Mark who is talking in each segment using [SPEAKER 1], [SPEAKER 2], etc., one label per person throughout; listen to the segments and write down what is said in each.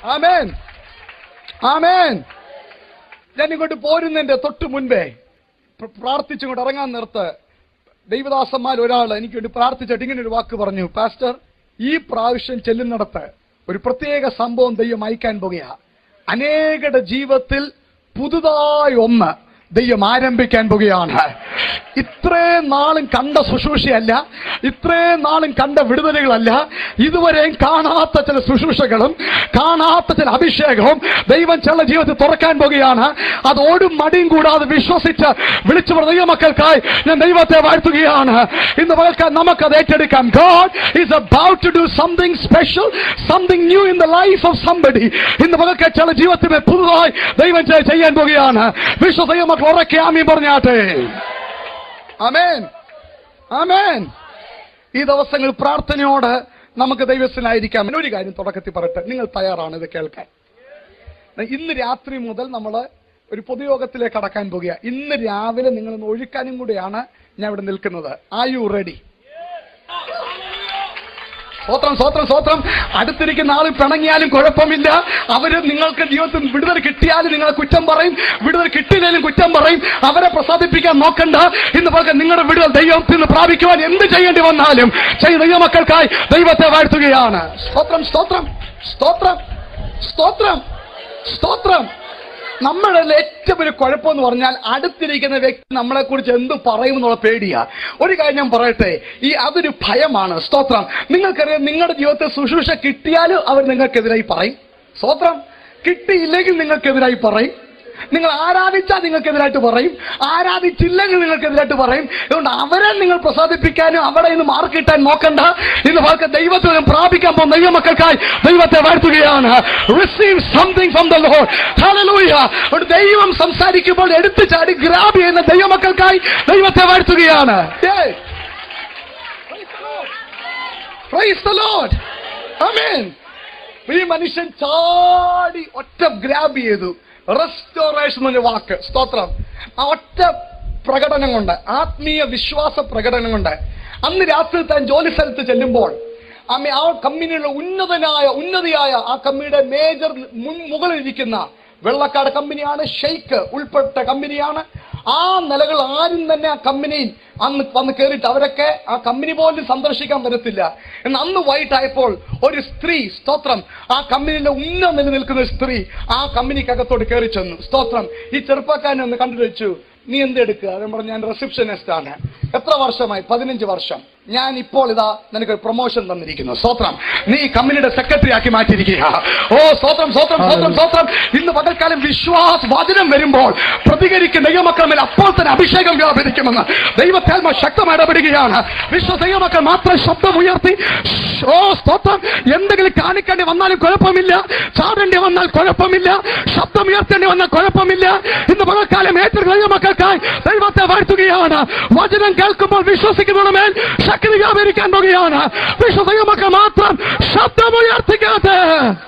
[SPEAKER 1] ആമേൻ ആമേൻ ഞാൻ ഇങ്ങോട്ട് പോരുന്നതിന്റെ തൊട്ട് മുൻപേ പ്ര- പ്രാർത്ഥിച്ചുകൊണ്ട് ഇറങ്ങാൻ നിർത്ത് ദൈവദാസന്മാർ ഒരാൾ എനിക്ക് വേണ്ടി പ്രാർത്ഥിച്ചിട്ട് ഇങ്ങനെ ഒരു വാക്ക് പറഞ്ഞു പാസ്റ്റർ ഈ പ്രാവശ്യം ചെല്ലുന്നിടത്ത് ഒരു പ്രത്യേക സംഭവം ദൈവം അയക്കാൻ പോകുക അനേകരുടെ ജീവിതത്തിൽ പുതുതായി ഒന്ന് ദൈവം ആരംഭിക്കാൻ പോകുകയാണ് ഇത്രയും നാളും കണ്ട ശുശ്രൂഷയല്ല ഇത്രയും നാളും കണ്ട വിടുതലുകളല്ല ഇതുവരെയും കാണാത്ത ചില ശുശ്രൂഷകളും കാണാത്ത ചില അഭിഷേകവും ദൈവം ചില ജീവിതത്തിൽ തുറക്കാൻ പോകുകയാണ് അത് ഓടും മടിയും കൂടാതെ വിശ്വസിച്ച് വിളിച്ചു പറഞ്ഞ ദൈവമക്കൾക്കായി ഞാൻ ദൈവത്തെ വാഴ്ത്തുകയാണ് ഇന്ന് പകൽക്കാൻ നമുക്കത് ഏറ്റെടുക്കാം God is about to do something special something new in the life of somebody ഇന്ന് പകൽക്കാൻ ചില ജീവിതത്തിൽ പുതുതായി ദൈവം ചെ- ചെയ്യാൻ പോകുകയാണ് വിശ്വ ദൈവമക്കൾ ഉറക്കെ ആമീൻ പറഞ്ഞാട്ടെ ആമേൻ ആമേൻ ഈ ദിവസങ്ങൾ പ്രാർത്ഥനയോട് നമുക്ക് ദൈവസ്ഥനായിരിക്കാം ഒരു കാര്യം തുടക്കത്തിൽ പറയട്ടെ നിങ്ങൾ തയ്യാറാണ് ഇത് കേൾക്കാൻ ഇന്ന് രാത്രി മുതൽ നമ്മൾ ഒരു പൊതുയോഗത്തിലേക്ക് കടക്കാൻ പോകുക ഇന്ന് രാവിലെ നിങ്ങൾ ഒന്ന് ഒഴുക്കാനും കൂടിയാണ് ഞാൻ ഇവിടെ നിൽക്കുന്നത് ആ യു റെഡി സ്വത്രം സ്വത്രം സ്വത്രം അടുത്തിരിക്കുന്ന ആൾ പിണങ്ങിയാലും കുഴപ്പമില്ല അവര് നിങ്ങൾക്ക് ജീവിതത്തിൽ വിടുതൽ കിട്ടിയാലും നിങ്ങളെ കുറ്റം പറയും വിടുതൽ കിട്ടിയില്ലെങ്കിലും കുറ്റം പറയും അവരെ പ്രസാദിപ്പിക്കാൻ നോക്കണ്ട ഇന്ന് പകരം നിങ്ങളുടെ വിടുതൽ ദൈവത്തിൽ നിന്ന് പ്രാപിക്കുവാൻ എന്ത് ചെയ്യേണ്ടി വന്നാലും ചെയ്ത ദൈവമക്കൾക്കായി ദൈവത്തെ വാഴ്ത്തുകയാണ് സ്തോത്രം സ്തോത്രം സ്തോത്രം സ്തോത്രം സ്തോത്രം നമ്മുടെ ഏറ്റവും ഒരു കുഴപ്പമെന്ന് പറഞ്ഞാൽ അടുത്തിരിക്കുന്ന വ്യക്തി നമ്മളെ കുറിച്ച് എന്ത് പറയും എന്നുള്ള പേടിയാ ഒരു കാര്യം ഞാൻ പറയട്ടെ ഈ അതൊരു ഭയമാണ് സ്തോത്രം നിങ്ങൾക്കറിയാം നിങ്ങളുടെ ജീവിതത്തിൽ ശുശ്രൂഷ കിട്ടിയാലും അവർ നിങ്ങൾക്കെതിരായി പറയും സ്തോത്രം കിട്ടിയില്ലെങ്കിൽ നിങ്ങൾക്കെതിരായി പറയും നിങ്ങൾ ആരാധിച്ചാൽ നിങ്ങൾക്കെതിരായിട്ട് പറയും ആരാധിച്ചില്ലെങ്കിൽ നിങ്ങൾക്കെതിരായിട്ട് പറയും അതുകൊണ്ട് അവരെ നിങ്ങൾ പ്രസാദിപ്പിക്കാനും അവിടെ നിന്ന് മാർക്ക് കിട്ടാൻ നോക്കണ്ട ഇന്ന് വാക്ക് ദൈവത്തെ പ്രാപിക്കാൻ പോകുന്ന ദൈവമക്കൾക്കായി ദൈവത്തെ വാഴ്ത്തുകയാണ് receive something from the Lord hallelujah ഒരു ദൈവം സംസാരിക്കുമ്പോൾ എടുത്തു ചാടി ഗ്രാബ് ചെയ്യുന്ന ദൈവമക്കൾക്കായി ദൈവത്തെ വാഴ്ത്തുകയാണ് Yay. Praise the Lord. Amen. ഈ മനുഷ്യൻ ചാടി ഒറ്റ ഗ്രാബ് ചെയ്തു റെസ്റ്റോറേഷൻ എന്ന വാക്ക് സ്തോത്രം ആ ഒറ്റ പ്രകടനം കൊണ്ട് ആത്മീയ വിശ്വാസ പ്രകടനം കൊണ്ട് അന്ന് രാത്രി താൻ ജോലി സ്ഥലത്ത് ചെല്ലുമ്പോൾ അമ്മ ആ കമ്പനിയുടെ ഉന്നതനായ ഉന്നതിയായ ആ കമ്പനിയുടെ മേജർ മുൻ മുകളിൽ ഇരിക്കുന്ന വെള്ളക്കാട് കമ്പനിയാണ് ഷെയ്ക്ക് ഉൾപ്പെട്ട കമ്പനിയാണ് ആ നിലകൾ ആരും തന്നെ ആ കമ്പനിയിൽ അന്ന് വന്ന് കയറിയിട്ട് അവരൊക്കെ ആ കമ്പനി പോലും സന്ദർശിക്കാൻ വരത്തില്ല എന്നാൽ അന്ന് വൈകിട്ടായപ്പോൾ ഒരു സ്ത്രീ സ്തോത്രം ആ കമ്പനിയിലെ ഉന്ന നിലനിൽക്കുന്ന സ്ത്രീ ആ കമ്പനിക്കകത്തോട് കയറി ചെന്നു സ്തോത്രം ഈ ചെറുപ്പക്കാരനെ ഒന്ന് കണ്ടു വെച്ചു നീ എന്തെടുക്കുക ഞാൻ പറഞ്ഞു ഞാൻ റിസപ്ഷനിസ്റ്റ് ആണ് എത്ര വർഷമായി പതിനഞ്ച് വർഷം ഞാൻ ഇപ്പോൾ ഇതാ നിനക്ക് പ്രൊമോഷൻ തന്നിരിക്കുന്നു സ്തോത്രം നീ കമ്പനിയുടെ സെക്രട്ടറി ആക്കി മാറ്റിയിരിക്കുക ഓ സ്തോത്രം സ്തോത്രം സ്തോത്രം സ്തോത്രം ഇന്ന് പകൽക്കാലം വിശ്വാസ വചനം വരുമ്പോൾ പ്രതികരിക്കുന്ന ദൈവമക്കൾ മേൽ അപ്പോൾ തന്നെ അഭിഷേകം വ്യാപരിക്കുമെന്ന് ദൈവത്താൽമ ശക്തമായി ഇടപെടുകയാണ് വിശ്വ ദൈവമക്കൾ മാത്രം ശബ്ദം ഉയർത്തി ഓ സ്തോത്രം എന്തെങ്കിലും കാണിക്കേണ്ടി വന്നാലും കുഴപ്പമില്ല ചാടേണ്ടി വന്നാൽ കുഴപ്പമില്ല ശബ്ദം ഉയർത്തേണ്ടി വന്നാൽ കുഴപ്പമില്ല ഇന്ന് പകൽക്കാലം ഏറ്റവും ദൈവമക്കൾക്കായി ദൈവത്തെ വാഴ്ത്തുകയാണ് വചനം കേൾക്കുമ്പോൾ വിശ്വസിക്കുന്നതിന് മേൽ ശക്തി വ്യാപരിക്കാൻ പോകുകയാണ് വിശ്വ ദൈവമക്കൾ മാത്രം ശബ്ദം ഉയർത്തിക്കാതെ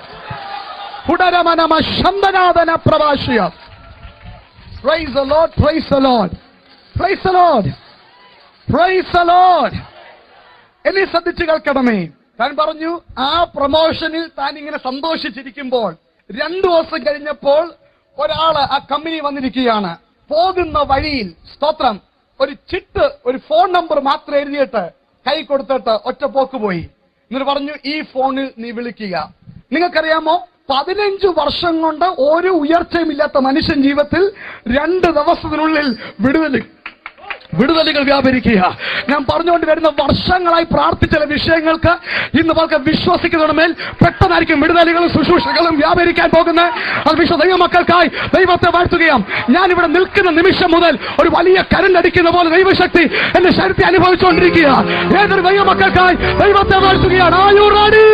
[SPEAKER 1] ഉടരമനമ ശന്തനാഥന പ്രവാസിയ Praise the Lord, praise the Lord, praise the Lord, praise the Lord. എന്നെ ശ്രദ്ധിച്ചു കേൾക്കണമേ താൻ പറഞ്ഞു ആ പ്രൊമോഷനിൽ താൻ ഇങ്ങനെ സന്തോഷിച്ചിരിക്കുമ്പോൾ രണ്ടു ദിവസം കഴിഞ്ഞപ്പോൾ ഒരാള് ആ കമ്പനി വന്നിരിക്കുകയാണ് പോകുന്ന വഴിയിൽ സ്തോത്രം ഒരു ചിട്ട് ഒരു ഫോൺ നമ്പർ മാത്രം എഴുതിയിട്ട് കൈ കൊടുത്തിട്ട് ഒറ്റ പോക്ക് പോയി എന്നിട്ട് പറഞ്ഞു ഈ ഫോണിൽ നീ വിളിക്കുക നിങ്ങൾക്കറിയാമോ പതിനഞ്ച് വർഷം കൊണ്ട് ഒരു ഉയർച്ചയും ഇല്ലാത്ത മനുഷ്യൻ ജീവിതത്തിൽ രണ്ട് ദിവസത്തിനുള്ളിൽ വിടുതൽ വിടുതലുകൾ വ്യാപരിക്കുക ഞാൻ പറഞ്ഞുകൊണ്ട് വരുന്ന വർഷങ്ങളായി പ്രാർത്ഥിച്ച ചില വിഷയങ്ങൾക്ക് ഇന്ന് നമുക്ക് വിശ്വസിക്കുന്നതിന് മേൽ പെട്ടെന്നായിരിക്കും വിടുതലുകളും ശുശ്രൂഷകളും വ്യാപരിക്കാൻ പോകുന്നത് അത് വിശ്വ ദൈവമക്കൾക്കായി ദൈവത്തെ വാഴ്ത്തുകയാണ് ഞാൻ ഇവിടെ നിൽക്കുന്ന നിമിഷം മുതൽ ഒരു വലിയ കരണ്ടടിക്കുന്ന പോലെ ദൈവശക്തി എന്റെ ശക്തി അനുഭവിച്ചുകൊണ്ടിരിക്കുക ഏതൊരു ദൈവമക്കൾക്കായി ദൈവത്തെ വാഴ്ത്തുകയാണ് ആ യു റെഡി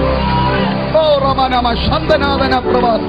[SPEAKER 1] ഓ റമനമ ശന്തനാഥന പ്രവാസ്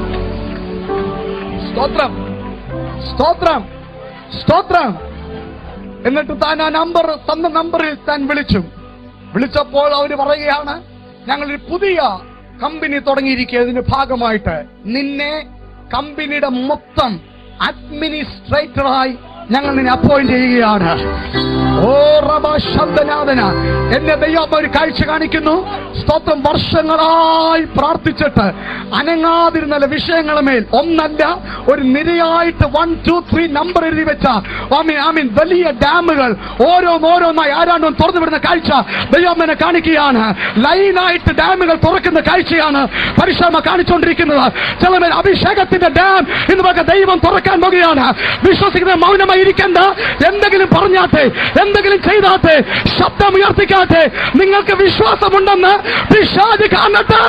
[SPEAKER 1] സ്തോത്രം സ്തോത്രം സ്തോത്രം എന്നിട്ട് താൻ ആ നമ്പർ തന്ന നമ്പറിൽ താൻ വിളിച്ചു വിളിച്ചപ്പോൾ അവര് പറയുകയാണ് ഞങ്ങളൊരു പുതിയ കമ്പനി തുടങ്ങിയിരിക്കുക ഇതിന്റെ ഭാഗമായിട്ട് നിന്നെ കമ്പനിയുടെ മൊത്തം അഡ്മിനിസ്ട്രേറ്ററായി ഞങ്ങൾ നിന്നെ അപ്പോയിന്റ് ചെയ്യുകയാണ് ഓ റബ ശബ്ദനാഥന എന്നെ ദൈവം ഒരു കാഴ്ച കാണിക്കുന്നു സ്തോത്രം വർഷങ്ങളായി പ്രാർത്ഥിച്ചിട്ട് അനങ്ങാതിരുന്ന വിഷയങ്ങളുടെ മേൽ ഒന്നല്ല ഒരു നിരയായിട്ട് വൺ ടു ത്രീ നമ്പർ എഴുതി വെച്ച ആമീൻ ആമീൻ വലിയ ഡാമുകൾ ഓരോന്നോരോന്നായി ആരാണ്ടും തുറന്നു വിടുന്ന കാഴ്ച ദൈവം എന്നെ കാണിക്കുകയാണ് ലൈനായിട്ട് ഡാമുകൾ തുറക്കുന്ന കാഴ്ചയാണ് പരിശ്രമ കാണിച്ചുകൊണ്ടിരിക്കുന്നത് ചിലമേൽ അഭിഷേകത്തിന്റെ ഡാം എന്ന് പറഞ്ഞ ദൈവം തുറക്കാൻ പോകുകയാണ് വിശ്വസിക്കുന്ന മൗനമായി ഇരിക്കണ്ട എന്തെങ്കിലും പറഞ്ഞാട്ടെ എന്തെങ്കിലും ചെയ്താട്ടെ ശബ്ദം ഉയർത്തിക്കാട്ടെ നിങ്ങൾക്ക് വിശ്വാസമുണ്ടെന്ന് പിശാച് കാണട്ടെ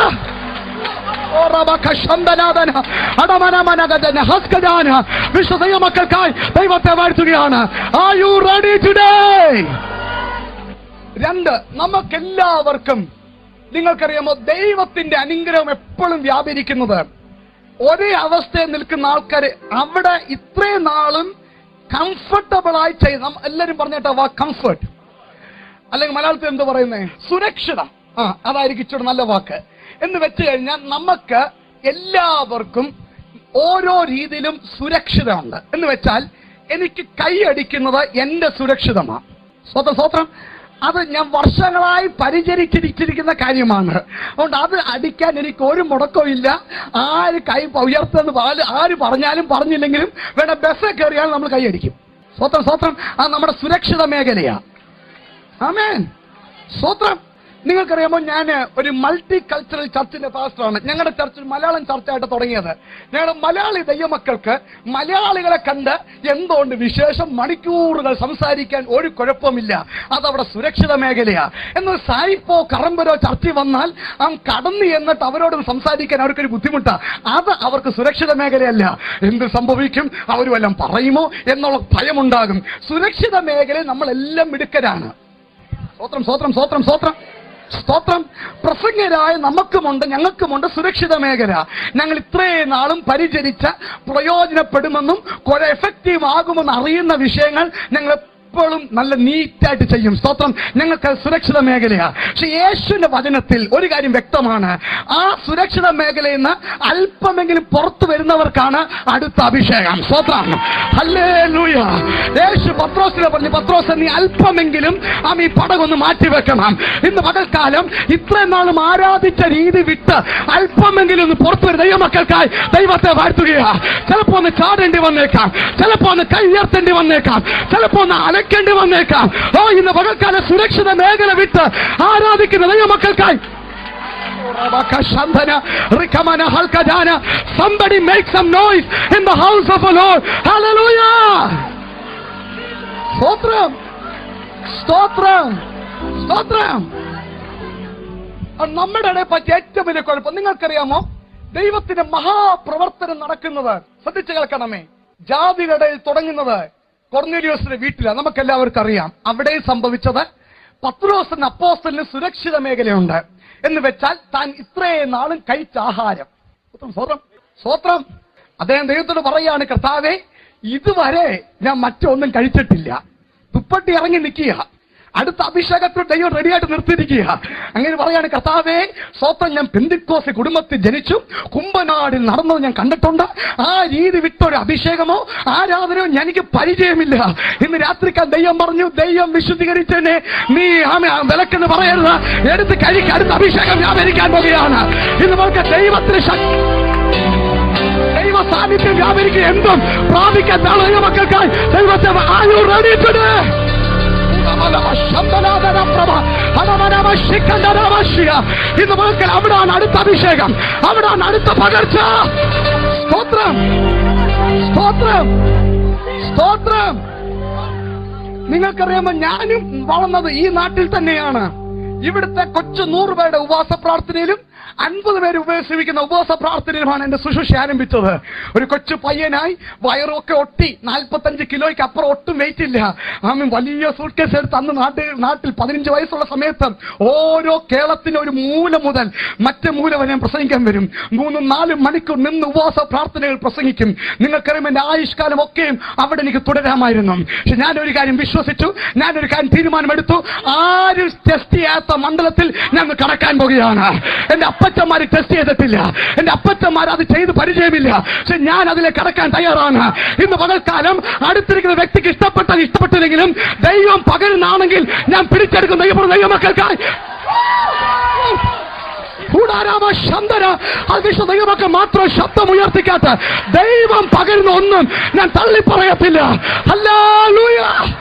[SPEAKER 1] വിശ്വസൈവ മക്കൾക്കായി ദൈവത്തെ വാഴ്ത്തുകയാണ് ആർ യു റെഡി ടുഡേ രണ്ട് നമുക്കെല്ലാവർക്കും നിങ്ങൾക്കറിയാമോ ദൈവത്തിന്റെ അനുഗ്രഹം എപ്പോഴും വ്യാപരിക്കുന്നത് ഒരേ അവസ്ഥയിൽ നിൽക്കുന്ന ആൾക്കാർ അവിടെ ഇത്രയും നാളും കംഫർട്ടബിൾ ആയി ചെയ്ത് നമ്മ- എല്ലാരും പറഞ്ഞിട്ട് വാ കംഫർട്ട് അല്ലെങ്കിൽ മലയാളത്തിൽ എന്ത് പറയുന്നേ സുരക്ഷിത ആ അതായിരിക്കും ഇച്ചിരി നല്ല വാക്ക് എന്ന് വെച്ച് കഴിഞ്ഞാൽ നമുക്ക് എല്ലാവർക്കും ഓരോ രീതിയിലും സുരക്ഷിതമുണ്ട് എന്ന് വെച്ചാൽ എനിക്ക് കൈയടിക്കുന്നത് എന്റെ സുരക്ഷിതമാണ് സ്വതം സ്വത്രം അത് ഞാൻ വർഷങ്ങളായി പരിചരിച്ചിരിച്ചിരിക്കുന്ന കാര്യമാണ് അതുകൊണ്ട് അത് അടിക്കാൻ എനിക്ക് ഒരു മുടക്കവും ഇല്ല ആര് കൈ ഉയർത്തെന്ന് പാല് ആര് പറഞ്ഞാലും പറഞ്ഞില്ലെങ്കിലും വേണ്ട ബസ് കയറിയാൽ നമ്മൾ കൈയടിക്കും സ്വത്രം സ്വത്രം അത് നമ്മുടെ സുരക്ഷിത മേഖലയാണ് ആമേൻ സ്വത്രം നിങ്ങൾക്കറിയാമോ ഞാൻ ഒരു മൾട്ടി കൾച്ചറൽ ചർച്ചിന്റെ പാസ്റ്ററാണ് ഞങ്ങളുടെ ചർച്ചിൽ മലയാളം ചർച്ചയായിട്ട് തുടങ്ങിയത് ഞങ്ങളുടെ മലയാളി ദൈവമക്കൾക്ക് മലയാളികളെ കണ്ട് എന്തുകൊണ്ട് വിശേഷം മണിക്കൂറുകൾ സംസാരിക്കാൻ ഒരു കുഴപ്പമില്ല അതവിടെ സുരക്ഷിത മേഖലയാ എന്നാൽ സായിപ്പോ കറമ്പരോ ചർച്ചിൽ വന്നാൽ ആ കടന്നു എന്നിട്ട് അവരോട് സംസാരിക്കാൻ അവർക്കൊരു ബുദ്ധിമുട്ടാ അത് അവർക്ക് സുരക്ഷിത മേഖലയല്ല എന്ത് സംഭവിക്കും അവർ വല്ലതും പറയുമോ എന്നുള്ള ഭയമുണ്ടാകും സുരക്ഷിത മേഖലയിൽ നമ്മളെല്ലാം മിടുക്കരാണ് സ്തോത്രം സ്തോത്രം സ്തോത്രം സ്തോത്രം സ്തോത്രം പ്രസംഗരായ നമുക്കുമുണ്ട് ഞങ്ങൾക്കുമുണ്ട് സുരക്ഷിത മേഖല ഞങ്ങൾ ഇത്രയും നാളും പരിചരിച്ച പ്രയോജനപ്പെടുമെന്നും കുറെ എഫക്റ്റീവ് ആകുമെന്ന് അറിയുന്ന വിഷയങ്ങൾ ഞങ്ങൾ എപ്പോഴും നല്ല നീറ്റായിട്ട് ചെയ്യും സ്തോത്രം ഞങ്ങൾക്ക് സുരക്ഷിത മേഖലയാ പക്ഷെ യേശുവിന്റെ വചനത്തിൽ ഒരു കാര്യം വ്യക്തമാണ് ആ സുരക്ഷിത മേഖലയിൽ നിന്ന് അല്പമെങ്കിലും പുറത്തു വരുന്നവർക്കാണ് അടുത്ത അഭിഷേകം സ്തോത്രം ഹല്ലേലൂയ യേശു പത്രോസിനെ പറഞ്ഞു പത്രോസ് നീ അല്പമെങ്കിലും ആ ഈ പടകൊന്ന് മാറ്റിവെക്കണം ഇന്ന് പകൽക്കാലം ഇത്രയും നാളും ആരാധിച്ച രീതി വിട്ട് അല്പമെങ്കിലും ഒന്ന് പുറത്തു വരും ദൈവമക്കൾക്കായി ദൈവത്തെ വാഴ്ത്തുകയാ ചിലപ്പോ ഒന്ന് ചാടേണ്ടി വന്നേക്കാം ചിലപ്പോ ഒന്ന് കൈ ഉയർത്തേണ്ടി വന്നേക്കാം ചിലപ്പോ ഒന്ന് അലക്കേണ്ടി വന്നേക്കാം ഓ ഇന്ന് പകൽക്കാലം സുരക്ഷിത മേഖല വിട്ട് ആരാധിക്കുന്ന ദൈവമക്കൾക്കായി Rabakashandana, Rikamana Halkadana. Somebody make some noise in the house of the Lord. Hallelujah! സ്തോത്രം സ്തോത്രം സ്തോത്രം അത് നമ്മുടെ ഇടയിൽ പറ്റിയ ഏറ്റവും വലിയ കുഴപ്പം നിങ്ങൾക്കറിയാമോ ദൈവത്തിന്റെ മഹാപ്രവർത്തനം നടക്കുന്നത് ശ്രദ്ധിച്ചു കേൾക്കണമേ ജാതികളുടെ ഇടയിൽ തുടങ്ങുന്നത് കൊർന്നേലിയോസിന്റെ വീട്ടിലാണ് നമുക്ക് എല്ലാവർക്കും അറിയാം അവിടെ സംഭവിച്ചത് പത്രോസിന് അപ്പോസ്റ്റലിന് സുരക്ഷിത മേഖലയുണ്ട് എന്ന് വെച്ചാൽ താൻ ഇത്രയും നാളും കഴിച്ച ആഹാരം സ്വത്രം സ്വത്രം സ്വത്രം അദ്ദേഹം ദൈവത്തോട് പറയാണ് കർത്താവേ ഇതുവരെ ഞാൻ മറ്റൊന്നും കഴിച്ചിട്ടില്ല തുപ്പട്ടി ഇറങ്ങി നിൽക്കുക അടുത്ത അഭിഷേകത്തിൽ ദൈവം റെഡിയായിട്ട് നിർത്തിയിരിക്കുക അങ്ങനെ പറയാണ് കർത്താവേ സ്വത്തം ഞാൻ പെന്തിക്കോസ് കുടുംബത്തിൽ ജനിച്ചു കുമ്പനാടിൽ നടന്നത് ഞാൻ കണ്ടിട്ടുണ്ട് ആ രീതി വിട്ടൊരു അഭിഷേകമോ ആരാധനയോ ഞാൻ എനിക്ക് പരിചയമില്ല ഇന്ന് രാത്രിക്കാൻ ദൈവം പറഞ്ഞു ദൈവം വിശുദ്ധീകരിച്ചതിനെ നീ ആമ വിലക്കെന്ന് പറയരുത് എടുത്ത് കഴിക്ക് അടുത്ത അഭിഷേകം വ്യാപരിക്കാൻ പോകുകയാണ് ഇന്ന് നമുക്ക് ദൈവത്തിന് ശക്തി ദൈവ സാന്നിധ്യം വ്യാപരിക്കുക എന്തും പ്രാപിക്കാൻ നാളെ മക്കൾക്കായി ദൈവത്തെ ആയു റെഡി ടുഡേ ഇന്ന് മക്കൾ അവിടാണ് അടുത്ത അഭിഷേകം അവിടാണ് അടുത്ത പകർച്ച സ്തോത്രം സ്തോത്രം സ്തോത്രം നിങ്ങൾക്കറിയാമോ ഞാനും വളർന്നത് ഈ നാട്ടിൽ തന്നെയാണ് ഇവിടുത്തെ കൊച്ചു നൂറ് പേരുടെ ഉപവാസ പ്രാർത്ഥനയിലും അൻപത് പേര് ഉപയോഗിച്ചിരിക്കുന്ന ഉപവാസ പ്രാർത്ഥനയിലുമാണ് എന്റെ ശുശ്രൂഷ ആരംഭിച്ചത് ഒരു കൊച്ചു പയ്യനായി വയറൊക്കെ ഒട്ടി നാൽപ്പത്തഞ്ച് കിലോയ്ക്ക് അപ്പുറം ഒട്ടും വെയിറ്റ് ഇല്ല ആമൻ വലിയ സൂട്ട്കേസ് എടുത്ത് അന്ന് നാട്ടിൽ നാട്ടിൽ പതിനഞ്ച് വയസ്സുള്ള സമയത്ത് ഓരോ കേരളത്തിന്റെ ഒരു മൂല മുതൽ മറ്റേ മൂല വരെ ഞാൻ പ്രസംഗിക്കാൻ വരും മൂന്നും നാലും മണിക്കൂർ നിന്ന് ഉപവാസ പ്രാർത്ഥനകൾ പ്രസംഗിക്കും നിങ്ങൾക്കറിയാം എന്റെ ആയുഷ്കാലം ഒക്കെയും അവിടെ എനിക്ക് തുടരാമായിരുന്നു പക്ഷെ ഞാനൊരു കാര്യം വിശ്വസിച്ചു ഞാനൊരു കാര്യം തീരുമാനമെടുത്തു ആരും ടെസ്റ്റ് ചെയ്യാത്ത മണ്ഡലത്തിൽ ഞാൻ കടക്കാൻ പോകുകയാണ് എന്റെ അപ്പച്ചന്മാര് ടെസ്റ്റ് ചെയ്തിട്ടില്ല എന്റെ അപ്പച്ചന്മാർ അത് ചെയ്ത് പരിചയമില്ല പക്ഷെ ഞാൻ അതിലേക്ക് കടക്കാൻ തയ്യാറാണ് ഇന്ന് പകൽക്കാലം അടുത്തിരിക്കുന്ന വ്യക്തിക്ക് ഇഷ്ടപ്പെട്ടാൽ ഇഷ്ടപ്പെട്ടില്ലെങ്കിലും ദൈവം പകരുന്നാണെങ്കിൽ ഞാൻ പിടിച്ചെടുക്കും ദൈവം ദൈവമക്കൾക്കായി കൂടാരാമ ശന്തന അത് വിശ്വ ദൈവമക്കൾ മാത്രം ശബ്ദം ഉയർത്തിക്കാത്ത ദൈവം പകരുന്ന ഒന്നും ഞാൻ തള്ളി പറയത്തില്ല ഹല്ലേലൂയ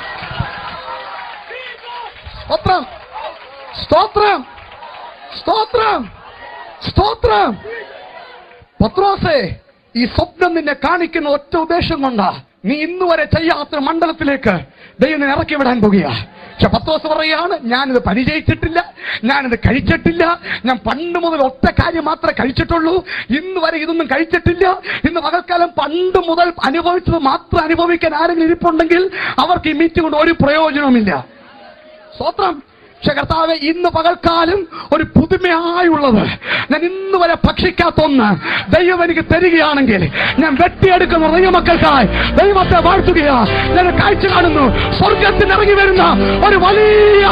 [SPEAKER 1] സ്തോത്രം സ്തോത്രം സ്തോത്രം സ്തോത്രം പത്രോസേ ഈ സ്വപ്നം നിന്നെ കാണിക്കുന്ന ഒറ്റ ഉദ്ദേശം കൊണ്ടാ നീ ഇന്ന് വരെ ചെയ്യാത്ത മണ്ഡലത്തിലേക്ക് ദൈവം നിന്നെ ഇറക്കി വിടാൻ പോകുക പക്ഷെ പത്രോസ് പറയാണ് ഞാനിത് പരിചയിച്ചിട്ടില്ല ഞാനിത് കഴിച്ചിട്ടില്ല ഞാൻ പണ്ട് മുതൽ ഒറ്റ കാര്യം മാത്രമേ കഴിച്ചിട്ടുള്ളൂ ഇന്ന് വരെ ഇതൊന്നും കഴിച്ചിട്ടില്ല ഇന്ന് പകൽക്കാലം പണ്ട് മുതൽ അനുഭവിച്ചത് മാത്രം അനുഭവിക്കാൻ ആരെങ്കിലും ഇരിപ്പുണ്ടെങ്കിൽ അവർക്ക് ഈ മീറ്റ് കൊണ്ട് ഒരു പ്രയോജനവുമില്ല സ്വത്രം പക്ഷെ കർത്താവ് ഇന്ന് പകൽക്കാലം ഒരു പുതുമയായുള്ളത് ഞാൻ ഇന്ന് വരെ ഭക്ഷിക്കാത്ത ഒന്ന് ദൈവം എനിക്ക് തരികയാണെങ്കിൽ ഞാൻ വെട്ടിയെടുക്കുന്ന ദൈവമക്കൾക്കായി ദൈവത്തെ വാഴ്ത്തുകയാ ഞാൻ ഒരു കാഴ്ച കാണുന്നു സ്വർഗത്തിൽ ഇറങ്ങി വരുന്ന ഒരു വലിയ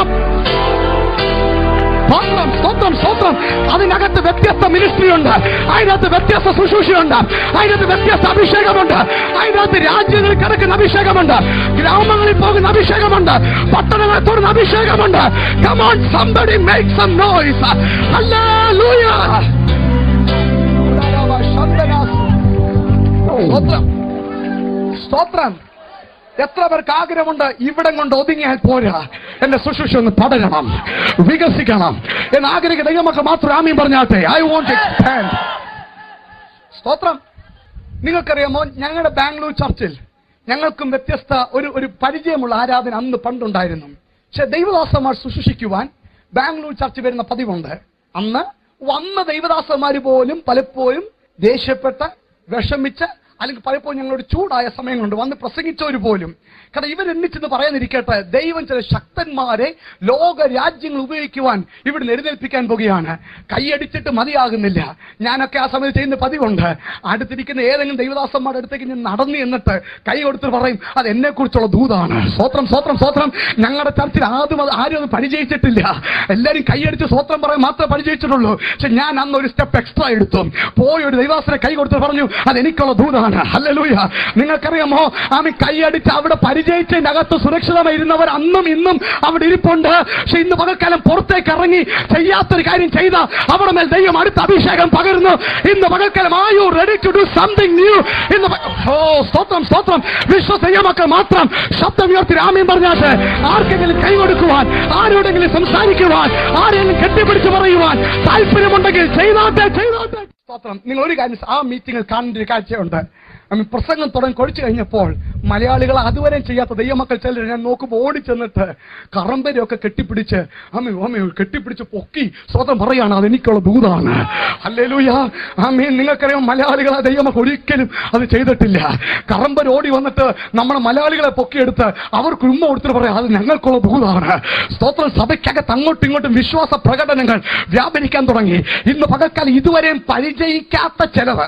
[SPEAKER 1] സ്തോത്രം സ്തോത്രം സ്തോത്രം അതിനകത്ത് വ്യത്യസ്ത മിനിസ്ട്രി ഉണ്ട് അതിനകത്ത് വ്യത്യസ്ത ശുശ്രൂഷയുണ്ട് അതിനകത്ത് വ്യത്യസ്ത അഭിഷേകമുണ്ട് അതിനകത്ത് രാജ്യങ്ങളിൽ കിടക്കുന്ന അഭിഷേകമുണ്ട് ഗ്രാമങ്ങളിൽ പോകുന്ന അഭിഷേകമുണ്ട് പട്ടണങ്ങളിൽ തൊടുന്ന അഭിഷേകമുണ്ട് come on somebody make some noise hallelujah സ്തോത്രം സ്തോത്രം എത്ര പേർക്ക് ആഗ്രഹമുണ്ട് ഇവിടം കൊണ്ട് ഒതുങ്ങിയാൽ പോരാ എന്റെ ശുശ്രൂഷ ഒന്ന് പടരണം വികസിക്കണം എന്ന് ആഗ്രഹിക്കുന്ന ദൈവമൊക്കെ മാത്രം ആമീൻ പറഞ്ഞാട്ടെ ഐ വോണ്ട് എക്സ്പാൻഡ് സ്തോത്രം നിങ്ങൾക്കറിയാമോ ഞങ്ങളുടെ ബാംഗ്ലൂർ ചർച്ചിൽ ഞങ്ങൾക്കും വ്യത്യസ്ത ഒരു ഒരു പരിചയമുള്ള ആരാധന അന്ന് പണ്ടുണ്ടായിരുന്നു പക്ഷെ ദൈവദാസന്മാർ ശുശ്രൂഷിക്കുവാൻ ബാംഗ്ലൂർ ചർച്ച് വരുന്ന പതിവുണ്ട് അന്ന് വന്ന ദൈവദാസന്മാർ പോലും പലപ്പോഴും ദേഷ്യപ്പെട്ട് വിഷമിച്ച് അല്ലെങ്കിൽ പലപ്പോഴും ഞങ്ങളോട് ചൂടായ സമയങ്ങളുണ്ട് വന്ന് പ്രസംഗിച്ചവർ പോലും കാരണം ഇവരെന്നിച്ചെന്ന് പറയാനിരിക്കട്ടെ ദൈവം ചില ശക്തന്മാരെ ലോക രാജ്യങ്ങൾ ഉപയോഗിക്കുവാൻ ഇവിടെ എഴുന്നേൽപ്പിക്കാൻ പോകുകയാണ് കൈയടിച്ചിട്ട് മതിയാകുന്നില്ല ഞാനൊക്കെ ആ സമയത്ത് ചെയ്യുന്ന പതിവുണ്ട് അടുത്തിരിക്കുന്ന ഏതെങ്കിലും ദൈവദാസന്മാരുടെ അടുത്തേക്ക് ഞാൻ നടന്നു എന്നിട്ട് കൈ കൊടുത്ത് പറയും അത് എന്നെ കുറിച്ചുള്ള ദൂതാണ് സ്വത്രം സ്വത്രം സ്വത്രം ഞങ്ങളുടെ ചർച്ചിൽ ആദ്യം അത് ആരും അത് പരിചയിച്ചിട്ടില്ല എല്ലാവരും കൈയടിച്ച് സ്വത്രം പറയാൻ മാത്രമേ പരിചയിച്ചിട്ടുള്ളൂ പക്ഷെ ഞാൻ അന്ന് ഒരു സ്റ്റെപ്പ് എക്സ്ട്രാ എടുത്തു പോയി ഒരു ദൈവാസനെ കൈ കൊടുത്ത് പറഞ്ഞു അത് എനിക്കുള്ള ദൂതാണ് ഹല്ലേലൂയ നിങ്ങൾക്കറിയാമോ ആമി കൈയടിച്ച് അവിടെ പരിചയിച്ചതിന്റെ അകത്ത് സുരക്ഷിതമായി ഇരുന്നവർ അന്നും ഇന്നും അവിടെ ഇരിപ്പുണ്ട് പക്ഷെ ഇന്ന് പകൽക്കാലം പുറത്തേക്ക് ഇറങ്ങി ചെയ്യാത്തൊരു കാര്യം ചെയ്ത അവിടെ മേൽ ദൈവം അടുത്ത അഭിഷേകം പകരുന്നു ഇന്ന് പകൽക്കാലം are you ready to do something new ഇന്ന് പ- ഓ സ്തോത്രം സ്തോത്രം വിശ്വസ ദൈവമക്കൾ മാത്രം ശബ്ദം ഉയർത്തി രാമ്യം പറഞ്ഞാട്ട് ആർക്കെങ്കിലും കൈ കൊടുക്കുവാൻ ആരോടെങ്കിലും സംസാരിക്കുവാൻ ആരെങ്കിലും കെട്ടിപ്പിടിച്ച് പറയുവാൻ താല്പര്യമുണ്ടെങ്കിൽ ചെയ്താട്ടെ ചെയ്താട്ടെ സ്തോത്രം നിങ്ങൾ ഒരു കാര്യം ആ മീറ്റിംഗിൽ കാണേണ്ട ഒരു കാഴ്ചയുണ്ട് I mean, പ്രസംഗം തുടങ്ങി കൊഴിച്ചു കഴിഞ്ഞപ്പോൾ മലയാളികൾ അതുവരെ ചെയ്യാത്ത ദൈവമക്കൾ ചിലർ ഞാൻ നോക്കുമ്പോൾ ഓടി ചെന്നിട്ട് കറമ്പരയൊക്കെ കെട്ടിപ്പിടിച്ച് അമ്മ അമ്മ കെട്ടിപ്പിടിച്ച് പൊക്കി സ്വതം പറയാണ് അതെനിക്കുള്ള ദൂതാണ് അല്ലേലൂയ ആമേ നിങ്ങൾക്കറിയാം മലയാളികൾ ആ ദൈവമക്കൾ ഒരിക്കലും അത് ചെയ്തിട്ടില്ല കറമ്പർ ഓടി വന്നിട്ട് നമ്മുടെ മലയാളികളെ പൊക്കിയെടുത്ത് അവർക്ക് ഉമ്മ കൊടുത്തിട്ട് പറയാം അത് ഞങ്ങൾക്കുള്ള ദൂതാണ് സ്തോത്രം സഭയ്ക്കകത്ത് അങ്ങോട്ടും ഇങ്ങോട്ടും വിശ്വാസ പ്രകടനങ്ങൾ വ്യാപരിക്കാൻ തുടങ്ങി ഇന്ന് പകൽക്കാലം ഇതുവരെയും പരിചയിക്കാത്ത ചിലവ്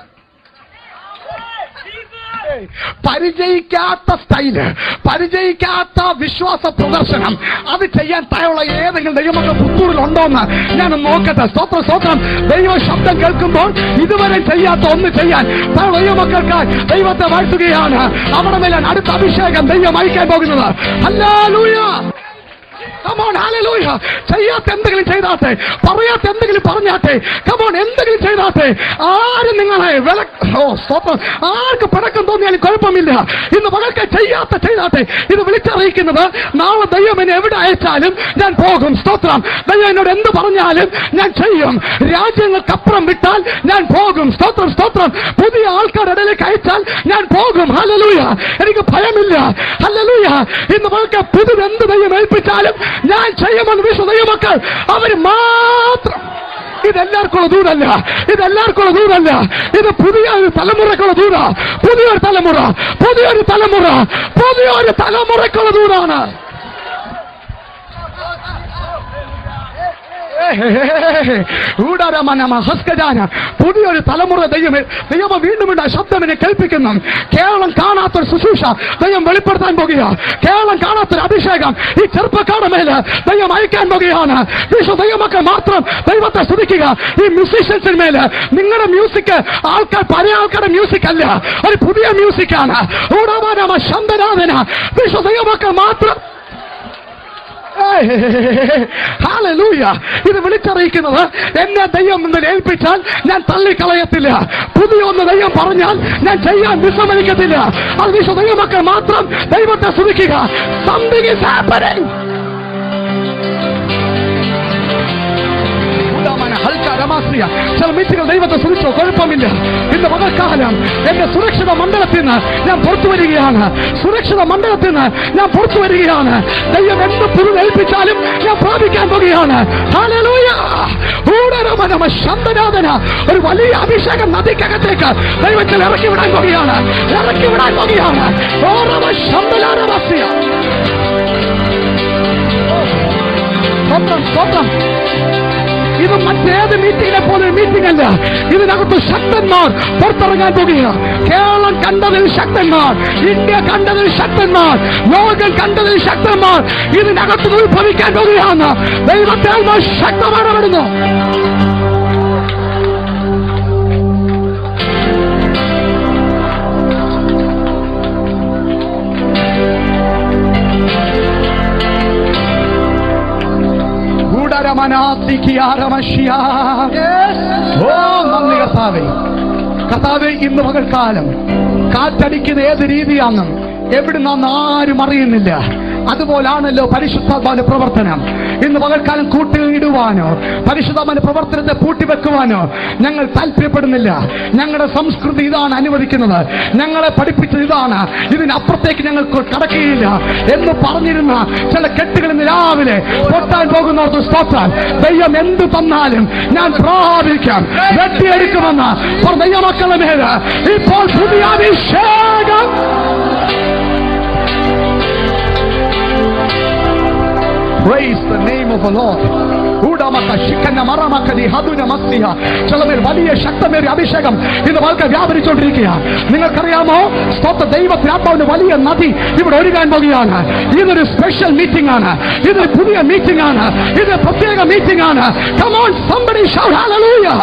[SPEAKER 1] പരിചയിക്കാത്ത സ്റ്റൈല് പരിചയിക്കാത്ത വിശ്വാസ പ്രദർശനം അത് ചെയ്യാൻ തയ്യാറുള്ള ഏതെങ്കിലും ദൈവമക്കൾ പുത്തൂരിലുണ്ടോന്ന് ഞാൻ നോക്കട്ടെ സ്തോത്രം സ്തോത്രം ദൈവ ശബ്ദം കേൾക്കുമ്പോൾ ഇതുവരെ ചെയ്യാത്ത ഒന്ന് ചെയ്യാൻ തയ്യാറുള്ള ദൈവമക്കൾക്ക് ദൈവത്തെ വാഴ്ത്തുകയാണ് അവിടെ മേലാണ് അടുത്ത അഭിഷേകം ദൈവം അയക്കാൻ പോകുന്നത് ഹല്ലേലൂയ കമോൺ ഹാലലൂയ ചെയ്യാത്ത എന്തെങ്കിലും ചെയ്താട്ടെ പറയാത്ത എന്തെങ്കിലും പറഞ്ഞാട്ടെ കമോൺ എന്തെങ്കിലും ചെയ്താട്ടെ ആരും നിങ്ങളെ വില ഓ സ്തോത്രം ആർക്ക് പടക്കം തോന്നിയാലും കുഴപ്പമില്ല ഇന്ന് പകൽക്ക് ചെയ്യാത്ത ചെയ്താട്ടെ ഇത് വിളിച്ചറിയിക്കുന്നത് നാളെ ദൈവം എന്നെ എവിടെ അയച്ചാലും ഞാൻ പോകും സ്തോത്രം ദൈവം എന്നോട് എന്ത് പറഞ്ഞാലും ഞാൻ ചെയ്യും രാജ്യങ്ങൾക്കപ്പുറം വിട്ടാൽ ഞാൻ പോകും സ്തോത്രം സ്തോത്രം പുതിയ ആൾക്കാരുടെ ഇടയിലേക്ക് അയച്ചാൽ ഞാൻ പോകും ഹലലൂയ എനിക്ക് ഭയമില്ല ഹലലൂയ ഇന്ന് പകൽക്ക് പുതു എന്ത് ദൈവം ഏൽപ്പിച്ചാലും ഞാൻ ചെയ്യുമെന്ന് വിശ്വ ദൈവമക്കൾ അവര് മാത്രം ഇതെല്ലാവർക്കുള്ള ദൂരല്ല ഇതെല്ലാവർക്കുള്ള ദൂരല്ല ഇത് പുതിയ ഒരു തലമുറക്കുള്ള ദൂര പുതിയൊരു തലമുറ പുതിയൊരു തലമുറ പുതിയൊരു തലമുറക്കുള്ള ദൂരാണ് ഹസ്കജാന പുതിയൊരു തലമുറ ദൈവമേ ദൈവം വീണ്ടും വീണ്ടും ആ ശബ്ദം എന്നെ കേൾപ്പിക്കുന്നു കേവലം കാണാത്തൊരു ശുശ്രൂഷ ദൈവം വെളിപ്പെടുത്താൻ പോകുക കേവലം കാണാത്തൊരു അഭിഷേകം ഈ ചെറുപ്പക്കാരുടെ മേല് ദൈവം അയക്കാൻ പോകുകയാണ് വിശ്വ ദൈവമക്കൾ മാത്രം ദൈവത്തെ സ്തുതിക്കുക ഈ മ്യൂസീഷ്യൻസിന് മേല് നിങ്ങളുടെ മ്യൂസിക് ആൾക്കാർ പഴയ ആൾക്കാരുടെ മ്യൂസിക് അല്ല ഒരു പുതിയ മ്യൂസിക്കാണ് ഊടാവാനാമ ശബ്ദനാഥന വിശ്വ ദൈവമക്കൾ മാത്രം ഹാലലൂയ ഇത് വിളിച്ചറിയിക്കുന്നത് എന്നെ ദൈവം മുന്നിൽ ഏൽപ്പിച്ചാൽ ഞാൻ തള്ളിക്കളയത്തില്ല പുതിയ ഒന്ന് ദൈവം പറഞ്ഞാൽ ഞാൻ ചെയ്യാൻ വിസമ്മതിക്കത്തില്ല അത് വിശ്വ ദൈവമക്കൾ മാത്രം ദൈവത്തെ സ്തുതിക്കുക സംതിങ് ഇസ് ഹാപ്പനിങ് ഉദാമന, ഹൽക്ക, രമാശ്രിയ. ചില മീറ്റുകൾ ദൈവത്തെ സ്തുതിച്ചോ കുഴപ്പമില്ല ഇന്ന് പകൽക്കാലം എന്റെ സുരക്ഷിത മണ്ഡലത്തിൽ നിന്ന് ഞാൻ പുറത്തു വരികയാണ് സുരക്ഷിത മണ്ഡലത്തിൽ നിന്ന് ഞാൻ പുറത്തു വരികയാണ് ദൈവം എന്ത് പുതുത് ഏൽപ്പിച്ചാലും ഞാൻ പ്രാപിക്കാൻ പോകുകയാണ് ഹല്ലേലൂയ. ഊടരമനമ ശബ്ദനാഥന ഒരു വലിയ അഭിഷേകം നദിക്കകത്തേക്ക് ദൈവത്തിൽ ഇറക്കി വിടാൻ പോകുകയാണ് ഇറക്കി വിടാൻ പോകുകയാണ് ഓരോ ശബ്ദനാഥവാസിയ സ്വന്തം സ്വന്തം ഇത് മറ്റേത് മീറ്റിംഗിനെ പോലെ മീറ്റിംഗ് അല്ല ഇതിനകത്ത് ശക്തന്മാർ പുറത്തിറങ്ങാൻ പോകുകയാണ് കേരളം കണ്ടതിൽ ശക്തന്മാർ ഇന്ത്യ കണ്ടതിൽ ശക്തന്മാർ ലോകം കണ്ടതിൽ ശക്തന്മാർ ഇതിനകത്ത് ഉത്ഭവിക്കാൻ പോകുകയാണ് ദൈവത്തെ ആത്മാ ശക്തമാണ് വരുന്നു ഗൂഢരമനാസിക്കിയാരമശ്യ. ഓ നന്ദി കർത്താവേ കർത്താവേ ഇന്ന് പകൽക്കാലം കാറ്റടിക്കുന്ന ഏത് രീതിയാണെന്നും എവിടുന്നാന്ന് ആരും അറിയുന്നില്ല അതുപോലാണല്ലോ പരിശുദ്ധാത്മാവിന്റെ പ്രവർത്തനം ഇന്ന് പകൽക്കാലം കൂട്ടിൽ ഇടുവാനോ പരിശുദ്ധാത്മാവിന്റെ പ്രവർത്തനത്തെ പൂട്ടിവെക്കുവാനോ ഞങ്ങൾ താല്പര്യപ്പെടുന്നില്ല ഞങ്ങളുടെ സംസ്കൃതി ഇതാണ് അനുവദിക്കുന്നത് ഞങ്ങളെ പഠിപ്പിച്ചത് ഇതാണ് ഇതിനപ്പുറത്തേക്ക് ഞങ്ങൾ കടക്കുകയില്ല എന്ന് പറഞ്ഞിരുന്ന ചില കെട്ടുകൾ ഇന്ന് രാവിലെ പൊട്ടാൻ പോകുന്നവർക്ക് സ്തോത്രം ദൈവം എന്ത് തന്നാലും ഞാൻ പ്രാപിക്കാം വെട്ടിയെടുക്കുമെന്ന് പറഞ്ഞ ദൈവമക്കളുടെ മേല് ഇപ്പോൾ പുതിയ അഭിഷേകം Praise the name of the Lord. ഊടാമക്ക, ശിഖന്ന, മറമക്കതി, ഹതുന, മസ്ലിഹ. ചിലമേൽ വലിയ ശക്തമേറിയ അഭിഷേകം ഇന്ന് വളരെ വ്യാപരിച്ചുകൊണ്ടിരിക്കുക നിങ്ങൾക്കറിയാമോ സ്തോത്ര ദൈവത്തിനാത്മാവിന്റെ വലിയ നദി ഇവിടെ ഒഴുകാൻ പോകുകയാണ് ഇതൊരു സ്പെഷ്യൽ മീറ്റിംഗ് ആണ് ഇതൊരു പുതിയ മീറ്റിംഗ് ആണ് ഇത് പ്രത്യേക മീറ്റിംഗ് ആണ് കമോൺ somebody shout hallelujah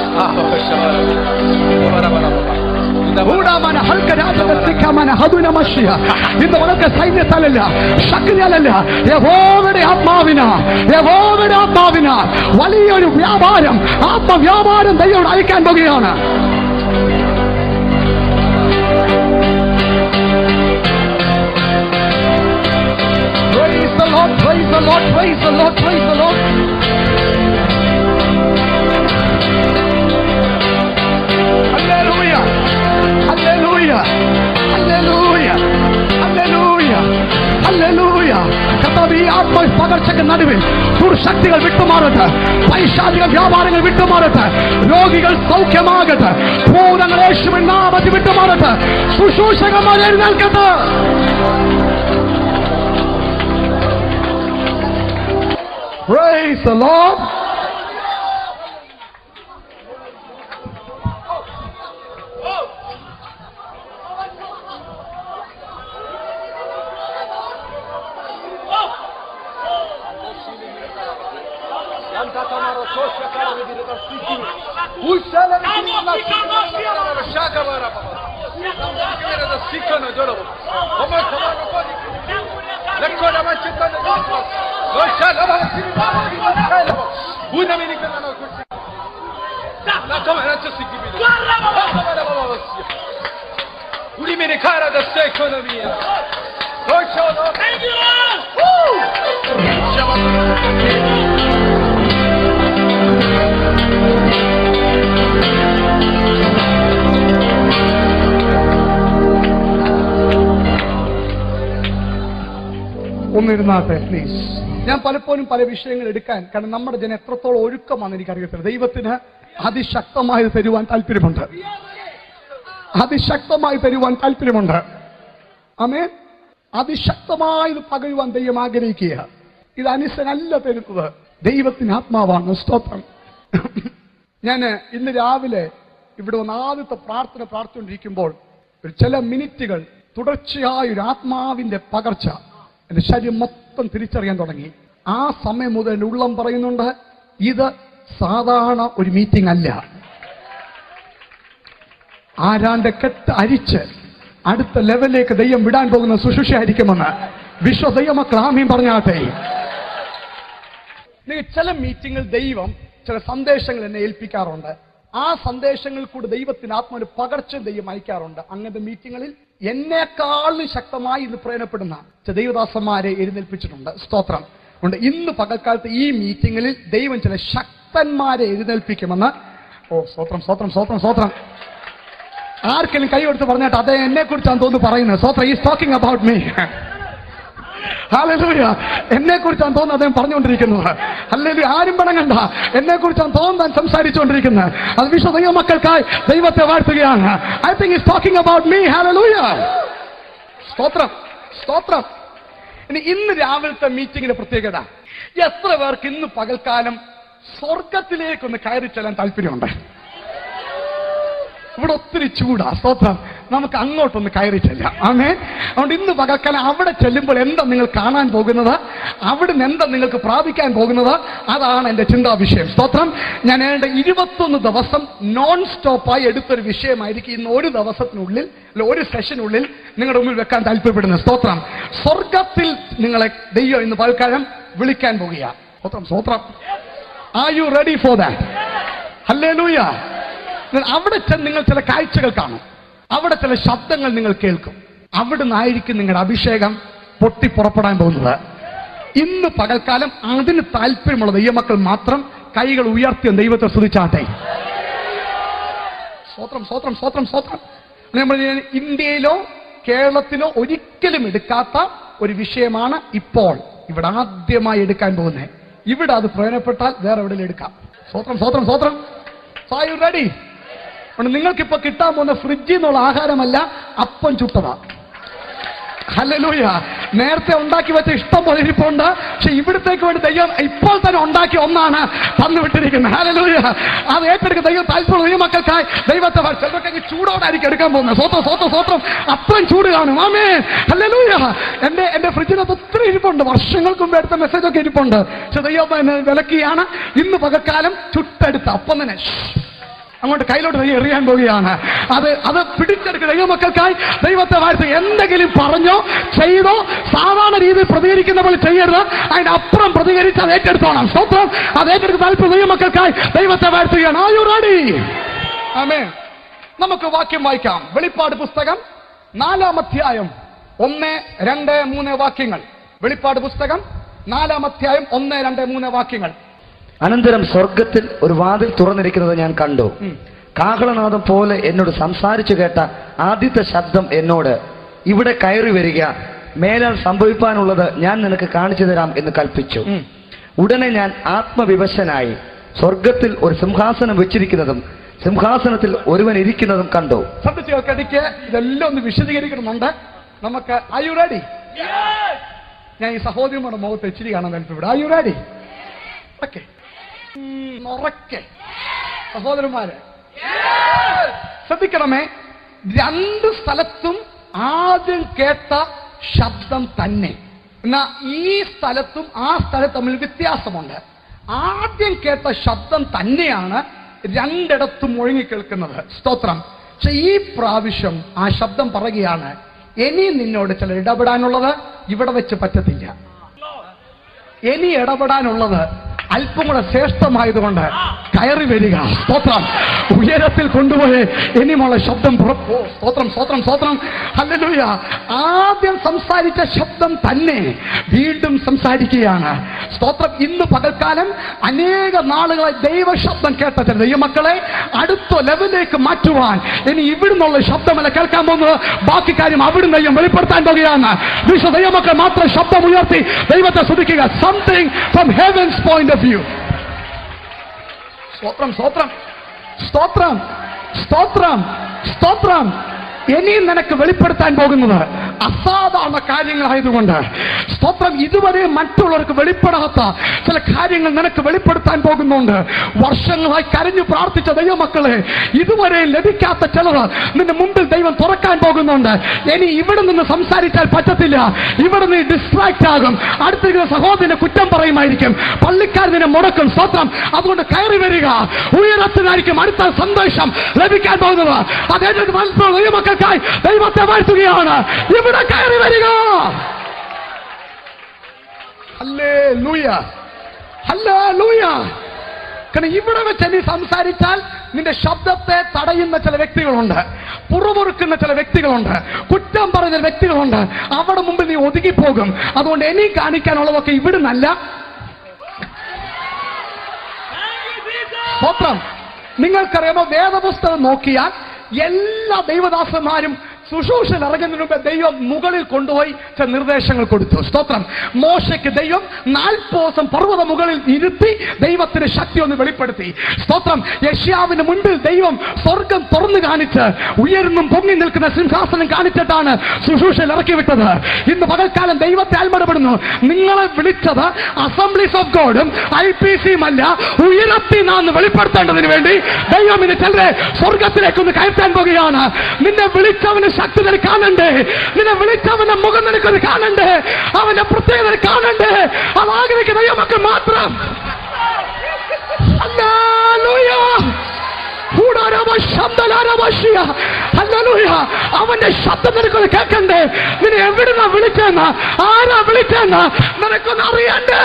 [SPEAKER 1] ഊടാമന, ഹൽക്കരാജന, സിഖമന, ഹതുനമശ്യ. ഇന്ന് വളരെ സൈന്യത്താലല്ല ശക്തിയാലല്ല യഹോവയുടെ ആത്മാവിന യഹോവയുടെ ആത്മാവിന വലിയൊരു വ്യാപാരം ആത്മവ്യാപാരം ദൈവം അയക്കാൻ പോകുകയാണ് Praise the Lord, praise the Lord, praise the Lord, praise the Lord. Hallelujah. Hallelujah. Hallelujah. Hallelujah. Hallelujah. കർത്താവ് ഈ ആത്മ പകർച്ചയ്ക്ക് നടുവിൽ ദുർശക്തികൾ വിട്ടുമാറട്ടെ പൈശാചിക വ്യാപാരങ്ങൾ വിട്ടുമാറട്ടെ രോഗികൾ സൗഖ്യമാകട്ടെ ഭൂതങ്ങൾ യേശുവിൻ നാമത്തിൽ വിട്ടുമാറട്ടെ ശുശ്രൂഷകന്മാർ എഴുന്നേൽക്കട്ടെ Praise the Lord. ഒന്നിരുന്നാട്ടെ പ്ലീസ് ഞാൻ പലപ്പോഴും പല വിഷയങ്ങൾ എടുക്കാൻ കാരണം നമ്മുടെ ജനം എത്രത്തോളം ഒഴുക്കമാണെന്ന് എനിക്കറിയത്തില്ല ദൈവത്തിന് അതിശക്തമായി തരുവാൻ താല്പര്യമുണ്ട് അതിശക്തമായി തരുവാൻ താല്പര്യമുണ്ട് അമേ അതിശക്തമായി ഇത് പകരുവാൻ ദൈവം ആഗ്രഹിക്കുക ഇത് അനുസരല്ല തരുന്നത് ദൈവത്തിന് ആത്മാവാണ് സ്തോത്രം ഞാൻ ഇന്ന് രാവിലെ ഇവിടെ വന്ന് ആദ്യത്തെ പ്രാർത്ഥന പ്രാർത്ഥിച്ചുകൊണ്ടിരിക്കുമ്പോൾ ഒരു ചില മിനിറ്റുകൾ തുടർച്ചയായ ഒരു ആത്മാവിന്റെ പകർച്ച എന്റെ ശരീരം മൊത്തം തിരിച്ചറിയാൻ തുടങ്ങി ആ സമയം മുതൽ എൻ്റെ ഉള്ളം പറയുന്നുണ്ട് ഇത് സാധാരണ ഒരു മീറ്റിംഗ് അല്ല ആരാന്റെ കെട്ട് അരിച്ച് അടുത്ത ലെവലിലേക്ക് ദൈവം വിടാൻ പോകുന്ന ശുശ്രൂഷയായിരിക്കുമെന്ന് വിശ്വ ദൈവമക്കൾ ആമീൻ പറഞ്ഞാട്ടെ നിങ്ങൾ ചില മീറ്റിങ്ങിൽ ദൈവം ചില സന്ദേശങ്ങൾ എന്നെ ഏൽപ്പിക്കാറുണ്ട് ആ സന്ദേശങ്ങളിൽ കൂടി ദൈവത്തിന് ആത്മാവിന് പകർച്ച ദൈവം അയക്കാറുണ്ട് അങ്ങനത്തെ മീറ്റിങ്ങളിൽ എന്നെക്കാളും ശക്തമായി ഇന്ന് പ്രയോജനപ്പെടുന്ന ചില ദൈവദാസന്മാരെ എഴുന്നേൽപ്പിച്ചിട്ടുണ്ട് സ്തോത്രം ഉണ്ട് ഇന്ന് പകൽക്കാലത്ത് ഈ മീറ്റിങ്ങളിൽ ദൈവം ചില ശക്തന്മാരെ എഴുന്നേൽപ്പിക്കുമെന്ന് ഓ സ്തോത്രം സ്തോത്രം സ്തോത്രം സ്തോത്രം ആർക്കെങ്കിലും കൈ കൊടുത്ത് പറഞ്ഞിട്ട് അതേ എന്നെ കുറിച്ചാണ് തോന്നുന്നു പറയുന്നത് സ്തോത്രം is talking about me hallelujah എന്നെ കുറിച്ചാണ് തോന്നുന്നത് അദ്ദേഹം പറഞ്ഞുകൊണ്ടിരിക്കുന്നത് അല്ലെങ്കിൽ ആരും പണങ്ങണ്ട എന്നെ കുറിച്ചാണ് തോന്നാൻ സംസാരിച്ചുകൊണ്ടിരിക്കുന്നത് അത് വിശ്വ ദൈവ മക്കൾക്കായി ദൈവത്തെ വാഴ്ത്തുകയാണ് I think is talking about me hallelujah സ്തോത്രം സ്തോത്രം ഇനി ഇന്ന് രാവിലത്തെ മീറ്റിംഗിന്റെ പ്രത്യേകത എത്ര പേർക്ക് ഇന്ന് പകൽക്കാലം സ്വർഗത്തിലേക്കൊന്ന് കയറി ചെല്ലാൻ താല്പര്യമുണ്ട് ഇവിടെ ഒത്തിരി ചൂടാ സ്തോത്രം നമുക്ക് അങ്ങോട്ടൊന്ന് കയറി ചെല്ലാം ആമേ അതുകൊണ്ട് ഇന്ന് പകൽക്കാലം അവിടെ ചെല്ലുമ്പോൾ എന്താ നിങ്ങൾ കാണാൻ പോകുന്നത് അവിടുന്ന് എന്താ നിങ്ങൾക്ക് പ്രാപിക്കാൻ പോകുന്നത് അതാണ് എന്റെ ചിന്താ വിഷയം സ്തോത്രം ഞാൻ ഏണ്ട ഇരുപത്തൊന്ന് ദിവസം നോൺ സ്റ്റോപ്പായി എടുത്തൊരു വിഷയമായിരിക്കും ഇന്ന് ഒരു ദിവസത്തിനുള്ളിൽ അല്ല ഒരു സെഷനുള്ളിൽ നിങ്ങളുടെ മുമ്പിൽ വെക്കാൻ താല്പര്യപ്പെടുന്നു സ്തോത്രം സ്വർഗത്തിൽ നിങ്ങളെ ദൈവം ഇന്ന് പകൽക്കാലം വിളിക്കാൻ പോകുക സ്തോത്രം സ്തോത്രം are you ready for that ഹല്ലേ അവിടെ ചെന്ന് നിങ്ങൾ ചില കാഴ്ചകൾ കാണും അവിടെ ചില ശബ്ദങ്ങൾ നിങ്ങൾ കേൾക്കും അവിടെ നിന്നായിരിക്കും നിങ്ങളുടെ അഭിഷേകം പൊട്ടി പുറപ്പെടാൻ പോകുന്നത് ഇന്ന് പകൽക്കാലം അതിന് താല്പര്യമുള്ള ദൈവമക്കൾ മാത്രം കൈകൾ ഉയർത്തിയ ദൈവത്തെ സ്തുതിച്ചാട്ടെ സ്വത്രം സ്വത്രം സ്വത്രം സ്വത്രം നമ്മൾ ഇന്ത്യയിലോ കേരളത്തിലോ ഒരിക്കലും എടുക്കാത്ത ഒരു വിഷയമാണ് ഇപ്പോൾ ഇവിടെ ആദ്യമായി എടുക്കാൻ പോകുന്നത് ഇവിടെ അത് പ്രയോജനപ്പെട്ടാൽ വേറെ എവിടെയും എടുക്കാം സ്വത്രം സ്വത്രം സ്വത്രം സായു റെഡി നിങ്ങൾക്ക് ഇപ്പൊ കിട്ടാൻ പോകുന്ന ഫ്രിഡ്ജിൽ നിന്നുള്ള ആഹാരമല്ല അപ്പം ചുട്ടതാ ഹല്ലേലൂയ നേരത്തെ ഉണ്ടാക്കി വെച്ച ഇഷ്ടം പോലെ ഇരിപ്പുണ്ട് പക്ഷെ ഇവിടത്തേക്ക് വേണ്ടി ദൈവം ഇപ്പോൾ തന്നെ ഉണ്ടാക്കി ഒന്നാണ് തന്നു വിട്ടിരിക്കുന്നത് ഹല്ലേലൂയ അത് ഏറ്റെടുക്കുന്ന ദൈവം താല്പര്യം ഈ മക്കൾക്കായി ദൈവത്തെ വ- ചിലർക്കൊക്കെ ചൂടോടായിരിക്കും എടുക്കാൻ പോകുന്നത് സ്വത്രം സ്വത്രം സ്വത്രം അത്രയും ചൂട് കാണും ആമേ ഹല്ലേലൂയ എന്റെ എന്റെ ഫ്രിഡ്ജിനകത്ത് ഒത്തിരി ഇരിപ്പുണ്ട് വർഷങ്ങൾക്ക് മുമ്പ് എടുത്ത മെസ്സേജ് ഒക്കെ ഇരിപ്പുണ്ട് പക്ഷെ ദൈവം എന്നെ വിലക്കിയാണ് ഇന്ന് പകൽക്കാലം ചുട്ടെടുത്ത് അപ്പം തന്നെ ഷ് അങ്ങോട്ട് കയ്യിലോട്ട് ദൈവം എറിയാൻ പോവുകയാണ് അത് അത് പിടിച്ചെടുക്കുന്ന ദൈവമക്കൾക്കായി ദൈവത്തെ വാഴ്ത്തി എന്തെങ്കിലും പറഞ്ഞോ ചെയ്തോ സാധാരണ രീതിയിൽ പ്രതികരിക്കുന്ന പോലെ ചെയ്യരുത് അതിന്റെ അപ്പുറം പ്രതികരിച്ച് അത് ഏറ്റെടുത്തോണം സ്വത്രം അത് ഏറ്റെടുത്ത് താല്പര്യം ദൈവമക്കൾക്കായി ദൈവത്തെ വാഴ്ത്തുകയാണ് ആയു റെഡി ആമേ നമുക്ക് വാക്യം വായിക്കാം വെളിപ്പാട് പുസ്തകം നാലാം അധ്യായം ഒന്ന് രണ്ട് മൂന്ന് വാക്യങ്ങൾ വെളിപ്പാട് പുസ്തകം നാലാം അധ്യായം ഒന്ന് രണ്ട് മൂന്ന് വാക്യങ്ങൾ
[SPEAKER 2] അനന്തരം സ്വർഗത്തിൽ ഒരു വാതിൽ തുറന്നിരിക്കുന്നത് ഞാൻ കണ്ടു
[SPEAKER 1] ഉം.
[SPEAKER 2] കാഹളനാദം പോലെ എന്നോട് സംസാരിച്ചു കേട്ട ആദ്യത്തെ ശബ്ദം എന്നോട് ഇവിടെ കയറി വരിക മേലാൽ സംഭവിപ്പാനുള്ളത് ഞാൻ നിനക്ക് കാണിച്ചു തരാം എന്ന് കൽപ്പിച്ചു
[SPEAKER 1] ഉം.
[SPEAKER 2] ഉടനെ ഞാൻ ആത്മവിവശനായി സ്വർഗത്തിൽ ഒരു സിംഹാസനം വെച്ചിരിക്കുന്നതും സിംഹാസനത്തിൽ ഒരുവൻ ഇരിക്കുന്നതും കണ്ടു
[SPEAKER 1] ശ്രദ്ധിച്ചു കേൾക്കടിക്ക് ഇതെല്ലാം ഒന്ന് വിശദീകരിക്കണമെന്നുണ്ട് നമുക്ക് ആയു റെഡി ഞാൻ ഈ സഹോദരിമാരുടെ മുഖത്ത് ഇച്ചിരി കാണാൻ താല്പര്യം ആയു റെഡി ഓക്കെ ഉറക്കെ സഹോദരന്മാരെ ശ്രദ്ധിക്കണമേ രണ്ട് സ്ഥലത്തും ആദ്യം കേട്ട ശബ്ദം തന്നെ എന്നാ ഈ സ്ഥലത്തും ആ സ്ഥലത്തും തമ്മിൽ വ്യത്യാസമുണ്ട് ആദ്യം കേട്ട ശബ്ദം തന്നെയാണ് രണ്ടിടത്തും മുഴങ്ങി കേൾക്കുന്നത് സ്തോത്രം പക്ഷെ ഈ പ്രാവശ്യം ആ ശബ്ദം പറയുകയാണ് ഇനി നിന്നോട് ചില ഇടപെടാനുള്ളത് ഇവിടെ വെച്ച് പറ്റത്തില്ല ഇനി ഇടപെടാനുള്ളത് അല്പം കൂടെ ശ്രേഷ്ഠമായതുകൊണ്ട് കയറി വരിക സ്തോത്രം ഉയരത്തിൽ കൊണ്ടുപോയി ഇനിയുമുള്ള ശബ്ദം പുറ- ഓ, സ്തോത്രം സ്തോത്രം സ്തോത്രം ഹല്ലേലൂയ ആദ്യം സംസാരിച്ച ശബ്ദം തന്നെ വീണ്ടും സംസാരിക്കുകയാണ് സ്തോത്രം ഇന്ന് പകൽക്കാലം അനേക നാളുകളെ ദൈവശബ്ദം കേട്ട ചില ദൈവമക്കളെ അടുത്ത ലെവലിലേക്ക് മാറ്റുവാൻ ഇനി ഇവിടുന്നുള്ള ശബ്ദമല്ല കേൾക്കാൻ പോകുന്നത് ബാക്കി കാര്യം അവിടുന്ന് ദൈവം വെളിപ്പെടുത്താൻ പോകുകയാണ് വിശ്വ ദൈവമക്കൾ മാത്രം ശബ്ദം ഉയർത്തി ദൈവത്തെ ശ്രദ്ധിക്കുക something from heavens point of view സ്തോത്രം സ്തോത്രം സ്തോത്രം സ്തോത്രം സ്തോത്രം ഇനിയും നിനക്ക് വെളിപ്പെടുത്താൻ പോകുന്നത് അസാധാരണ കാര്യങ്ങളായതുകൊണ്ട് സ്തോത്രം ഇതുവരെ മറ്റുള്ളവർക്ക് വെളിപ്പെടാത്ത ചില കാര്യങ്ങൾ നിനക്ക് വെളിപ്പെടുത്താൻ പോകുന്നുണ്ട് വർഷങ്ങളായി കരഞ്ഞു പ്രാർത്ഥിച്ച ദൈവമക്കളെ ഇതുവരെ ലഭിക്കാത്ത ചിലത് നിന്റെ മുമ്പിൽ ദൈവം തുറക്കാൻ പോകുന്നുണ്ട് ഇനി ഇവിടെ നിന്ന് സംസാരിച്ചാൽ പറ്റത്തില്ല ഇവിടെ നീ ഡിസ്ട്രാക്ട് ആകും അടുത്തിരിക്കുന്ന സഹോദരനെ കുറ്റം പറയുമായിരിക്കും പള്ളിക്കാർ നിന്നെ മുടക്കും സ്തോത്രം അതുകൊണ്ട് കയറി വരിക ഉയരത്തിനായിരിക്കും അടുത്ത സന്തോഷം ലഭിക്കാൻ പോകുന്നത് അതേ മനസ്സിലുള്ള ദൈവമക്കൾക്കായി ദൈവത്തെ വാഴ്ത്തുകയാണ് ഇവിടെ കയറി വരിക അല്ലേ ലൂയ അല്ലേ ലൂയ കാരണം ഇവിടെ വെച്ച് നീ സംസാരിച്ചാൽ നിന്റെ ശബ്ദത്തെ തടയുന്ന ചില വ്യക്തികളുണ്ട് പുറമുറുക്കുന്ന ചില വ്യക്തികളുണ്ട് കുറ്റം പറയുന്ന വ്യക്തികളുണ്ട് അവിടെ മുമ്പിൽ നീ ഒതുങ്ങിപ്പോകും അതുകൊണ്ട് ഇനി കാണിക്കാനുള്ളതൊക്കെ ഇവിടുന്നല്ല സ്തോത്രം നിങ്ങൾക്കറിയാമോ വേദപുസ്തകം നോക്കിയാൽ എല്ലാ ദൈവദാസന്മാരും ശുശ്രൂഷയിൽ ഇറങ്ങുന്നതിന് മുമ്പ് ദൈവം മുകളിൽ കൊണ്ടുപോയി ചില നിർദ്ദേശങ്ങൾ കൊടുത്തു സ്തോത്രം മോശയ്ക്ക് ദൈവം നാൽപ്പത് ദിവസം പർവ്വത മുകളിൽ ഇരുത്തി ദൈവത്തിന്റെ ശക്തി ഒന്ന് വെളിപ്പെടുത്തി സ്തോത്രം യഷ്യാവിന് മുൻപിൽ ദൈവം സ്വർഗം തുറന്നു കാണിച്ച് ഉയർന്നും പൊങ്ങി നിൽക്കുന്ന സിംഹാസനം കാണിച്ചിട്ടാണ് ശുശ്രൂഷയിൽ ഇറക്കി വിട്ടത് ഇന്ന് പകൽക്കാലം ദൈവത്തെ ആൽമടപ്പെടുന്നു നിങ്ങളെ വിളിച്ചത് അസംബ്ലീസ് ഓഫ് ഗോഡും ഐ പി സിയും അല്ല ഉയരത്തിൽ നാന്ന് വെളിപ്പെടുത്തേണ്ടതിന് വേണ്ടി ദൈവം ഇന്ന് ചിലരെ സ്വർഗത്തിലേക്ക് ഒന്ന് കയറ്റാൻ പോകുകയാണ് നിന്നെ വിളിച്ചവന് ശക്തി നിനക്ക് കാണണ്ടേ നിന്നെ വിളിച്ചവന്റെ മുഖം നിനക്കൊന്ന് കാണണ്ടേ അവന്റെ പ്രത്യേകത കാണണ്ടേ അത് ആഗ്രഹിക്കുന്ന ദൈവമക്കൾ മാത്രം ഹല്ലേലൂയ. കൂടാരവ ശബ്ദലാരവശിയ. ഹല്ലേലൂയ. അവന്റെ ശബ്ദം നിനക്കൊന്ന് കേൾക്കണ്ടേ നിന്നെ എവിടുന്ന വിളിച്ചെന്ന് ആരാ വിളിച്ചെന്ന് നിനക്കൊന്ന് അറിയണ്ടേ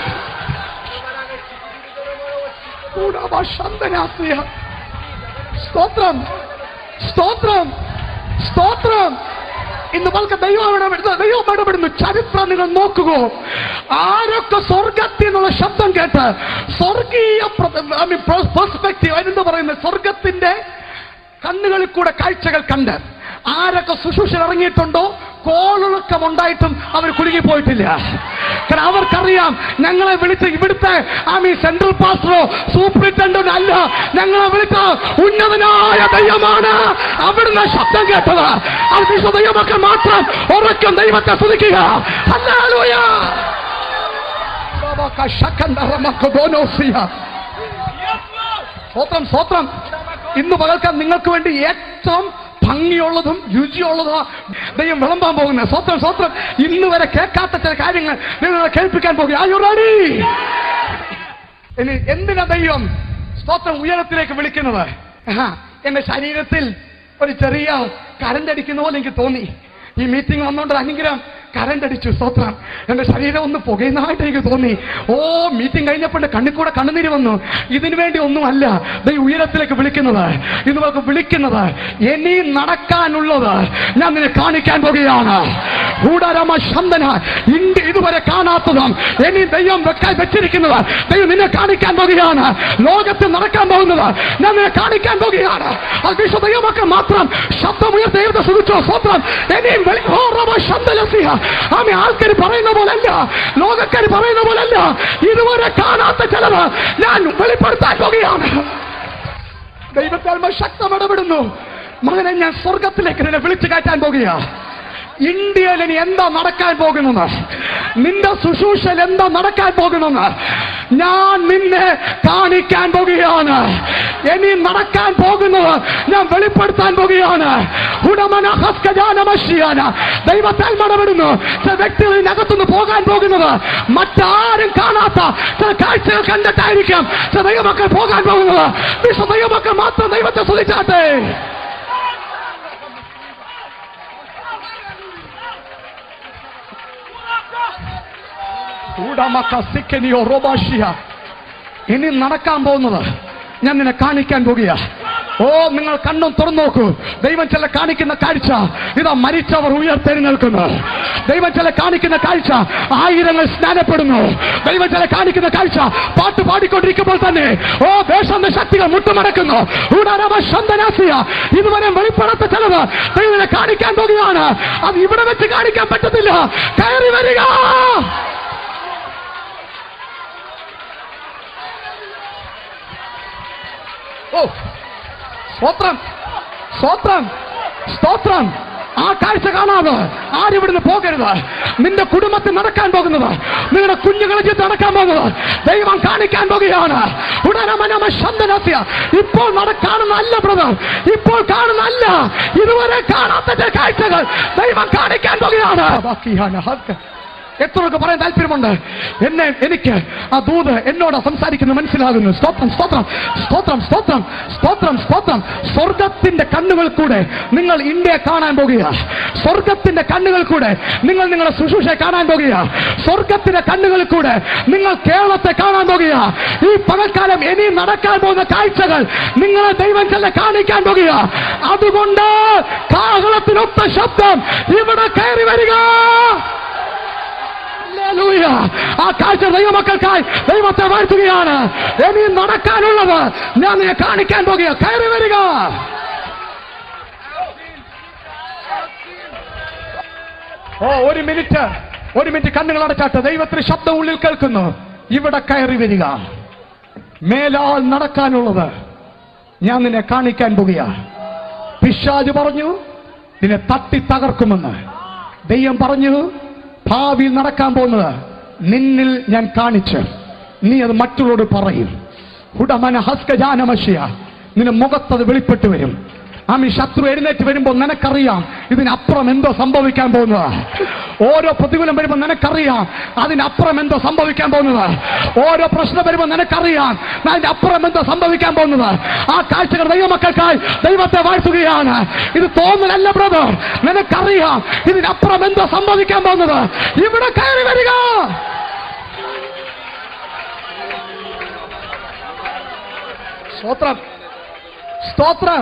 [SPEAKER 1] കൂടാവ ശബ്ദനാസിയ. സ്തോത്രം സ്തോത്രം സ്തോത്രം ഇന്ന് നമുക്ക് ദൈവം ഇടപെടുന്നു ദൈവം ഇടപെടുന്നു ചരിത്രം നിങ്ങൾ നോക്കുക ആരൊക്കെ സ്വർഗത്തിൽ നിന്നുള്ള ശബ്ദം കേട്ട് സ്വർഗീയ പെർസ്പെക്റ്റീവ് അതിനെന്താ പറയുന്നത് സ്വർഗത്തിന്റെ കണ്ണുകളിൽ കൂടെ കാഴ്ചകൾ കണ്ട് ആരൊക്കെ ശുശ്രൂഷയിൽ ഇറങ്ങിയിട്ടുണ്ടോ കോളിളക്കം ഉണ്ടായിട്ടും അവർ കുലുങ്ങിപ്പോയിട്ടില്ല കാരണം അവർക്കറിയാം ഞങ്ങളെ വിളിച്ച് ഇവിടുത്തെ ആമി സെൻട്രൽ പാസ്റ്ററോ സൂപ്രിറ്റൻഡന്റ് അല്ല ഞങ്ങളെ വിളിച്ച ഉന്നതനായ ദൈവമാണ് അവിടുന്ന് ശബ്ദം കേട്ടത് അത് വിശ്വ ദൈവമൊക്കെ മാത്രം ഉറക്കം ദൈവത്തെ സ്തുതിക്കുക ഹല്ലേലൂയ. ബാബാക്ക ശക്കന്തറമക്ക ദോനോസിയ. സ്തോത്രം സ്തോത്രം ഇന്ന് പകൽക്കാൻ നിങ്ങൾക്ക് വേണ്ടി ഏറ്റവും ഭംഗിയുള്ളതും രുചിയുള്ളതും ദൈവം വിളമ്പാൻ പോകുന്നത് സ്വത്രം സ്വത്രം ഇന്ന് വരെ കേൾക്കാത്ത ചില കാര്യങ്ങൾ നിങ്ങളെ കേൾപ്പിക്കാൻ പോകുക ആയോ റെഡി ഇനി എന്തിനാ ദൈവം സ്തോത്രം ഉയരത്തിലേക്ക് വിളിക്കുന്നത് ആഹാ, എന്റെ ശരീരത്തിൽ ഒരു ചെറിയ കരണ്ട് അടിക്കുന്ന പോലെ എനിക്ക് തോന്നി ഈ മീറ്റിംഗ് വന്നോണ്ട് അനുഗ്രഹം കരണ്ട് അടിച്ചു സ്തോത്രം എന്റെ ശരീരം ഒന്ന് പുകയുന്നതായിട്ട് എനിക്ക് തോന്നി ഓ മീറ്റിംഗ് കഴിഞ്ഞപ്പോൾ എന്റെ കണ്ണിൽ കൂടെ കണ്ണുനീര് വന്നു ഇതിനു വേണ്ടി ഒന്നുമല്ല ദൈ ഉയരത്തിലേക്ക് വിളിക്കുന്നത് ഇത് നമുക്ക് വിളിക്കുന്നത് ഇനി നടക്കാനുള്ളത് ഞാൻ നിന്നെ കാണിക്കാൻ പോകുകയാണ് കൂടാരമ ശന്തന ഇന്ത്യ ഇതുവരെ കാണാത്തതും ഇനി ദൈവം വെക്കാൻ വെച്ചിരിക്കുന്നത് ദൈവം നിന്നെ കാണിക്കാൻ പോകുകയാണ് ലോകത്തിൽ നടക്കാൻ പോകുന്നത് ഞാൻ നിന്നെ കാണിക്കാൻ പോകുകയാണ് അത് വിശ്വ ദൈവമൊക്കെ മാത്രം ശബ്ദമുയർ ദൈവത്തെ സുഖിച്ചോ സ്വത്രം ഇനിയും വെളി- ഓ, റബ്ബ ശബ്ദലസിയ. ആമേ ആൾക്കാർ പറയുന്ന പോലല്ല ലോകക്കാർ പറയുന്ന പോലല്ല ഇതുവരെ കാണാത്ത ചിലത് ഞാൻ വെളിപ്പെടുത്താൻ പോകുകയാണ് ദൈവത്താൽ ശക്തം ഇടപെടുന്നു മകനെ ഞാൻ സ്വർഗത്തിലേക്ക് നിന്നെ വിളിച്ചു കയറ്റാൻ പോകുക ഇന്ത്യയിൽ ഇനി എന്താ നടക്കാൻ പോകുന്നത് നിന്റെ ശുശ്രൂഷയിൽ എന്താ നടക്കാൻ പോകുന്നത് ഞാൻ നിന്നെ കാണിക്കാൻ പോകുകയാണ് ഇനി നടക്കാൻ പോകുന്നത് ഞാൻ വെളിപ്പെടുത്താൻ പോകുകയാണ് ഉടമന ഹസ്കജാനമശിയാന ദൈവത്താൽ മടപെടുന്നു ചില വ്യക്തികൾ ഇതിനകത്തുനിന്ന് പോകാൻ പോകുന്നത് മറ്റാരും കാണാത്ത ചില കാഴ്ചകൾ കണ്ടിട്ടായിരിക്കാം ചില ദൈവമക്കൾ പോകാൻ പോകുന്നത് വിശ്വ ദൈവമക്കൾ മാത്രം ദൈവത്തെ സ്തുതിച്ചാട്ടെ ഉടമക്ക സിക്കനിയോ റോബാഷിയ ഇനി നടക്കാൻ പോകുന്നത് ഞാൻ നിന്നെ കാണിക്കാൻ പോകുക ഓ നിങ്ങൾ കണ്ണും തുറന്നു നോക്കൂ ദൈവം ചില കാണിക്കുന്ന കാഴ്ച ഇതാ മരിച്ചവർ ഉയർത്തെഴുന്നേൽക്കുന്നു ദൈവം ചില കാണിക്കുന്ന കാഴ്ച ആയിരങ്ങൾ സ്നാനപ്പെടുന്നു ദൈവം ചില കാണിക്കുന്ന കാഴ്ച പാട്ട് പാടിക്കൊണ്ടിരിക്കുമ്പോൾ തന്നെ ഓ ദേശന്റെ ശക്തികൾ മുട്ടുമടക്കുന്നു ഉടനവ ശന്തനാസിയ ഇതുവരെ വെളിപ്പെടാത്ത ചിലത് ദൈവനെ കാണിക്കാൻ പോകുകയാണ് അത് ഇവിടെ വെച്ച് കാണിക്കാൻ പറ്റത്തില്ല കയറി വരിക ഓ സ്വത്രം സ്വത്രം സ്തോത്രം ആ കാഴ്ച കാണാതെ ആരും ഇവിടുന്ന് പോകരുത് നിന്റെ കുടുംബത്തിൽ നടക്കാൻ പോകുന്നത് നിങ്ങളുടെ കുഞ്ഞുങ്ങളെ ജീവിതത്തിൽ നടക്കാൻ പോകുന്നത് ദൈവം കാണിക്കാൻ പോകുകയാണ് ഉടനമനമ ശബ്ദനസ്യ ഇപ്പോൾ നട കാണുന്നല്ല ബ്രദർ ഇപ്പോൾ കാണുന്നല്ല ഇതുവരെ കാണാത്ത കാഴ്ചകൾ ദൈവം കാണിക്കാൻ പോകുകയാണ് ബാക്കിയാണ് ഹക്ക്. എത്രയൊക്കെ പറയാൻ താല്പര്യമുണ്ട് എന്നെ എനിക്ക് ആ ദൂത് എന്നോട് സംസാരിക്കുന്നത് മനസ്സിലാകുന്നു സ്തോത്രം സ്തോത്രം സ്തോത്രം സ്തോത്രം സ്തോത്രം സ്തോത്രം സ്വർഗത്തിന്റെ കണ്ണുകൾ കൂടെ നിങ്ങൾ ഇന്ത്യയെ കാണാൻ പോകുക സ്വർഗത്തിന്റെ കണ്ണുകൾ കൂടെ നിങ്ങൾ നിങ്ങളുടെ ശുശ്രൂഷയെ കാണാൻ പോകുക സ്വർഗത്തിന്റെ കണ്ണുകൾ കൂടെ നിങ്ങൾ കേരളത്തെ കാണാൻ പോകുക ഈ പകൽക്കാലം ഇനി നടക്കാൻ പോകുന്ന കാഴ്ചകൾ നിങ്ങളെ ദൈവം ചെല്ല കാണിക്കാൻ പോകുക അതുകൊണ്ട് കാഹളത്തിനൊത്ത ശബ്ദം ഇവിടെ കയറി വരിക ഹല്ലേലൂയ. ആ കാഴ്ച ദൈവമക്കൾക്കായി ദൈവത്തെ വാഴ്ത്തുകയാണ് ഇനി നടക്കാനുള്ളത് ഞാൻ നിന്നെ കാണിക്കാൻ പോകുക കയറി വരിക ഓ ഒരു മിനിറ്റ് ഒരു മിനിറ്റ് കണ്ണുകൾ അടച്ചാട്ട് ദൈവത്തിന് ശബ്ദം ഉള്ളിൽ കേൾക്കുന്നു ഇവിടെ കയറി വരിക മേലാൽ നടക്കാനുള്ളത് ഞാൻ നിന്നെ കാണിക്കാൻ പോകുക പിശാജ് പറഞ്ഞു നിന്നെ തട്ടി തകർക്കുമെന്ന് ദൈവം പറഞ്ഞു ഭാവിയിൽ നടക്കാൻ പോകുന്നത് നിന്നിൽ ഞാൻ കാണിച്ച് നീ അത് മറ്റുള്ളവരോട് പറയും ഹുടമന ഹസ്കജാനമശിയ നിന്റെ മുഖത്തത് വെളിപ്പെട്ട് വരും ആമി ശത്രു എഴുന്നേറ്റ് വരുമ്പോൾ നിനക്കറിയാം ഇതിനപ്പുറം എന്തോ സംഭവിക്കാൻ പോകുന്നത് ഓരോ പ്രതികൂലം വരുമ്പോൾ നിനക്കറിയാം അതിനപ്പുറം എന്തോ സംഭവിക്കാൻ പോകുന്നത് ഓരോ പ്രശ്നം വരുമ്പോൾ നിനക്കറിയാം അതിന്റെ അപ്പുറം എന്തോ സംഭവിക്കാൻ പോകുന്നത് ആ കാഴ്ചകൾ ദൈവമക്കൾക്കായി ദൈവത്തെ വാഴ്ത്തുകയാണ് ഇത് തോന്നലല്ല ബ്രദർ നിനക്കറിയാം ഇതിനപ്പുറം എന്തോ സംഭവിക്കാൻ പോകുന്നത് ഇവിടെ കയറി വരിക സ്തോത്രം സ്തോത്രം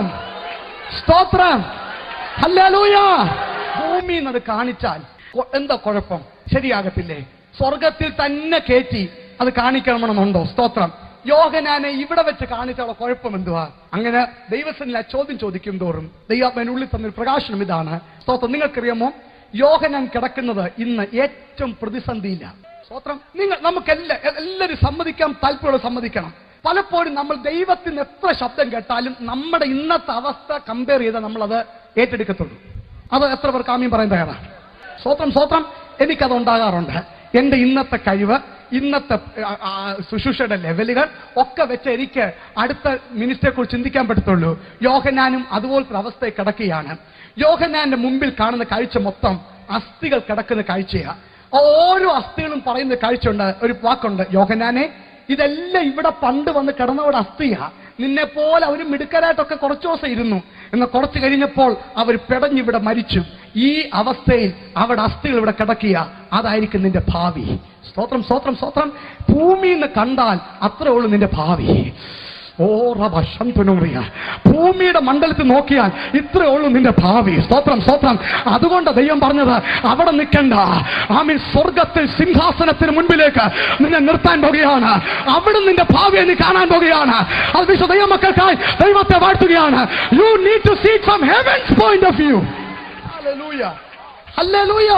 [SPEAKER 1] സ്തോത്രം ഹല്ലേലൂയ ഭൂമി അത് കാണിച്ചാൽ കൊ- എന്താ കുഴപ്പം ശരിയാകത്തില്ലേ സ്വർഗത്തിൽ തന്നെ കയറ്റി അത് കാണിക്കണമെന്നുണ്ടോ സ്തോത്രം യോഹനാനെ ഇവിടെ വെച്ച് കാണിച്ചുള്ള കുഴപ്പം എന്തുവാ അങ്ങനെ ദൈവസനിൽ ആ ചോദ്യം ചോദിക്കും തോറും ദൈവാത്മനുള്ളിൽ തന്നൊരു പ്രകാശനം ഇതാണ് സ്തോത്രം നിങ്ങൾക്കറിയാമോ യോഹനാൻ കിടക്കുന്നത് ഇന്ന് ഏറ്റവും പ്രതിസന്ധിയില്ല സ്തോത്രം നിങ്ങൾ നമുക്കെല്ലാം എല്ലാവരും സമ്മതിക്കാൻ താല്പര്യമുള്ള സമ്മതിക്കണം പലപ്പോഴും നമ്മൾ ദൈവത്തിന് എത്ര ശബ്ദം കേട്ടാലും നമ്മുടെ ഇന്നത്തെ അവസ്ഥ കമ്പയർ ചെയ്താൽ നമ്മളത് ഏറ്റെടുക്കത്തുള്ളൂ അത് എത്ര പേർക്ക് ആമ്യം പറയാൻ തയ്യാറാണ് സ്വത്രം സ്വത്രം എനിക്കത് ഉണ്ടാകാറുണ്ട് എന്റെ ഇന്നത്തെ കഴിവ് ഇന്നത്തെ ആ, ആ, ശുശ്രൂഷയുടെ ലെവലുകൾ ഒക്കെ വെച്ച് എനിക്ക് അടുത്ത മിനിസ്റ്ററെ കുറിച്ച് ചിന്തിക്കാൻ പറ്റത്തുള്ളൂ യോഹനാനും അതുപോലത്തെ അവസ്ഥയിൽ കിടക്കുകയാണ് യോഹനാന്റെ മുമ്പിൽ കാണുന്ന കാഴ്ച മൊത്തം അസ്ഥികൾ കിടക്കുന്ന കാഴ്ചയാണ് ഓരോ അസ്ഥികളും പറയുന്ന കാഴ്ചയുണ്ട് ഒരു വാക്കുണ്ട് യോഹനാനെ ഇതെല്ലാം ഇവിടെ പണ്ട് വന്ന് കിടന്നവിടെ അസ്ഥിയാ നിന്നെ പോലെ അവർ മിടുക്കരായിട്ടൊക്കെ കുറച്ചു ദിവസം ഇരുന്നു എന്നാൽ കുറച്ച് കഴിഞ്ഞപ്പോൾ അവർ പിടഞ്ഞിവിടെ മരിച്ചു ഈ അവസ്ഥയിൽ അവിടെ അസ്ഥികൾ ഇവിടെ കിടക്കുക അതായിരിക്കും നിന്റെ ഭാവി സ്തോത്രം സ്തോത്രം സ്തോത്രം ഭൂമിന്ന് കണ്ടാൽ അത്രേ ഉള്ളൂ നിന്റെ ഭാവി ഓ റബ ശംതുനുറിയ ഭൂമിയുടെ മണ്ഡലത്തിൽ നോക്കിയാൽ ഇത്രേ ഉള്ളൂ നിന്റെ ഭാവി സ്തോത്രം സ്തോത്രം അതുകൊണ്ട് ദൈവം പറഞ്ഞത് അവിടെ നിൽക്കണ്ട ആമീൻ സ്വർഗത്തിൽ സിംഹാസനത്തിന് മുൻപിലേക്ക് നിന്നെ നിർത്താൻ പോകുകയാണ് അവിടെ നിന്റെ ഭാവിയെ നീ കാണാൻ പോകുകയാണ് അത് വിശ്വ ദൈവമക്കൾക്കായി ദൈവത്തെ വാഴ്ത്തുകയാണ് you need to see from heavens point of view hallelujah hallelujah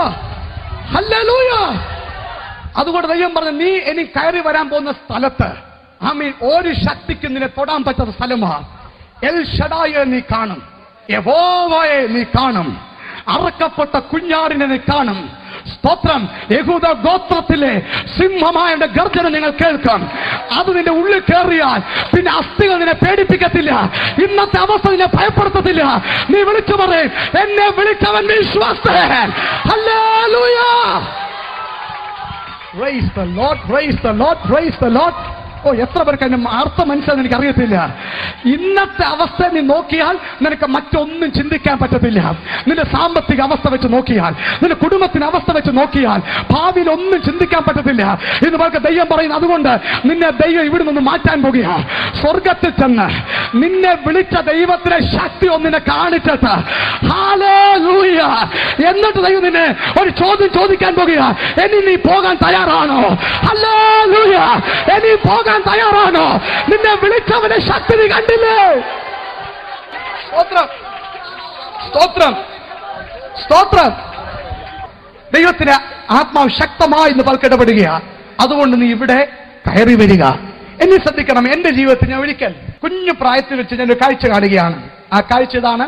[SPEAKER 1] hallelujah അതുകൊണ്ട് ദൈവം പറഞ്ഞു നീ ഇനി കയറി വരാൻ പോകുന്ന സ്ഥലത്ത് ആമീൻ ഒരു ശക്തിക്ക് നിന്നെ തൊടാൻ പറ്റാത്ത സ്ഥലമാണ് എൽ ഷഡായെ നീ കാണും യഹോവയെ നീ കാണും അറക്കപ്പെട്ട കുഞ്ഞാടിനെ നീ കാണും സ്തോത്രം യഹൂദ ഗോത്രത്തിലെ സിംഹമായ ഗർജന നിങ്ങൾ കേൾക്കാം അത് നിന്റെ ഉള്ളിൽ കയറിയാൽ പിന്നെ അസ്ഥികൾ നിന്നെ പേടിപ്പിക്കത്തില്ല ഇന്നത്തെ അവസ്ഥ നിന്നെ ഭയപ്പെടുത്തത്തില്ല നീ വിളിച്ചു പറയും എന്നെ വിളിച്ചവൻ വിശ്വാസൻ hallelujah praise the Lord praise the Lord praise the Lord ഓ എത്ര പേർക്ക് അതിന്റെ അർത്ഥം മനസ്സിലാന്ന് എനിക്ക് അറിയത്തില്ല ഇന്നത്തെ അവസ്ഥ നീ നോക്കിയാൽ നിനക്ക് മറ്റൊന്നും ചിന്തിക്കാൻ പറ്റത്തില്ല നിന്റെ സാമ്പത്തിക അവസ്ഥ വെച്ച് നോക്കിയാൽ നിന്റെ കുടുംബത്തിന്റെ അവസ്ഥ വെച്ച് നോക്കിയാൽ ഭാവിയിൽ ഒന്നും ചിന്തിക്കാൻ പറ്റത്തില്ല ഇന്ന് പേർക്ക് ദൈവം പറയുന്നു അതുകൊണ്ട് നിന്നെ ദൈവം ഇവിടെ നിന്ന് മാറ്റാൻ പോകുക സ്വർഗത്തിൽ ചെന്ന് നിന്നെ വിളിച്ച ദൈവത്തിലെ ശക്തി ഒന്നിനെ കാണിച്ചിട്ട് ഹാലേലൂയ എന്നിട്ട് ദൈവം നിന്നെ ഒരു ചോദ്യം ചോദിക്കാൻ പോകുക ഇനി നീ പോകാൻ തയ്യാറാണോ ഹല്ലേലൂയ ഇനി പോകാൻ തയ്യാറാണോ നിന്നെ വിളിച്ചവനെ ശക്തി നീ കണ്ടില്ലേ സ്തോത്രം സ്തോത്രം സ്തോത്രം ദൈവത്തിന് ആത്മാവ് ശക്തമായി ഇന്ന് പൽക്കിടപെടുകയാണ് അതുകൊണ്ട് നീ ഇവിടെ കയറി വരിക എന്നെ ശ്രദ്ധിക്കണം എന്റെ ജീവിതത്തിൽ ഞാൻ ഒരിക്കൽ കുഞ്ഞു പ്രായത്തിൽ വെച്ച് ഞാൻ ഒരു കാഴ്ച കാണുകയാണ് ആ കാഴ്ച ഇതാണ്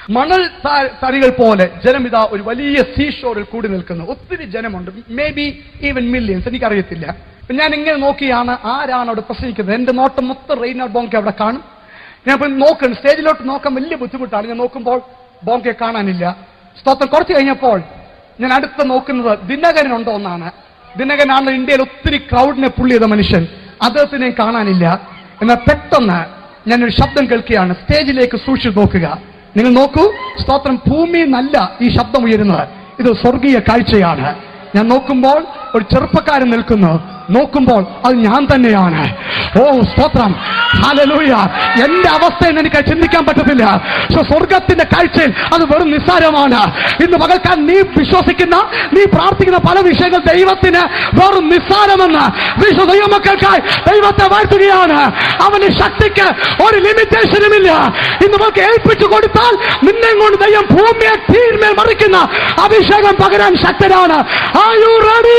[SPEAKER 1] മണൽ ത- തരികൾ പോലെ ജനം ഇതാ ഒരു വലിയ സീഷോറിൽ കൂടി നിൽക്കുന്നു ഒത്തിരി ജനമുണ്ട് മേ ബി ഈവൻ മില്യൻസ് എനിക്കറിയത്തില്ല അപ്പൊ ഞാൻ ഇങ്ങനെ നോക്കിയാണ് ആരാണ് അവിടെ പ്രസംഗിക്കുന്നത് എന്റെ നോട്ടം മൊത്തം റെയ്നാർ ബോങ്കെ അവിടെ കാണും ഞാൻ ഇപ്പൊ നോക്കണം സ്റ്റേജിലോട്ട് നോക്കാൻ വലിയ ബുദ്ധിമുട്ടാണ് ഞാൻ നോക്കുമ്പോൾ ബോങ്കെ കാണാനില്ല സ്തോത്രം കുറച്ച് കഴിഞ്ഞപ്പോൾ ഞാൻ അടുത്ത നോക്കുന്നത് ദിനകരൻ ഉണ്ടോ എന്നാണ് ദിനകരനാണ് ഇന്ത്യയിൽ ഒത്തിരി ക്രൗഡിനെ പുള്ളി ചെയ്ത മനുഷ്യൻ അദ്ദേഹത്തിനെ കാണാനില്ല എന്നാൽ പെട്ടെന്ന് ഞാനൊരു ശബ്ദം കേൾക്കുകയാണ് സ്റ്റേജിലേക്ക് സൂക്ഷിച്ചു നോക്കുക നിങ്ങൾ നോക്കൂ സ്തോത്രം ഭൂമി നല്ല ഈ ശബ്ദം ഉയരുന്നത് ഇത് സ്വർഗീയ കാഴ്ചയാണ് ഞാൻ നോക്കുമ്പോൾ ഒരു ചെറുപ്പക്കാരൻ നിൽക്കുന്നു നോക്കുമ്പോൾ അത് ഞാൻ തന്നെയാണ് ഓ സ്തോത്രം ഹല്ലേലൂയ എന്റെ അവസ്ഥയിൽ എനിക്ക് ചിന്തിക്കാൻ പറ്റത്തില്ല പക്ഷെ സ്വർഗത്തിന്റെ കാഴ്ചയിൽ അത് വെറും നിസ്സാരമാണ് ഇന്ന് പകൽക്കാൻ നീ വിശ്വസിക്കുന്ന നീ പ്രാർത്ഥിക്കുന്ന പല വിഷയങ്ങൾ ദൈവത്തിന് വെറും നിസ്സാരമെന്ന് വിശ്വ ദൈവമക്കൾക്കായി ദൈവത്തെ വാഴ്ത്തുകയാണ് അവന്റെ ശക്തിക്ക് ഒരു ലിമിറ്റേഷനുമില്ല ഇന്ന് നമുക്ക് ഏൽപ്പിച്ചു കൊടുത്താൽ നിന്നെ കൊണ്ട് ദൈവം ഭൂമിയെ തീർമേൽ മറിക്കുന്ന അഭിഷേകം പകരാൻ ശക്തരാണ് Are you ready?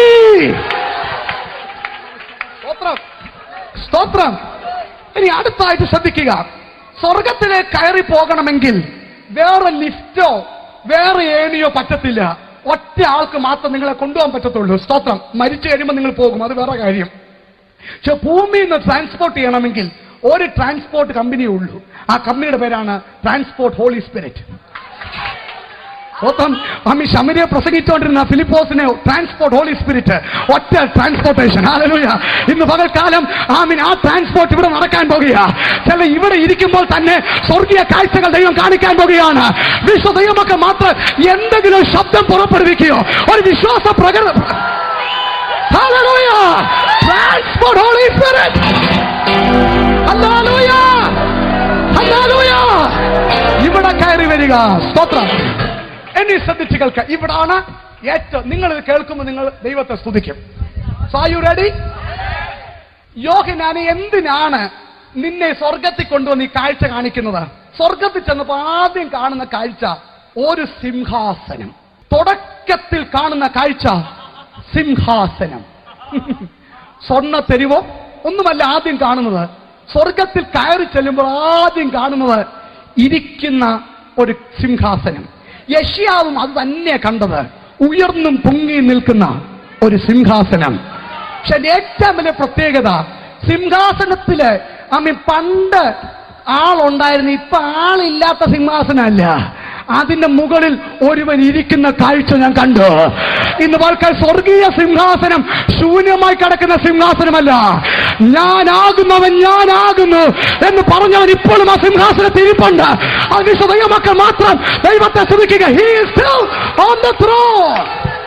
[SPEAKER 1] സ്തോത്രം സ്തോത്രം ഇനി അടുത്തായിട്ട് ശ്രദ്ധിക്കുക സ്വർഗത്തിലേക്ക് കയറി പോകണമെങ്കിൽ വേറെ ലിഫ്റ്റോ വേറെ ഏണിയോ പറ്റത്തില്ല ഒറ്റ ആൾക്ക് മാത്രം നിങ്ങളെ കൊണ്ടുപോകാൻ പറ്റത്തുള്ളൂ സ്തോത്രം മരിച്ചു കഴിയുമ്പോൾ നിങ്ങൾ പോകും അത് വേറെ കാര്യം പക്ഷെ ഭൂമിയിൽ നിന്ന് ട്രാൻസ്പോർട്ട് ചെയ്യണമെങ്കിൽ ഒരു ട്രാൻസ്പോർട്ട് കമ്പനിയേ ഉള്ളൂ ആ കമ്പനിയുടെ പേരാണ് ട്രാൻസ്പോർട്ട് ഹോളി സ്പിരിറ്റ് സ്വന്തം അമ്മി ശമരിയെ പ്രസംഗിച്ചുകൊണ്ടിരുന്ന ഫിലിപ്പോസിനെ ട്രാൻസ്പോർട്ട് ഹോളി സ്പിരിറ്റ് ഒറ്റ ട്രാൻസ്പോർട്ടേഷൻ ഹാലലൂയ ഇന്ന് പകൽക്കാലം ആമിൻ ആ ട്രാൻസ്പോർട്ട് ഇവിടെ നടക്കാൻ പോകുക ചില ഇവിടെ ഇരിക്കുമ്പോൾ തന്നെ സ്വർഗീയ കാഴ്ചകൾ ദൈവം കാണിക്കാൻ പോകുകയാണ് വിശ്വ ദൈവമൊക്കെ മാത്രം എന്തെങ്കിലും ശബ്ദം പുറപ്പെടുവിക്കുകയോ ഒരു വിശ്വാസ പ്രകട Hallelujah! Transport Holy Spirit! Hallelujah! Hallelujah! ഇവിടെ കയറി വരിക സ്തോത്രം എന്നെ ശ്രദ്ധിച്ച് കേൾക്കുക ഇവിടാണ് ഏറ്റവും നിങ്ങൾ ഇത് കേൾക്കുമ്പോൾ നിങ്ങൾ ദൈവത്തെ സ്തുതിക്കും സായു റെഡി യോഹനാന് എന്തിനാണ് നിന്നെ സ്വർഗത്തിൽ കൊണ്ടുവന്ന് ഈ കാഴ്ച കാണിക്കുന്നത് സ്വർഗത്തിൽ ചെന്നപ്പോ ആദ്യം കാണുന്ന കാഴ്ച ഒരു സിംഹാസനം തുടക്കത്തിൽ കാണുന്ന കാഴ്ച സിംഹാസനം സ്വർണ്ണ തെരുവോ ഒന്നുമല്ല ആദ്യം കാണുന്നത് സ്വർഗത്തിൽ കയറി ചെല്ലുമ്പോൾ ആദ്യം കാണുന്നത് ഇരിക്കുന്ന ഒരു സിംഹാസനം യഷ്യാവും അത് തന്നെ കണ്ടത് ഉയർന്നും പൊങ്ങി നിൽക്കുന്ന ഒരു സിംഹാസനം പക്ഷെ അതിന്റെ ഏറ്റവും വലിയ പ്രത്യേകത സിംഹാസനത്തില് അമ്മ പണ്ട് ആളുണ്ടായിരുന്നു ഇപ്പൊ ആളില്ലാത്ത സിംഹാസനമല്ല അതിന്റെ മുകളിൽ ഒരുവൻ ഇരിക്കുന്ന കാഴ്ച ഞാൻ കണ്ടു ഇന്ന് പാൽക്കാൽ സ്വർഗീയ സിംഹാസനം ശൂന്യമായി കിടക്കുന്ന സിംഹാസനമല്ല ഞാനാകുന്നവൻ ഞാനാകുന്നു എന്ന് പറഞ്ഞവൻ ഇപ്പോഴും ആ സിംഹാസനത്തിൽ ഇരിപ്പുണ്ട് അത് ദൈവമക്കൾ മാത്രം ദൈവത്തെ ശ്രമിക്കുക he still on the throne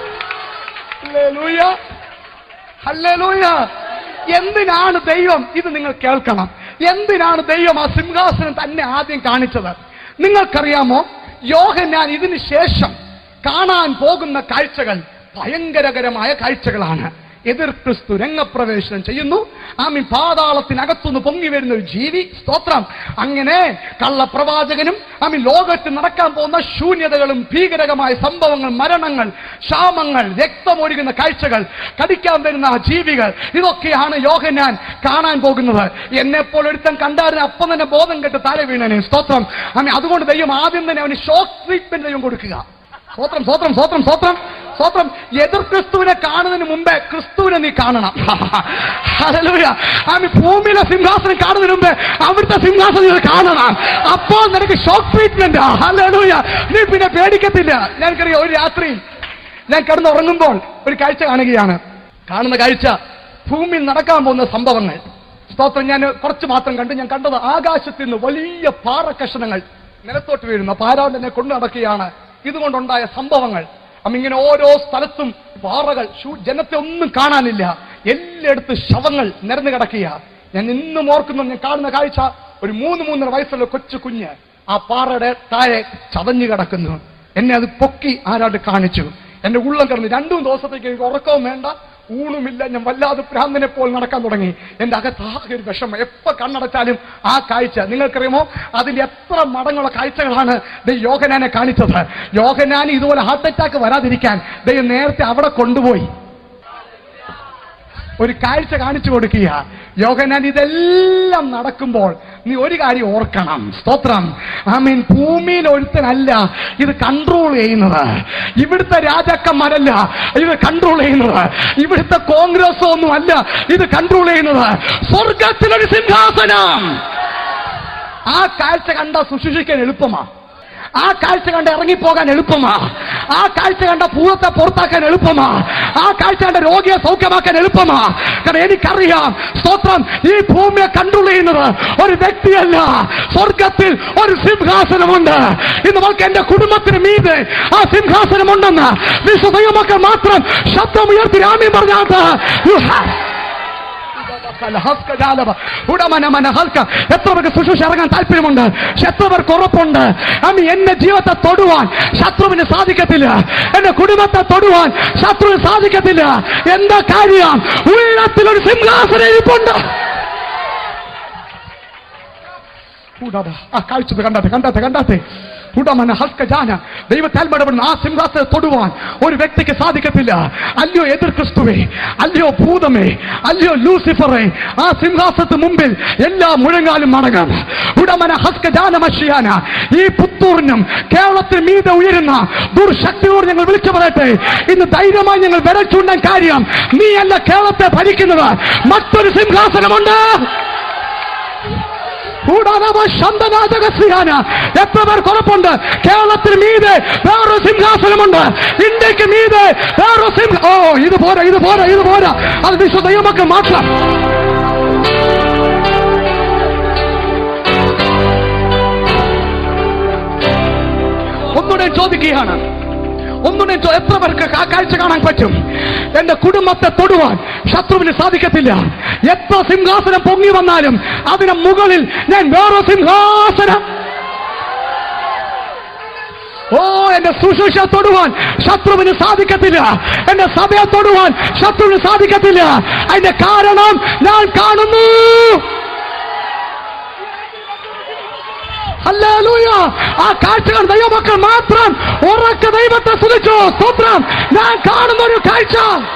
[SPEAKER 1] hallelujah hallelujah എന്തിനാണ് ദൈവം ഇത് നിങ്ങൾ കേൾക്കണം എന്തിനാണ് ദൈവം ആ സിംഹാസനം തന്നെ ആദ്യം കാണിച്ചത് നിങ്ങൾക്കറിയാമോ യോഹന്നാൻ ഇതിന് ശേഷം കാണാൻ പോകുന്ന കാഴ്ചകൾ ഭയങ്കരകരമായ കാഴ്ചകളാണ് എതിർ ക്രിസ്തു രംഗപ്രവേശനം ചെയ്യുന്നു ആമി പാതാളത്തിനകത്തുനിന്ന് പൊങ്ങി വരുന്ന ഒരു ജീവി സ്തോത്രം അങ്ങനെ കള്ളപ്രവാചകനും ആമി ലോകത്ത് നടക്കാൻ പോകുന്ന ശൂന്യതകളും ഭീകരകമായ സംഭവങ്ങൾ മരണങ്ങൾ ക്ഷാമങ്ങൾ രക്തമൊഴുകുന്ന കാഴ്ചകൾ കടിക്കാൻ വരുന്ന ആ ജീവികൾ ഇതൊക്കെയാണ് യോഹന്നാൻ കാണാൻ പോകുന്നത് എന്നെ പോലെ ഒരുത്തൻ കണ്ടാറിന് അപ്പം തന്നെ ബോധം കെട്ട് താഴെ വീണനെ സ്തോത്രം ആമി അതുകൊണ്ട് ദൈവം ആദ്യം തന്നെ അവന് ഷോക്ക് ട്രീറ്റ്മെന്റ് ദൈവം കൊടുക്കുക സ്വത്രം സ്വത്രം സ്വത്രം സ്വത്രം സ്വത്രം എതിർ ക്രിസ്തുവിനെ കാണുന്നതിന് മുമ്പേ ക്രിസ്തുവിനെ നീ കാണണം ഹല്ലേലൂയ ആമി ഭൂമിയിലെ സിംഹാസനം കാണുന്നതിന് മുമ്പേ അവിടുത്തെ സിംഹാസനം നീ കാണണം അപ്പോൾ നിനക്ക് ഷോക്ക് ട്രീറ്റ്മെന്റ് ഹല്ലേലൂയ നീ പിന്നെ പേടിക്കത്തില്ല ഞങ്ങൾക്കറിയാം ഒരു രാത്രി ഞാൻ കിടന്നുറങ്ങുമ്പോൾ ഒരു കാഴ്ച കാണുകയാണ് കാണുന്ന കാഴ്ച ഭൂമിയിൽ നടക്കാൻ പോകുന്ന സംഭവങ്ങൾ സ്തോത്രം ഞാൻ കുറച്ച് മാത്രം കണ്ടു ഞാൻ കണ്ടത് ആകാശത്തിൽ നിന്ന് വലിയ പാറ കഷണങ്ങൾ നിലത്തോട്ട് വീഴുന്നു പാരാവൻ എന്നെ കൊണ്ടു നടക്കുകയാണ് ഇതുകൊണ്ടുണ്ടായ സംഭവങ്ങൾ അമ്മ ഇങ്ങനെ ഓരോ സ്ഥലത്തും പാറകൾ ശൂ- ജനത്തെ ഒന്നും കാണാനില്ല എല്ലായിടത്തും ശവങ്ങൾ നിരന്നു കിടക്കുക ഞാൻ ഇന്നും ഓർക്കുന്നു ഞാൻ കാണുന്ന കാഴ്ച ഒരു മൂന്ന് മൂന്നര വയസ്സുള്ള കൊച്ചു കുഞ്ഞ് ആ പാറയുടെ താഴെ ചതഞ്ഞു കിടക്കുന്നു എന്നെ അത് പൊക്കി ആരാണ്ട് കാണിച്ചു എന്റെ ഉള്ളം കിടന്ന് രണ്ടും ദിവസത്തേക്ക് എനിക്ക് ഉറക്കവും വേണ്ട ഊണുമില്ല ഞാൻ വല്ലാതെ ഭ്രാന്തനെ പോലെ നടക്കാൻ തുടങ്ങി എന്റെ അകത്താകെ ഒരു വിഷമം എപ്പോ കണ്ണടച്ചാലും ആ കാഴ്ച നിങ്ങൾക്കറിയാമോ അതിന്റെ എത്ര മടങ്ങുള്ള കാഴ്ചകളാണ് ദൈവം യോഹനാനെ കാണിച്ചത് യോഹനാന് ഇതുപോലെ ഹാർട്ട് അറ്റാക്ക് വരാതിരിക്കാൻ ദൈവം നേരത്തെ അവിടെ കൊണ്ടുപോയി ഒരു കാഴ്ച കാണിച്ചു കൊടുക്കുക യോഗനാൻ ഇതെല്ലാം നടക്കുമ്പോൾ നീ ഒരു കാര്യം ഓർക്കണം സ്തോത്രം ഐ മീൻ ഭൂമിയിൽ ഒരുത്തനല്ല ഇത് കൺട്രോൾ ചെയ്യുന്നത് ഇവിടുത്തെ രാജാക്കന്മാരല്ല ഇത് കൺട്രോൾ ചെയ്യുന്നത് ഇവിടുത്തെ കോൺഗ്രസ് ഒന്നും അല്ല ഇത് കൺട്രോൾ ചെയ്യുന്നത് സ്വർഗത്തിലൊരു സിംഹാസനം ആ കാഴ്ച കണ്ട ശുശ്രൂഷിക്കാൻ എളുപ്പമാ ആ കാഴ്ച കണ്ട് ഇറങ്ങിപ്പോകാൻ എളുപ്പമാ ആ കാഴ്ച കണ്ട ഭൂതത്തെ പുറത്താക്കാൻ എളുപ്പമാ ആ കാഴ്ച കണ്ട രോഗിയെ സൗഖ്യമാക്കാൻ എളുപ്പമാ കാരണം എനിക്കറിയാം സ്തോത്രം ഈ ഭൂമിയെ കൺട്രോൾ ചെയ്യുന്നത് ഒരു വ്യക്തിയല്ല സ്വർഗത്തിൽ ഒരു സിംഹാസനമുണ്ട് ഇന്ന് നമുക്ക് എന്റെ കുടുംബത്തിന് മീതെ ആ സിംഹാസനമുണ്ടെന്ന് വിശുദ്ധമക്കൾ മാത്രം ശബ്ദമുയർത്തി രാമ്യം പറഞ്ഞാട്ട് You have ഉടമനമന ഹൽക്ക എത്ര പേർക്ക് ശുശ്രൂഷ ഇറങ്ങാൻ താല്പര്യമുണ്ട് പക്ഷെ എത്ര പേർക്ക് ഉറപ്പുണ്ട് അമ്മ എന്റെ ജീവിതത്തെ തൊടുവാൻ ശത്രുവിന് സാധിക്കത്തില്ല എന്റെ കുടുംബത്തെ തൊടുവാൻ ശത്രുവിന് സാധിക്കത്തില്ല എന്താ കാര്യം ഉയരത്തിൽ ഒരു സിംഹാസനം ഇരിപ്പുണ്ട് ഉടമ ആ കാഴ്ച കണ്ടാട്ടെ കണ്ടാട്ടെ കണ്ടാട്ടെ ഉടമന ഹസ്കജാന ദൈവത്താൽ ഇടപെടുന്ന ആ സിംഹാസനം തൊടുവാൻ ഒരു വ്യക്തിക്ക് സാധിക്കത്തില്ല അല്ലയോ എതിർ ക്രിസ്തുവേ അല്ലയോ ഭൂതമേ അല്ലയോ ലൂസിഫറെ ആ സിംഹാസനത്തിന് മുമ്പിൽ എല്ലാ മുഴങ്ങാലും മടങ്ങാം ഉടമന ഹസ്കജാന മഷിയാന ഈ പുത്തൂറിനും കേരളത്തിന് മീതെ ഉയരുന്ന ദുർശക്തിയോട് ഞങ്ങൾ വിളിച്ചു പറയട്ടെ ഇന്ന് ധൈര്യമായി ഞങ്ങൾ വിരൽ ചൂണ്ടാൻ കാര്യം നീയല്ല കേരളത്തെ ഭരിക്കുന്നത് മറ്റൊരു സിംഹാസനമുണ്ട് കൂടാതെ ശന്തനാഥകസ്യാന എത്ര പേർ കുഴപ്പമുണ്ട് കേരളത്തിന് മീതെ വേറൊരു സിംഹാസനമുണ്ട് ഇന്ത്യക്ക് മീതെ വേറൊരു സിംഹ ഓ ഇത് പോരാ ഇത് പോരാ ഇത് പോരാ അത് വിശ്വ ദൈവമക്കൾ മാത്രം ഒന്നുകൂടെ ചോദിക്കുകയാണ് ഒന്നുകൂടെ ചോ- എത്ര പേർക്ക് ആ കാഴ്ച കാണാൻ പറ്റും എന്റെ കുടുംബത്തെ തൊടുവാൻ ശത്രുവിന് സാധിക്കത്തില്ല എത്ര സിംഹാസനം പൊങ്ങി വന്നാലും അതിന് മുകളിൽ ഞാൻ വേറെ സിംഹാസനം ഓ എന്റെ ശുശ്രൂഷ തൊടുവാൻ ശത്രുവിന് സാധിക്കത്തില്ല എന്റെ സഭയെ തൊടുവാൻ ശത്രുവിന് സാധിക്കത്തില്ല അതിന്റെ കാരണം ഞാൻ കാണുന്നു ഹല്ലേലൂയ. ആ കാഴ്ചകൾ ദൈവമക്കൾ മാത്രം ഉറക്ക ദൈവത്തെ സ്തുതിച്ചു സ്തോത്രം ഞാൻ കാണുന്ന ഒരു കാഴ്ച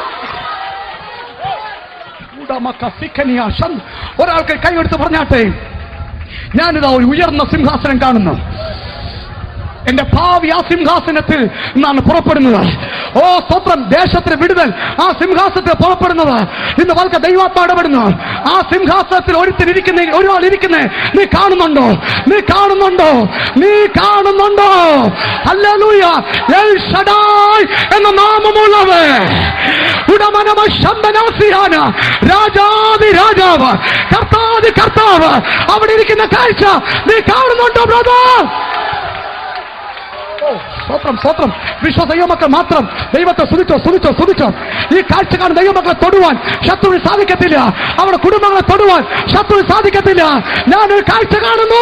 [SPEAKER 1] ഉടമക്ക സിക്കനിയ ഷൻ- ഒരാൾക്ക് കൈയെടുത്ത് പറഞ്ഞാട്ടെ ഞാനിതാ ഒരു ഉയർന്ന സിംഹാസനം കാണുന്നു എന്റെ ഭാവി ആ സിംഹാസനത്തിൽ നിന്നാണ് പുറപ്പെടുന്നത് ഓ സ്വത്രം ദേശത്തിന് വിടുതൽ ആ സിംഹാസനത്തിൽ പുറപ്പെടുന്നത് ഇന്ന് വളരെ ദൈവാത്മ ഇടപെടുന്നു ആ സിംഹാസനത്തിൽ ഒരുത്തിരിക്കുന്ന ഒരാൾ ഇരിക്കുന്നേ നീ കാണുന്നുണ്ടോ നീ കാണുന്നുണ്ടോ നീ കാണുന്നുണ്ടോ അല്ലൂയ എൽ ഷഡായ് എന്ന നാമമുള്ളവ ഉടമനമ ശബ്ദനാസിയാണ് രാജാതി രാജാവ് കർത്താതി കർത്താവ് അവിടെ ഇരിക്കുന്ന കാഴ്ച നീ കാണുന്നുണ്ടോ ബ്രദർ ഓ, സ്തോത്രം സ്തോത്രം വിശ്വ ദൈവമക്കൾ മാത്രം ദൈവത്തെ സ്തുതിച്ചോ സ്തുതിച്ചോ സ്തുതിച്ചോ ഈ കാഴ്ച കാണുന്ന ദൈവമക്കളെ തൊടുവാൻ ശത്രുവിന് സാധിക്കത്തില്ല അവരുടെ കുടുംബങ്ങളെ തൊടുവാൻ ശത്രുവിന് സാധിക്കത്തില്ല ഞാനൊരു കാഴ്ച കാണുന്നു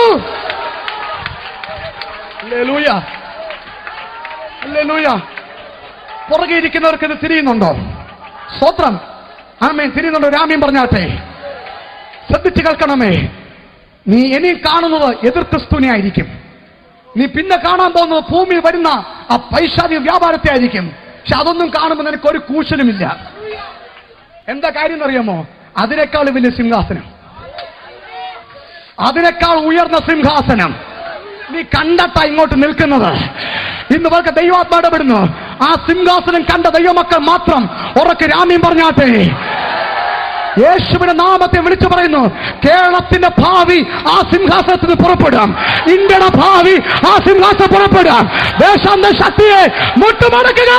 [SPEAKER 1] ഹല്ലേലൂയ. ഹല്ലേലൂയ. പുറകെ ഇരിക്കുന്നവർക്ക് ഇത് തിരിയുന്നുണ്ടോ സ്തോത്രം ആമേൻ തിരിയുന്നുണ്ടോ രാമ്യം പറഞ്ഞാട്ടെ ശ്രദ്ധിച്ചു കേൾക്കണമേ നീ ഇനി കാണുന്നത് എതിർ ക്രിസ്തുവിനെ ആയിരിക്കും നീ പിന്നെ കാണാൻ പോകുന്നത് ഭൂമിയിൽ വരുന്ന ആ പൈശാചിക വ്യാപാരത്തെ ആയിരിക്കും പക്ഷെ അതൊന്നും കാണുമ്പോൾ നിനക്ക് ഒരു കൂശലുമില്ല എന്താ കാര്യം എന്നറിയാമോ അതിനേക്കാൾ വലിയ സിംഹാസനം അതിനേക്കാൾ ഉയർന്ന സിംഹാസനം നീ കണ്ടട്ടാ ഇങ്ങോട്ട് നിൽക്കുന്നത് ഇന്ന് അവർക്ക് ദൈവാത്മ ഇടപെടുന്നു ആ സിംഹാസനം കണ്ട ദൈവമക്കൾ മാത്രം ഉറക്കെ രാമ്യം പറഞ്ഞാട്ടെ യേശുവിന്റെ നാമത്തെ വിളിച്ചു പറയുന്നു കേരളത്തിന്റെ ഭാവി ആ സിംഹാസനത്തിന് പുറപ്പെടാം ഇന്ത്യയുടെ ഭാവി ആ സിംഹാസനം പുറപ്പെടാം ദേശാന്ത ശക്തിയെ മുട്ടുമടക്കുക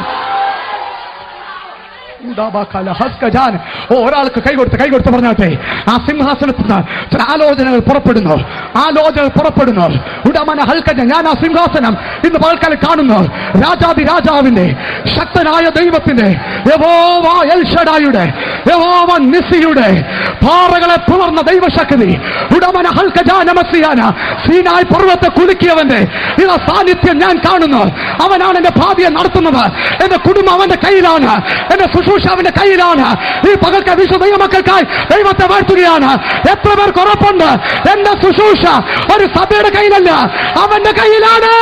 [SPEAKER 1] ഉദാബാക്കാല ഹസ്കജാൻ. ഓ ഒരാൾക്ക് കൈ കൊടുത്ത് കൈ കൊടുത്ത് പറഞ്ഞാട്ടെ ആ സിംഹാസനത്തിൽ നിന്ന് ചില ആലോചനകൾ പുറപ്പെടുന്നു ആലോചനകൾ പുറപ്പെടുന്നു ഉടമന ഹൽക്കജ ഞാൻ ആ സിംഹാസനം ഇന്ന് പകൽക്കാലം കാണുന്നു രാജാതി രാജാവിന്റെ ശക്തനായ ദൈവത്തിന്റെ യഹോവ എൽഷഡായുടെ യഹോവ നിസിയുടെ പാറകളെ പുലർന്ന ദൈവശക്തി ഉടമന ഹൽക്കജാനമസിയാന സീനായ് പർവ്വത്തെ കുലുക്കിയവന്റെ ഇത സാന്നിധ്യം ഞാൻ കാണുന്നു അവനാണ് എന്റെ ഭാവിയെ നടത്തുന്നത് എന്റെ കുടുംബം അവന്റെ കയ്യിലാണ് എന്റെ ശുശ്രൂഷ അവന്റെ കയ്യിലാണ് ഈ പകൽക്ക് വിശ്വ ദൈവമക്കൾക്കായി ദൈവത്തെ വാഴ്ത്തുകയാണ് എത്ര പേർക്ക് ഉറപ്പുണ്ട് എന്റെ ശുശ്രൂഷ ഒരു സഭയുടെ കയ്യിലല്ല അവന്റെ കയ്യിലാണ്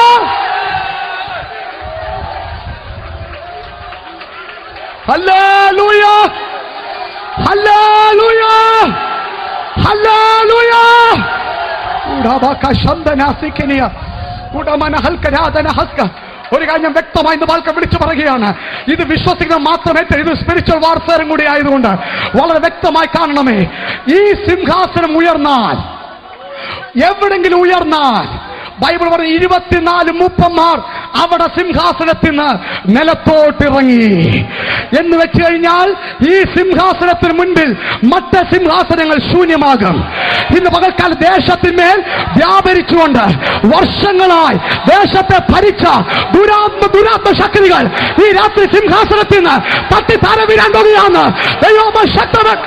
[SPEAKER 1] ഹല്ലേലൂയ ഹല്ലേലൂയ ഹല്ലേലൂയ ഉടബക ശബ്ദനാസിക്കനിയ ഉടമന ഹൽക്കരാധന ഹസ്ക ഒരു കാര്യം ഞാൻ വ്യക്തമായി ഇന്ന് വാൽക്ക വിളിച്ചു പറയുകയാണ് ഇത് വിശ്വസിക്കുന്ന മാത്രമേ ഇത് സ്പിരിച്വൽ വാർഫെയറും കൂടി ആയതുകൊണ്ട് വളരെ വ്യക്തമായി കാണണമേ ഈ സിംഹാസനം ഉയർന്നാൽ എവിടെങ്കിലും ഉയർന്നാൽ ബൈബിൾ പറഞ്ഞ ഇരുപത്തിനാല് മൂപ്പന്മാർ അവിടെ സിംഹാസനത്തിൽ നിന്ന് നിലത്തോട്ടിറങ്ങി എന്ന് വെച്ച് കഴിഞ്ഞാൽ ഈ സിംഹാസനത്തിന് മുൻപിൽ മറ്റ് സിംഹാസനങ്ങൾ ശൂന്യമാകും ഇന്ന് പകൽക്കാല ദേശത്തിന്മേൽ വ്യാപരിച്ചുകൊണ്ട് വർഷങ്ങളായി ദേശത്തെ ഭരിച്ച ദുരാത്മ ദുരാത്മ ശക്തികൾ ഈ രാത്രി സിംഹാസനത്തിൽ നിന്ന് തട്ടി താര വീരാൻ പോകുകയാണ് ദൈവമ ശക്തവൻ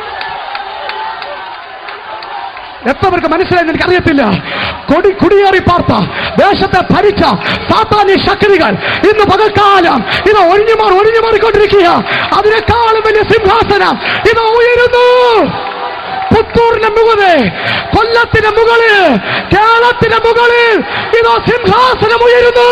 [SPEAKER 1] എത്രവർക്ക് മനസ്സിലായെന്ന് എനിക്കറിയത്തില്ല കൊടി കുടിയേറി പാർത്ത ദേശത്തെ ഭരിച്ച സാത്താന്യ ശക്തികൾ ഇന്ന് പകൽക്കാലം ഇത് ഒഴിഞ്ഞുമാറി ഒഴിഞ്ഞു മാറിക്കൊണ്ടിരിക്കുക അതിനേക്കാളും വലിയ സിംഹാസനം ഇത് ഉയരുന്നു പുത്തൂരിന്റെ മുകളിൽ കൊല്ലത്തിന്റെ മുകളിൽ കേരളത്തിന്റെ മുകളിൽ ഇതോ സിംഹാസനം ഉയരുന്നു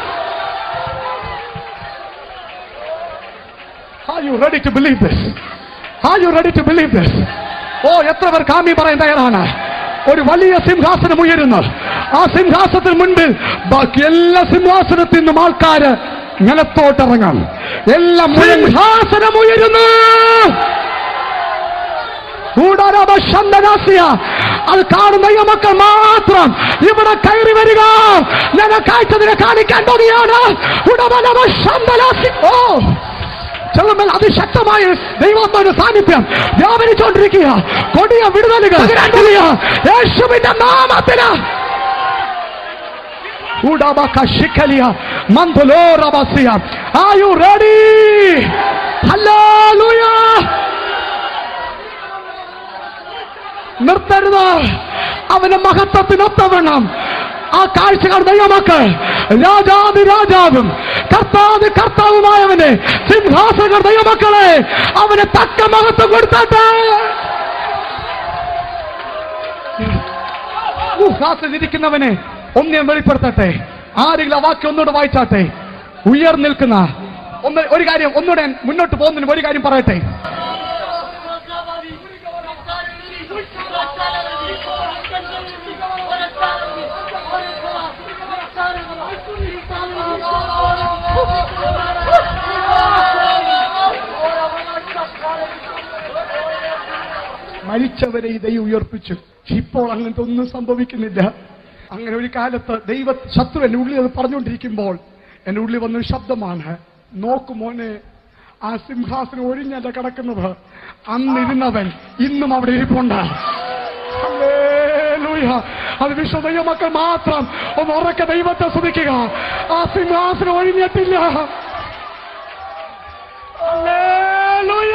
[SPEAKER 1] Are you ready to believe this? Are you ready to believe this? ഓ എത്ര പേർ കാമി പറയാൻ തയ്യാറാണ് ഒരു വലിയ സിംഹാസനം ഉയരുന്നു ആ സിംഹാസനത്തിന് മുൻപിൽ ബാക്കി എല്ലാ സിംഹാസനത്തിൽ നിന്നും ആൾക്കാര് നിലത്തോട്ടിറങ്ങാം എല്ലാം സിംഹാസനം ഉയരുന്നു കൂടാരാമ ശന്തനാസിയ അത് കാണുന്ന ഈ മക്കൾ മാത്രം ഇവിടെ കയറി വരിക ഞാൻ കാഴ്ചതിനെ കാണിക്കാൻ പോകുകയാണ് ഉടമനമ ശന്തനാസി ഓ ചെല്ലുമ്പോൾ അതിശക്തമായ ദൈവാത്മാവിന്റെ സാന്നിധ്യം വ്യാപരിച്ചുകൊണ്ടിരിക്കുക കൊടിയ വിടുതലുകൾ പകരാണ്ടിരിക്കുക. യേശുവിന്റെ നാമത്തിന് ഉടമക്ക ശിഖലിയ മന്ദലോറബസിയ Are you ready? Hallelujah! നിർത്തരുത് അവന്റെ മഹത്വത്തിനൊത്തവണ്ണം ആ കാഴ്ചകൾ ദൈവമക്കൾ രാജാതി രാജാവും കർത്താവ് കർത്താവുമായവനെ സിംഹാസകർ ദൈവമക്കളെ അവന് തക്ക മഹത്വം കൊടുത്തട്ടെ ഇരിക്കുന്നവനെ ഒന്നേ വെളിപ്പെടുത്തട്ടെ ആരെങ്കിലും ആ വാക്യം ഒന്നുകൂടെ വായിച്ചാട്ടെ ഉയർന്നിൽക്കുന്ന ഒന്ന് ഒരു കാര്യം ഒന്നുകൂടെ ഞാൻ മുന്നോട്ട് പോകുന്നതിന് ഒരു കാര്യം പറയട്ടെ മരിച്ചവരെ ഈ ദൈവം ഉയർപ്പിച്ചു ഇപ്പോൾ അങ്ങനത്തെ ഒന്നും സംഭവിക്കുന്നില്ല അങ്ങനെ ഒരു കാലത്ത് ദൈവ ശത്രു എന്റെ ഉള്ളിൽ അത് പറഞ്ഞുകൊണ്ടിരിക്കുമ്പോൾ എന്റെ ഉള്ളിൽ വന്നൊരു ശബ്ദമാണ് നോക്കു മോനെ ആ സിംഹാസനം ഒഴിഞ്ഞല്ല കിടക്കുന്നത് അന്നിരുന്നവൻ ഇന്നും അവിടെ ഇരിപ്പുണ്ട് ഹല്ലേലൂയ. അത് വിശ്വദൈവ മക്കൾ മാത്രം ഒന്ന് ഉറക്കെ ദൈവത്തെ സ്തുതിക്കുക ആ സിംഹാസനം ഒഴിഞ്ഞിട്ടില്ല ഹല്ലേലൂയ.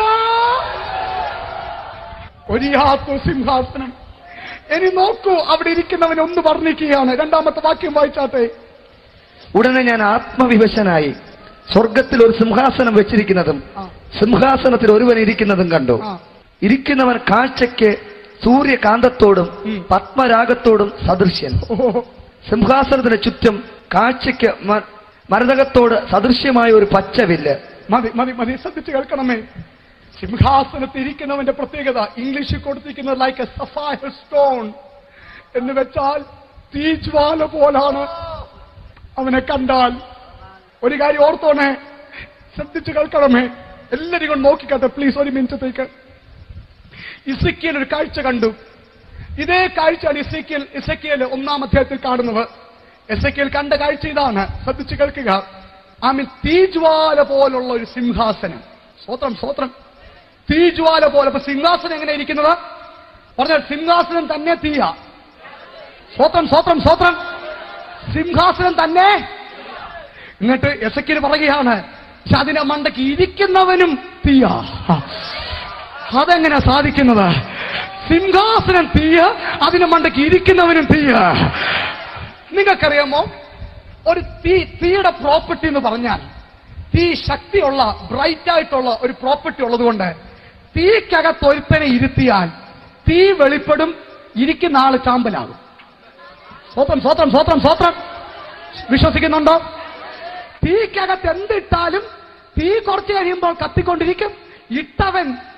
[SPEAKER 1] ഒരിയാത്ത സിംഹാസനം ഇനി നോക്കൂ അവിടെ ഇരിക്കുന്നവൻ ഒന്ന് വർണ്ണിക്കുകയാണ് രണ്ടാമത്തെ വാക്യം വായിച്ചാട്ടെ
[SPEAKER 2] ഉടനെ ഞാൻ ആത്മവിവശനായി സ്വർഗത്തിൽ ഒരു സിംഹാസനം വെച്ചിരിക്കുന്നതും
[SPEAKER 1] ആ.
[SPEAKER 2] സിംഹാസനത്തിൽ ഒരുവൻ ഇരിക്കുന്നതും കണ്ടു
[SPEAKER 1] ആ.
[SPEAKER 2] ഇരിക്കുന്നവൻ കാഴ്ചയ്ക്ക് സൂര്യകാന്തത്തോടും
[SPEAKER 1] ഉം.
[SPEAKER 2] പത്മരാഗത്തോടും സദൃശ്യൻ
[SPEAKER 1] ഓ
[SPEAKER 2] സിംഹാസനത്തിന് ചുറ്റും കാഴ്ചയ്ക്ക് മ- മരതകത്തോട് സദൃശ്യമായ ഒരു പച്ചവില്ല്
[SPEAKER 1] മതി മതി മതി ശ്രദ്ധിച്ച് കേൾക്കണമേ സിംഹാസനത്തിൽ ഇരിക്കുന്നവന്റെ പ്രത്യേകത ഇംഗ്ലീഷിൽ കൊടുത്തിരിക്കുന്നത് ലൈക്ക് എ സഫയർ സ്റ്റോൺ എന്ന് വെച്ചാൽ തീജ്വാല പോലാണ് അവനെ കണ്ടാൽ ഒരു കാര്യം ഓർത്തോണേ ശ്രദ്ധിച്ച് കേൾക്കണമേ എല്ലാരും കൊണ്ട് നോക്കിക്കട്ടെ പ്ലീസ് ഒരു മിനിറ്റത്തേക്ക് ഇസക്കിയൽ ഒരു കാഴ്ച കണ്ടു ഇതേ കാഴ്ചയാണ് ഇസക്കിയൽ ഇസക്കിയൽ ഒന്നാം അധ്യായത്തിൽ കാണുന്നത് എസക്കിയൽ കണ്ട കാഴ്ച ഇതാണ് ശ്രദ്ധിച്ച് കേൾക്കുക ആമിൽ തീജ്വാല പോലുള്ള ഒരു സിംഹാസനം സ്വത്രം സ്വത്രം തീജ്വാല പോലെ അപ്പൊ സിംഹാസനം എങ്ങനെ ഇരിക്കുന്നത് പറഞ്ഞാൽ സിംഹാസനം തന്നെ തീയ സ്വത്രം സ്വത്രം സ്വത്രം സിംഹാസനം തന്നെ എന്നിട്ട് എസക്കിൽ പറയുകയാണ് പക്ഷെ അതിന്റെ മണ്ടയ്ക്ക് ഇരിക്കുന്നവനും തീയ അതെങ്ങനെ സാധിക്കുന്നത് സിംഹാസനം തീയ അതിന്റെ മണ്ടയ്ക്ക് ഇരിക്കുന്നവനും തീയ നിങ്ങൾക്കറിയാമോ ഒരു തീ തീയുടെ പ്രോപ്പർട്ടി എന്ന് പറഞ്ഞാൽ തീ ശക്തിയുള്ള ബ്രൈറ്റ് ആയിട്ടുള്ള ഒരു പ്രോപ്പർട്ടി ഉള്ളതുകൊണ്ട് തീക്കകത്ത് ഒരുത്തനെ ഇരുത്തിയാൽ തീ വെളിപ്പെടും ഇരിക്കുന്ന ആള് ചാമ്പലാകും സ്വത്രം സ്വത്രം സ്വത്രം സ്വത്രം വിശ്വസിക്കുന്നുണ്ടോ തീക്കകത്ത് എന്തിട്ടാലും തീ കുറച്ച് കഴിയുമ്പോൾ കത്തിക്കൊണ്ടിരിക്കും ഇട്ടവൻ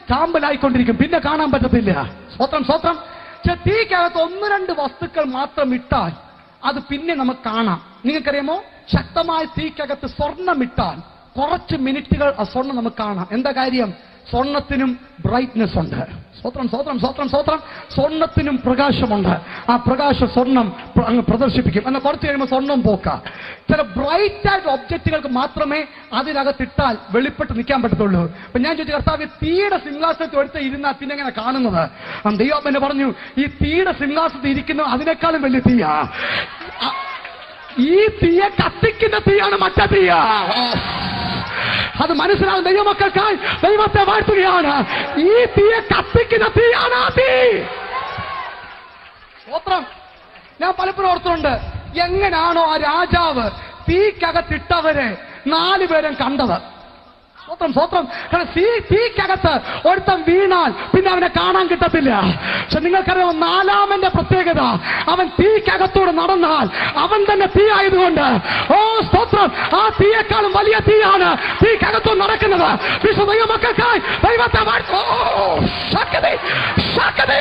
[SPEAKER 1] ചാമ്പലായിക്കൊണ്ടിരിക്കും പിന്നെ കാണാൻ പറ്റത്തില്ല സ്വത്രം സ്വത്രം പക്ഷെ തീക്കകത്ത് ഒന്ന് രണ്ട് വസ്തുക്കൾ മാത്രം ഇട്ടാൽ അത് പിന്നെ നമുക്ക് കാണാം നിങ്ങൾക്കറിയാമോ ശക്തമായ തീക്കകത്ത് സ്വർണം ഇട്ടാൽ കുറച്ച് മിനിറ്റുകൾ ആ സ്വർണം നമുക്ക് കാണാം എന്താ കാര്യം സ്വർണത്തിനും ബ്രൈറ്റ്നെസ് ഉണ്ട് സ്വത്രം സ്വത്രം സ്വത്രം സ്വത്രം സ്വർണത്തിനും പ്രകാശമുണ്ട് ആ പ്രകാശ സ്വർണം പ്ര- അങ്ങ് പ്രദർശിപ്പിക്കും എന്നാൽ കുറച്ച് കഴിയുമ്പോൾ സ്വർണം പോക്ക ചില ബ്രൈറ്റ് ആയിട്ട് ഒബ്ജക്റ്റുകൾക്ക് മാത്രമേ അതിനകത്തിട്ടാൽ വെളിപ്പെട്ട് നിൽക്കാൻ പറ്റത്തുള്ളൂ അപ്പൊ ഞാൻ ചോദിച്ചു കർത്താവ് തീയുടെ സിംഹാസനത്തിൽ എടുത്ത് ഇരുന്നാൽ പിന്നെ എങ്ങനെ കാണുന്നത് ആ ദൈവം എന്നെ പറഞ്ഞു ഈ തീയുടെ സിംഹാസനത്തിൽ ഇരിക്കുന്ന അതിനേക്കാളും വലിയ തീയാ ആ, ഈ തീയെ കത്തിക്കുന്ന തീയാണ് മറ്റേ തീയ അത് മനസ്സിലാകും ദൈവമക്കൾക്കായി ദൈവത്തെ വാഴ്ത്തുകയാണ് ഈ തീയെ കത്തിക്കുന്ന തീയാണ് ആ തീ സ്തോത്രം ഞാൻ പലപ്പോഴും ഓർത്തുണ്ട് എങ്ങനാണോ ആ രാജാവ് തീക്കകത്തിട്ടവരെ നാലുപേരും കണ്ടത് സ്വത്രം സ്വത്രം കാരണം തീ തീക്കകത്ത് ഒരുത്തൻ വീണാൽ പിന്നെ അവനെ കാണാൻ കിട്ടത്തില്ല പക്ഷെ നിങ്ങൾക്കറിയാം നാലാമന്റെ പ്രത്യേകത അവൻ തീക്കകത്തൂടെ നടന്നാൽ അവൻ തന്നെ തീ ആയതുകൊണ്ട് ഓ സ്തോത്രം ആ തീയേക്കാളും വലിയ തീയാണ് തീക്കകത്തൂടെ നടക്കുന്നത് വിശുദ്ധ മക്കൾക്കായി ദൈവത്തെ വാഴ്ത്തു. ഓ, ശക്തി ശക്തി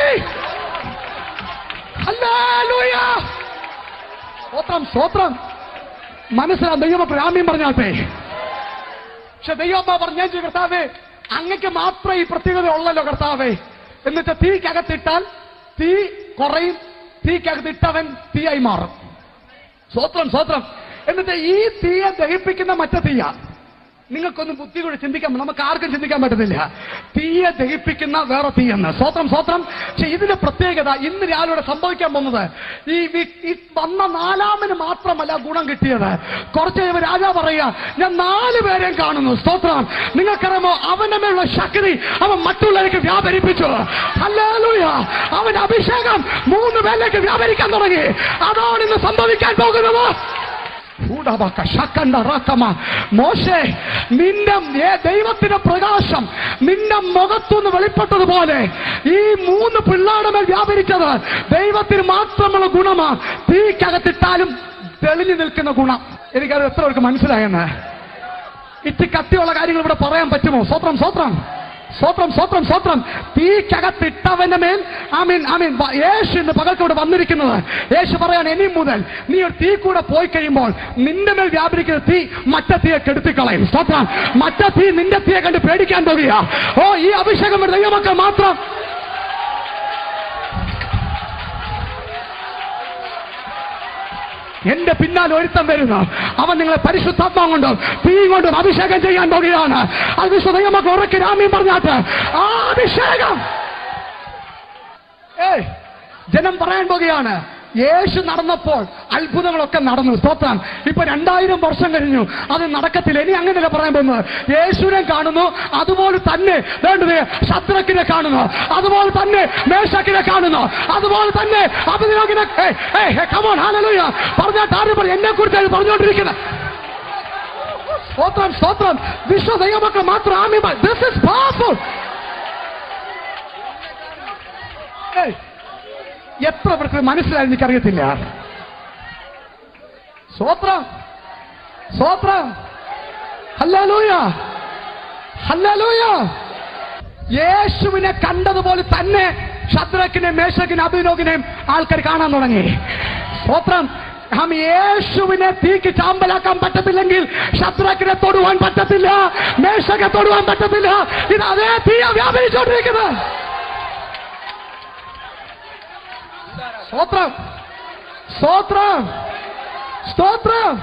[SPEAKER 1] ഹല്ലേലൂയ. സ്തോത്രം സ്തോത്രം മനസ്സിലാ ദൈവം പ്രാമ്യം പറഞ്ഞാട്ടെ പക്ഷെ ദൈവമ്മ പറഞ്ഞ കർത്താവേ അങ്ങക്ക് മാത്രമേ ഈ പ്രത്യേകത ഉള്ളല്ലോ കർത്താവേ എന്നിട്ട് തീക്കകത്തിട്ടാൽ തീ കുറയും തീക്കകത്തിട്ടവൻ തീയായി മാറും സ്വത്രം സ്വത്രം എന്നിട്ട് ഈ തീയെ ദഹിപ്പിക്കുന്ന മറ്റേ തീയ നിങ്ങൾക്കൊന്നും ബുദ്ധി കൂടി ചിന്തിക്കാൻ നമുക്ക് ആർക്കും ചിന്തിക്കാൻ പറ്റുന്നില്ല തീയെ ദഹിപ്പിക്കുന്ന വേറെ തീയെന്ന് സ്വത്രം സ്വത്രം പക്ഷെ ഇതിന്റെ പ്രത്യേകത ഇന്ന് രാവിലെ സംഭവിക്കാൻ പോകുന്നത് ഈ വി- ഈ വന്ന നാലാമന് മാത്രമല്ല ഗുണം കിട്ടിയത് കുറച്ച് കഴിയുമ്പോൾ രാജാവ് പറയുക ഞാൻ നാല് പേരെയും കാണുന്നു സ്തോത്രം നിങ്ങൾക്കറിയാമോ അവന്റെ മേലുള്ള ശക്തി അവൻ മറ്റുള്ളവർക്ക് വ്യാപരിപ്പിച്ചു ഹല്ലേലൂയ അവന്റെ അഭിഷേകം മൂന്ന് പേരിലേക്ക് വ്യാപരിക്കാൻ തുടങ്ങി അതാണ് ഇന്ന് സംഭവിക്കാൻ പോകുന്നത് ഭൂഡബക്ക ശക്കണ്ട റക്കമ. മോശേ നിന്റെ ഏ- ദൈവത്തിന്റെ പ്രകാശം നിന്റെ മുഖത്തുനിന്ന് വെളിപ്പെട്ടതുപോലെ ഈ മൂന്ന് പിള്ളേരുടെ മേൽ വ്യാപരിച്ചത് ദൈവത്തിന് മാത്രമുള്ള ഗുണമാണ് തീക്കകത്തിട്ടാലും തെളിഞ്ഞു നിൽക്കുന്ന ഗുണം എനിക്കത് എത്ര പേർക്ക് മനസ്സിലായെന്ന് ഇത്തി കത്തിയുള്ള കാര്യങ്ങൾ ഇവിടെ പറയാൻ പറ്റുമോ സ്വത്രം സ്വത്രം സ്വത്രം സ്വത്രം സ്വത്രം തീക്കകത്തിട്ടവന്റെ മേൽ ആമീൻ ആമീൻ വ- യേശു ഇന്ന് പകൾക്ക് ഇവിടെ വന്നിരിക്കുന്നത് യേശു പറയാൻ ഇനി മുതൽ നീ ഒരു തീ കൂടെ പോയി കഴിയുമ്പോൾ നിന്റെ മേൽ വ്യാപരിക്കുന്ന തീ മറ്റേ തീയെ കെടുത്തിക്കളയും സ്വത്രം മറ്റേ തീ നിന്റെ തീയെ കണ്ട് പേടിക്കാൻ പോകുക ഓ ഈ അഭിഷേകം ഒരു ദൈവമക്കൾ മാത്രം എന്റെ പിന്നാൽ ഒരുത്തം വരുന്നു അവൻ നിങ്ങളെ പരിശുദ്ധാത്മാവ് കൊണ്ടും തീ കൊണ്ടും അഭിഷേകം ചെയ്യാൻ പോകുകയാണ് അത് വിശുദ്ധമൊക്കെ ഉറക്കി രാമ്യം പറഞ്ഞാട്ട് ആ അഭിഷേകം ഏയ് ജനം പറയാൻ പോകുകയാണ് യേശു നടന്നപ്പോൾ അത്ഭുതങ്ങളൊക്കെ നടന്നു സ്തോത്രം ഇപ്പൊ രണ്ടായിരം വർഷം കഴിഞ്ഞു അത് നടക്കത്തില്ല ഇനി അങ്ങനെയല്ല പറയാൻ പോകുന്നത് യേശുവിനെ കാണുന്നു അതുപോലെ തന്നെ വേണ്ടത് ശത്രുക്കിനെ കാണുന്നു അതുപോലെ തന്നെ മേശക്കിനെ കാണുന്നു അതുപോലെ തന്നെ അഭിനോകിനെ കമോൺ ഹാലലൂയ പറഞ്ഞാട്ട് ആരും പറയും എന്നെ കുറിച്ച് പറഞ്ഞുകൊണ്ടിരിക്കുന്നത് സ്തോത്രം സ്തോത്രം വിശ്വ ദൈവമക്കൾ മാത്രം ആമി ദിസ് ഇസ് പവർഫുൾ ഏയ്, എത്ര പേർക്ക് മനസ്സിലായി എനിക്കറിയത്തില്ല സ്വോത്രം സ്വോത്രം ഹല്ലാലൂയ ഹല്ലാലൂയ യേശുവിനെ കണ്ടതുപോലെ തന്നെ ശത്രുക്കിനെ മേശക്കിനെ അഭിനോകിനെയും ആൾക്കാർ കാണാൻ തുടങ്ങി സ്വോത്രം ഹം യേശുവിനെ തീക്ക് ചാമ്പലാക്കാൻ പറ്റത്തില്ലെങ്കിൽ ശത്രുക്കിനെ തൊടുവാൻ പറ്റത്തില്ല മേശക്കെ തൊടുവാൻ പറ്റത്തില്ല ഇത് അതേ തീയ വ്യാപരിച്ചുകൊണ്ടിരിക്കുന്നത് സ്തോത്രം സ്തോത്രം സ്തോത്രം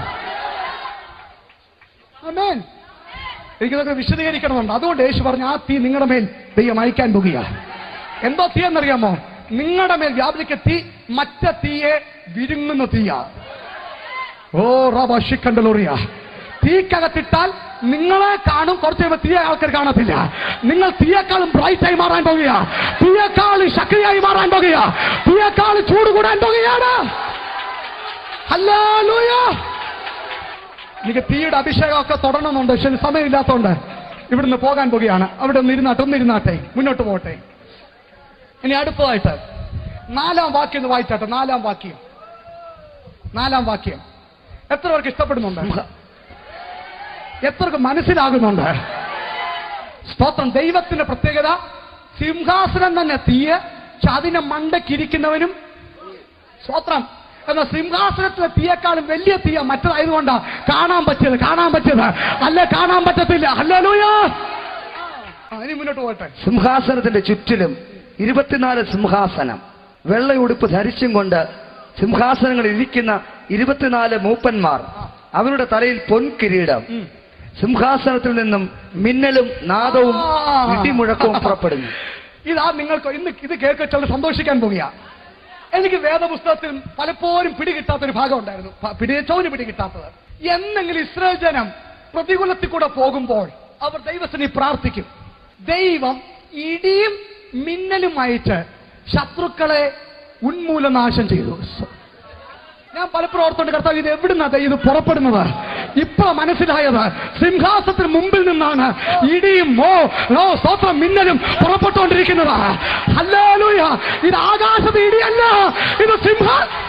[SPEAKER 1] ആമേൻ എനിക്കിതൊക്കെ വിശദീകരിക്കണമെന്നുണ്ട് അതുകൊണ്ട് യേശു പറഞ്ഞു ആ തീ നിങ്ങളുടെ മേൽ ദൈവം അയക്കാൻ പോകുക എന്തോ തീ എന്നറിയാമോ നിങ്ങളുടെ മേൽ വ്യാപരിക്ക തീ മറ്റേ തീയെ വിരുങ്ങുന്ന തീയ ഓ റബ ഷിക്കണ്ടലോറിയ തീക്കകത്തിട്ടാൽ നിങ്ങളെ കാണും കുറച്ച് കഴിയുമ്പോൾ തീയെ ആൾക്കാർ കാണത്തില്ല നിങ്ങൾ തീയേക്കാളും ബ്രൈറ്റ് ആയി മാറാൻ പോകുക തീയേക്കാളും ശക്തിയായി മാറാൻ പോകുക തീയേക്കാളും ചൂട് കൂടാൻ പോകുകയാണ് ഹല്ലേലൂയ എനിക്ക് തീയുടെ അഭിഷേകമൊക്കെ തുടരണമെന്നുണ്ട് പക്ഷെ സമയമില്ലാത്തതുകൊണ്ട് ഇവിടുന്ന് പോകാൻ പോകുകയാണ് അവിടെ ഒന്ന് ഇരുന്നാട്ടെ ഒന്ന് ഇരുന്നാട്ടെ മുന്നോട്ട് പോകട്ടെ ഇനി അടുത്തതായിട്ട് നാലാം വാക്യം ഒന്ന് വായിച്ചാട്ടെ നാലാം വാക്യം നാലാം വാക്യം എത്ര പേർക്ക് ഇഷ്ടപ്പെടുന്നുണ്ട് എത്ര പേർക്ക് മനസ്സിലാകുന്നുണ്ട് സ്തോത്രം ദൈവത്തിന്റെ പ്രത്യേകത സിംഹാസനം തന്നെ തീയ് പക്ഷെ അതിന്റെ മണ്ടക്കിരിക്കുന്നവനും സ്തോത്രം എന്നാൽ സിംഹാസനത്തിലെ തീയേക്കാളും വലിയ തീയ മറ്റതായതുകൊണ്ടാ കാണാൻ പറ്റിയത് കാണാൻ പറ്റിയത് അല്ല കാണാൻ പറ്റത്തില്ല അല്ലൂയാ ഇനി മുന്നോട്ട് പോകട്ടെ
[SPEAKER 2] സിംഹാസനത്തിന്റെ ചുറ്റിലും ഇരുപത്തിനാല് സിംഹാസനം വെള്ളയുടുപ്പ് ധരിച്ചും കൊണ്ട് സിംഹാസനങ്ങളിൽ ഇരിക്കുന്ന ഇരുപത്തിനാല് മൂപ്പന്മാർ അവരുടെ തലയിൽ പൊൻകിരീടം
[SPEAKER 1] ഉം.
[SPEAKER 2] സിംഹാസനത്തിൽ നിന്നും മിന്നലും നാദവും
[SPEAKER 1] ആ.
[SPEAKER 2] ഇടിമുഴക്കവും പുറപ്പെടുന്നു
[SPEAKER 1] ഇതാ നിങ്ങൾക്ക് ഇന്ന് ഇത് കേൾക്ക ചിലർ സന്തോഷിക്കാൻ പോകുക എനിക്ക് വേദപുസ്തകത്തിൽ പലപ്പോഴും പിടികിട്ടാത്തൊരു ഭാഗം ഉണ്ടായിരുന്നു പ- പിടിച്ചവന് പിടികിട്ടാത്തത് എന്നെങ്കിലും ഇസ്രായേൽ ജനം പ്രതികൂലത്തിൽ കൂടെ പോകുമ്പോൾ അവർ ദൈവത്തിനെ പ്രാർത്ഥിക്കും ദൈവം ഇടിയും മിന്നലും അയച്ച് ശത്രുക്കളെ ഉന്മൂലനാശം ചെയ്തു ഞാൻ പലപ്പോഴും ഓർത്തോണ്ട് കർത്താവ് ഇത് എവിടുന്നാ ദേ ഇത് പുറപ്പെടുന്നത് ഇപ്പൊ മനസ്സിലായത് സിംഹാസത്തിന് മുമ്പിൽ നിന്നാണ് ഇടിയും മോ ലോ സ്തോത്രം മിന്നലും പുറപ്പെട്ടുകൊണ്ടിരിക്കുന്നത് ഹല്ലേലൂയ ഇത് ആകാശത്ത് ഇടിയല്ല ഇത് സിംഹ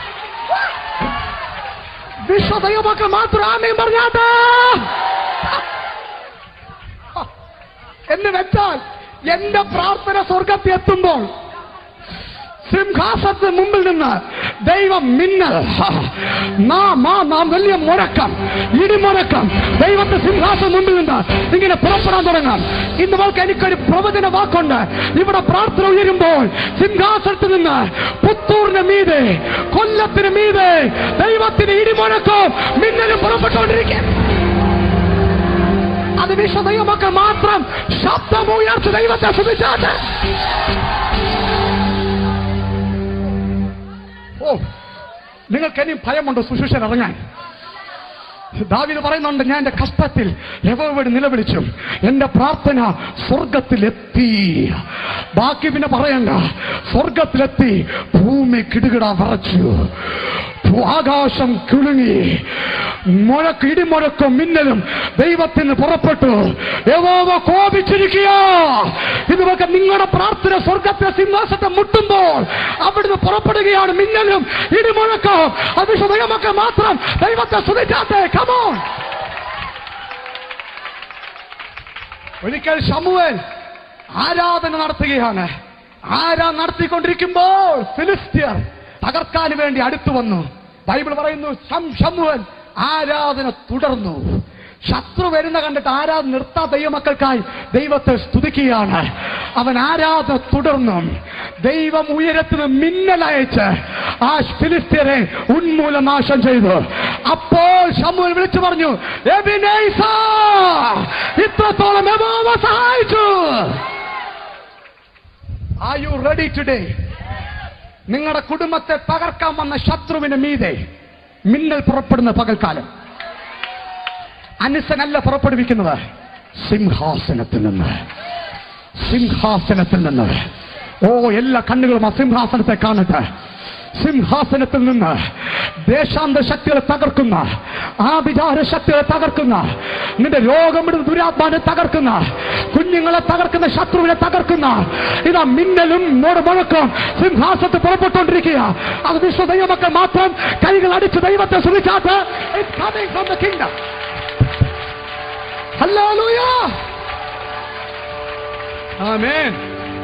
[SPEAKER 1] വിശ്വദൈവമക്കൾ മാത്രം ആമയും പറഞ്ഞാട്ട് എന്ന് വെച്ചാൽ എന്റെ പ്രാർത്ഥന സ്വർഗത്തിൽ എത്തുമ്പോൾ സിംഹാസനത്തിന് മുമ്പിൽ നിന്ന് ദൈവം മിന്നൽ നാം ആ നാം വലിയ മുഴക്കം ഇടിമുഴക്കം ദൈവത്തെ സിംഹാസനം മുമ്പിൽ നിന്ന് ഇങ്ങനെ പുറപ്പെടാൻ തുടങ്ങാം ഇന്ന് നമുക്ക് എനിക്കൊരു പ്രവചന വാക്കുണ്ട് ഇവിടെ പ്രാർത്ഥന ഉയരുമ്പോൾ സിംഹാസനത്തിൽ നിന്ന് പുത്തൂറിന് മീതെ കൊല്ലത്തിന് മീതെ ദൈവത്തിന് ഇടിമുഴക്കം മിന്നലും പുറപ്പെട്ടുകൊണ്ടിരിക്കും അത് വിശ്വദൈവമക്കൾ മാത്രം ശബ്ദം ഉയർത്തി ദൈവത്തെ ശ്രമിച്ചാട്ടെ ഓ നിങ്ങൾക്ക് ഇനിയും ഭയമുണ്ടോ സുശൂഷൻ ഇറങ്ങാൻ ദാവിത് പറയുന്നുണ്ട് ഞാൻ എന്റെ കഷ്ടത്തിൽ യഹോവയോട് നിലവിളിച്ചു എന്റെ പ്രാർത്ഥന സ്വർഗത്തിലെത്തി ബാക്കി പിന്നെ പറയണ്ട സ്വർഗത്തിലെത്തി ഭൂമി കിടുകിട വിറച്ചു ഭൂ- ആകാശം കുലുങ്ങി മുഴക്ക് ഇടിമുഴക്കും മിന്നലും ദൈവത്തിന് പുറപ്പെട്ടു യഹോവ കോപിച്ചിരിക്കുക ഇതുമൊക്കെ നിങ്ങളുടെ പ്രാർത്ഥന സ്വർഗത്തിലെ സിംഹാസത്തെ മുട്ടുമ്പോൾ അവിടുന്ന് പുറപ്പെടുകയാണ് മിന്നലും ഇടിമുഴക്കവും അത് ദൈവമൊക്കെ മാത്രം ദൈവത്തെ സ്തുതിച്ചാട്ടെ കമോൺ ഒരിക്കൽ ശമുവൽ ആരാധന നടത്തുകയാണ് ആരാ നടത്തിക്കൊണ്ടിരിക്കുമ്പോൾ ഫിലിസ്തീർ തകർക്കാൻ വേണ്ടി അടുത്തു വന്നു ബൈബിൾ പറയുന്നു ശം- ശമുവൽ ആരാധന തുടർന്നു ശത്രു വരുന്ന കണ്ടിട്ട് ആരാധന നിർത്താ ദൈവമക്കൾക്കായി ദൈവത്തെ സ്തുതിക്കുകയാണ് അവൻ ആരാധന തുടർന്നു ദൈവം ഉയരത്തിന് മിന്നലയച്ച് ആ ഫിലിസ്തീനെ ഉന്മൂലനാശം ചെയ്തു അപ്പോൾ ശമുവൽ വിളിച്ചു പറഞ്ഞു "എബിനേസർ, ഇത്രത്തോളം യഹോവ സഹായിച്ചു ആർ യു റെഡി ടുഡേ നിങ്ങളുടെ കുടുംബത്തെ തകർക്കാൻ വന്ന ശത്രുവിന് മീതെ മിന്നൽ പുറപ്പെടുന്ന പകൽക്കാലം അനുസനല്ല പുറപ്പെടുവിക്കുന്നത് സിംഹാസനത്തിൽ നിന്ന് സിംഹാസനത്തിൽ നിന്ന് ഓ എല്ലാ കണ്ണുകളും ആ സിംഹാസനത്തെ കാണട്ടെ സിംഹാസനത്തിൽ നിന്ന് ദേശാന്ത ശക്തികളെ തകർക്കുന്ന ആഭിചാര ശക്തികളെ തകർക്കുന്ന നിന്റെ രോഗമിടുന്ന ദുരാത്മാനെ തകർക്കുന്ന കുഞ്ഞുങ്ങളെ തകർക്കുന്ന ശത്രുവിനെ തകർക്കുന്ന ഇതാ മിന്നലും മോട് മുഴക്കം സിംഹാസനത്തിൽ പുറപ്പെട്ടുകൊണ്ടിരിക്കുക അത് വിശ്വ ദൈവമക്കൾ മാത്രം കൈകൾ അടിച്ച് ദൈവത്തെ ശ്രമിച്ചാട്ട് It's coming from the kingdom. Hallelujah. Amen.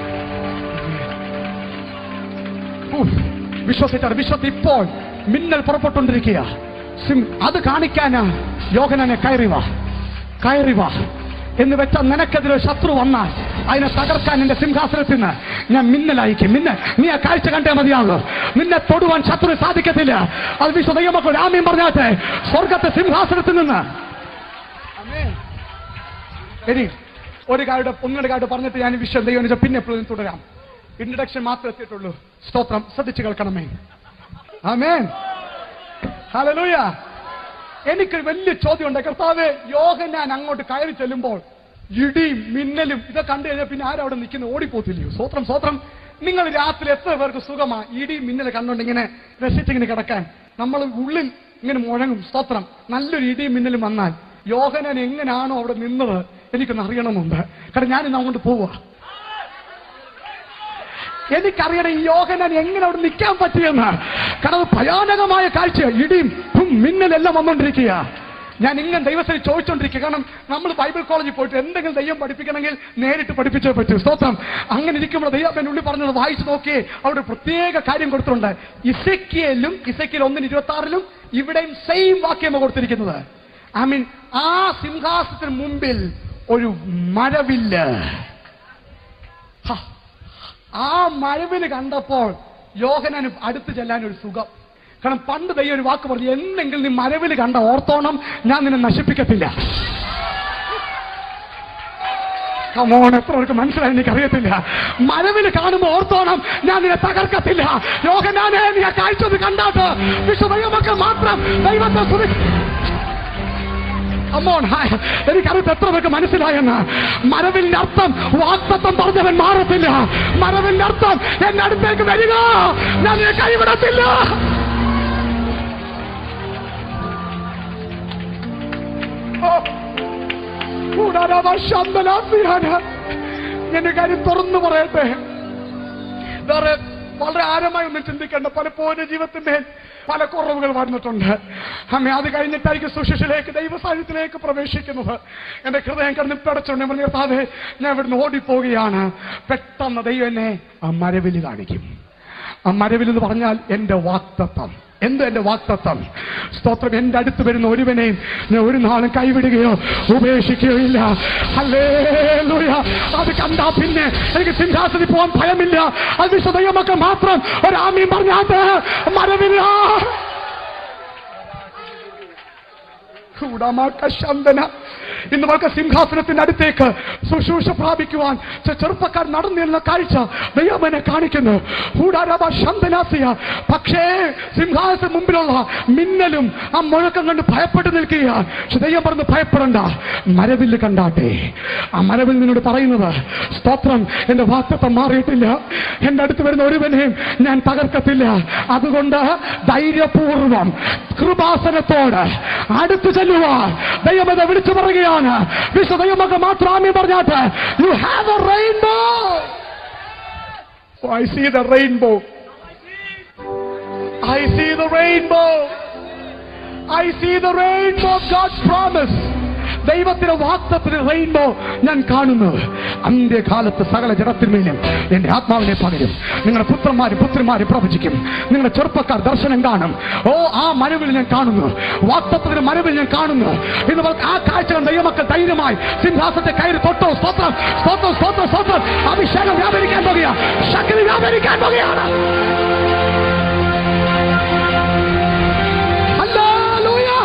[SPEAKER 1] ഉഫ്. വിശ്വസിച്ചാണ് വിശ്വസ് ഇപ്പോൾ മിന്നൽ പുറപ്പെട്ടുകൊണ്ടിരിക്കുക സിം അത് കാണിക്കാനാ യോഹനനെ കയറി വാ കയറി വാ എന്ന് വെച്ചാൽ നിനക്കെതിരെ ശത്രു വന്നാൽ അതിനെ തകർക്കാൻ എന്റെ സിംഹാസനത്തിൽ നിന്ന് ഞാൻ മിന്നലയക്കും മിന്നൽ നീ ആ കാഴ്ച കണ്ടേ മതിയാകും നിന്നെ തൊടുവാൻ ശത്രു സാധിക്കത്തില്ല അത് വിശ്വ ദൈവമക്കൾ രാമ്യം പറഞ്ഞാട്ടെ സ്വർഗത്തെ സിംഹാസനത്തിൽ നിന്ന് Amen. ഇനി ഒരു കാര്യം ഒന്നുകൂടെ കാര്യം പറഞ്ഞിട്ട് ഞാൻ വിശ്വം ദൈവം എന്ന് വെച്ചാൽ പിന്നെ എപ്പോഴും തുടരാം ഇൻട്രഡക്ഷൻ മാത്രമേ എത്തിയിട്ടുള്ളൂ സ്തോത്രം ശ്രദ്ധിച്ചു കേൾക്കണമേ ആമേൻ ഹല്ലേലൂയ എനിക്കൊരു വലിയ ചോദ്യമുണ്ട് കർത്താവ് യോഗ ഞാൻ അങ്ങോട്ട് കയറി ചെല്ലുമ്പോൾ ഇടിയും മിന്നലും ഇതൊക്കെ കണ്ടു കഴിഞ്ഞാൽ പിന്നെ ആരും അവിടെ നിൽക്കുന്ന ഓടിപ്പോത്തില്ലയോ സ്വത്രം സ്വത്രം നിങ്ങൾ രാത്രി എത്ര പേർക്ക് സുഖമാ ഇടിയും മിന്നലും കണ്ടുകൊണ്ട് ഇങ്ങനെ രസിച്ച് ഇങ്ങനെ കിടക്കാൻ നമ്മൾ ഉള്ളിൽ ഇങ്ങനെ മുഴങ്ങും സ്തോത്രം നല്ലൊരു ഇടിയും മിന്നലും വന്നാൽ യോഹനൻ എങ്ങനെയാണോ അവിടെ നിന്നത് എനിക്കൊന്ന് അറിയണമെന്നുണ്ട് കാരണം ഞാൻ ഇന്ന് അങ്ങോട്ട് പോവുക എനിക്കറിയണം ഈ യോഗനൻ എങ്ങനെ അവിടെ നിൽക്കാൻ പറ്റിയെന്ന് കാരണം അത് ഭയാനകമായ കാഴ്ച ഇടിയും പും മിന്നലെല്ലാം വന്നുകൊണ്ടിരിക്കുക ഞാൻ ഇങ്ങനെ ദൈവത്തിന് ചോദിച്ചോണ്ടിരിക്കുക കാരണം നമ്മൾ ബൈബിൾ കോളേജിൽ പോയിട്ട് എന്തെങ്കിലും ദൈവം പഠിപ്പിക്കണമെങ്കിൽ നേരിട്ട് പഠിപ്പിച്ചേ പറ്റൂ സ്തോത്രം അങ്ങനെ ഇരിക്കുമ്പോൾ ദൈവം എന്റെ ഉള്ളിൽ പറഞ്ഞത് വായിച്ചു നോക്കിയേ അവിടെ പ്രത്യേക കാര്യം കൊടുത്തിട്ടുണ്ട് ഇസക്കിയലും ഇസക്കിയൽ ഒന്നിന് ഇരുപത്തി ആറിലും ഇവിടെയും സെയിം വാക്യമാണ് കൊടുത്തിരിക്കുന്നത് ഐ മീൻ ആ സിംഹാസനത്തിന് മുമ്പിൽ ഒരു മരവില്ല് ഹ, ആ മഴവില് കണ്ടപ്പോൾ യോഹനാന് അടുത്ത് ചെല്ലാൻ ഒരു സുഖം കാരണം പണ്ട് ദൈവം ഒരു വാക്ക് പറഞ്ഞു എന്തെങ്കിലും നീ മരവില് കണ്ട ഓർത്തോണം ഞാൻ നിന്നെ നശിപ്പിക്കത്തില്ല കമോൺ എത്ര പേർക്ക് മനസ്സിലായി എനിക്ക് അറിയത്തില്ല മരവില് കാണുമ്പോൾ ഓർത്തോണം ഞാൻ നിന്നെ തകർക്കത്തില്ല യോഹനാനെ നീ ആ കാഴ്ച ഒന്ന് കണ്ടാട്ട് വിശ്വ ദൈവമക്കൾ മാത്രം ദൈവത്തെ സ്തുതി അമ്മോൺ ഹായ് എനിക്കറിയത്ത് എത്ര പേർക്ക് മനസ്സിലായെന്ന് മരവിന്റെ അർത്ഥം വാക്തത്വം പറഞ്ഞവൻ മാറത്തില്ല മരവിന്റെ അർത്ഥം എന്റെ അടുത്തേക്ക് വരിക ഞാൻ നിന്നെ കൈവിടത്തില്ല ഓ, കൂടാതെ ശാന്തനാഥിയാണ് എന്റെ കാര്യം തുറന്നു പറയട്ടെ വേറെ വളരെ ആഴമായി ഒന്നും ചിന്തിക്കേണ്ട പലപ്പോഴും ജീവിതത്തിന്റെ പല കുറവുകൾ വന്നിട്ടുണ്ട് അമ്മ അത് കഴിഞ്ഞിട്ടായിരിക്കും സുശിഷിലേക്ക് ദൈവസാഹിത്യത്തിലേക്ക് പ്രവേശിക്കുന്നത് എന്റെ ഹൃദയം കിടന്ന് പിടച്ചുകൊണ്ട് ഞാൻ പറഞ്ഞു, കർത്താവേ ഞാൻ ഇവിടുന്ന് ഓടിപ്പോവുകയാണ് പെട്ടെന്ന് ദൈവം എന്നെ ആ മരവില് കാണിക്കും ആ മരവിൽ എന്ന് പറഞ്ഞാൽ എന്റെ വാക്തത്വം എന്ത് എന്റെ വാക്തത്വം സ്തോത്രം എന്റെ അടുത്ത് വരുന്ന ഒരുവനെയും ഞാൻ ഒരു നാളും കൈവിടുകയോ ഉപേക്ഷിക്കുകയോ ഇല്ല ഹല്ലേലൂയ അത് കണ്ടാ പിന്നെ എനിക്ക് സിംഹാസനത്തിൽ പോകാൻ ഭയമില്ല അത് വിശുദ്ധയമൊക്കെ മാത്രം ഒരാമീൻ പറഞ്ഞാട്ട് മരവില്ല കൂടാമാക്കശന്തന ഇന്ന് നമുക്ക് സിംഹാസനത്തിന്റെ അടുത്തേക്ക് ശുശ്രൂഷ പ്രാപിക്കുവാൻ ചെ- ചെറുപ്പക്കാർ നടന്നിരുന്ന കാഴ്ച ദൈവമനെ കാണിക്കുന്നു കൂടാരബ ശന്തനാസിയ പക്ഷേ സിംഹാസന മുമ്പിലുള്ള മിന്നലും ആ മുഴക്കം കണ്ട് ഭയപ്പെട്ട് നിൽക്കുക പക്ഷെ ദൈവം പറഞ്ഞ് ഭയപ്പെടണ്ട മരവില്ല് കണ്ടാട്ടെ ആ മരവിൽ നിന്നോട് പറയുന്നത് സ്തോത്രം എന്റെ വാക്തത്വം മാറിയിട്ടില്ല എന്റെ അടുത്ത് വരുന്ന ഒരുവനെയും ഞാൻ തകർക്കത്തില്ല അതുകൊണ്ട് ധൈര്യപൂർവം കൃപാസനത്തോട് അടുത്തു ചെല്ലുവാൻ ദൈവമത വിളിച്ചു പറയുകയാണ് വിശ്വ ദൈവമൊക്കെ മാത്രം ആമി പറഞ്ഞാട്ട് you have a rainbow I see the rainbow I see the rainbow I see the rainbow God's promise ദൈവത്തിന്റെ വാക്തത്തിന് റെയിൻബോ ഞാൻ കാണുന്നു അന്ത്യകാലത്ത് സകല ജഡത്തിന്മേലും എന്റെ ആത്മാവിനെ പകരും നിങ്ങളുടെ പുത്രന്മാര് പുത്രിമാര് പ്രവചിക്കും നിങ്ങളുടെ ചെറുപ്പക്കാർ ദർശനം കാണും ഓ ആ മരവിൽ ഞാൻ കാണുന്നു വാക്തത്വത്തിന്റെ മരവിൽ ഞാൻ കാണുന്നു ഇന്ന് നമുക്ക് ആ കാഴ്ചകൾ ദൈവമക്കൾ ധൈര്യമായി സിംഹാസത്തെ കയറി തൊട്ടോ സ്തോത്രം സ്തോത്രം സ്തോത്രം സ്തോത്രം അഭിഷേകം വ്യാപരിക്കാൻ പോകുക ശക്തി വ്യാപരിക്കാൻ പോകുകയാണ് Hallelujah.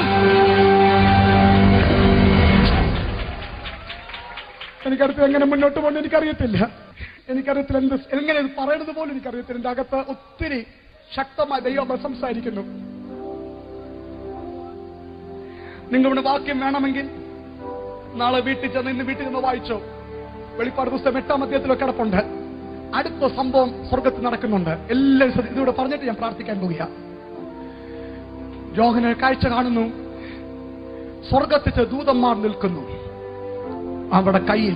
[SPEAKER 1] എനിക്കടുത്ത് എങ്ങനെ മുന്നോട്ട് പോകുന്നത് എനിക്കറിയത്തില്ല എനിക്കറിയത്തില്ല എന്ത് എങ്ങനെ ഇത് പറയുന്നത് പോലും എനിക്കറിയത്തില്ല എന്റെ അകത്ത് ഒത്തിരി ശക്തമായ ദൈവം സംസാരിക്കുന്നു നിങ്ങളുടെ വാക്യം വേണമെങ്കിൽ നാളെ വീട്ടിൽ ചെന്ന് ഇന്ന് വീട്ടിൽ നിന്ന് വായിച്ചോ വെളിപ്പാട് പുസ്തകം എട്ടാം അധ്യായത്തിലൊക്കെ കിടപ്പുണ്ട് അടുത്ത സംഭവം സ്വർഗത്തിൽ നടക്കുന്നുണ്ട് എല്ലാവരും ശ്രദ്ധ- ഇതിലൂടെ പറഞ്ഞിട്ട് ഞാൻ പ്രാർത്ഥിക്കാൻ പോകുക യോഹന കാഴ്ച കാണുന്നു സ്വർഗത്തിച്ച് ദൂതന്മാർ നിൽക്കുന്നു അവിടെ കയ്യിൽ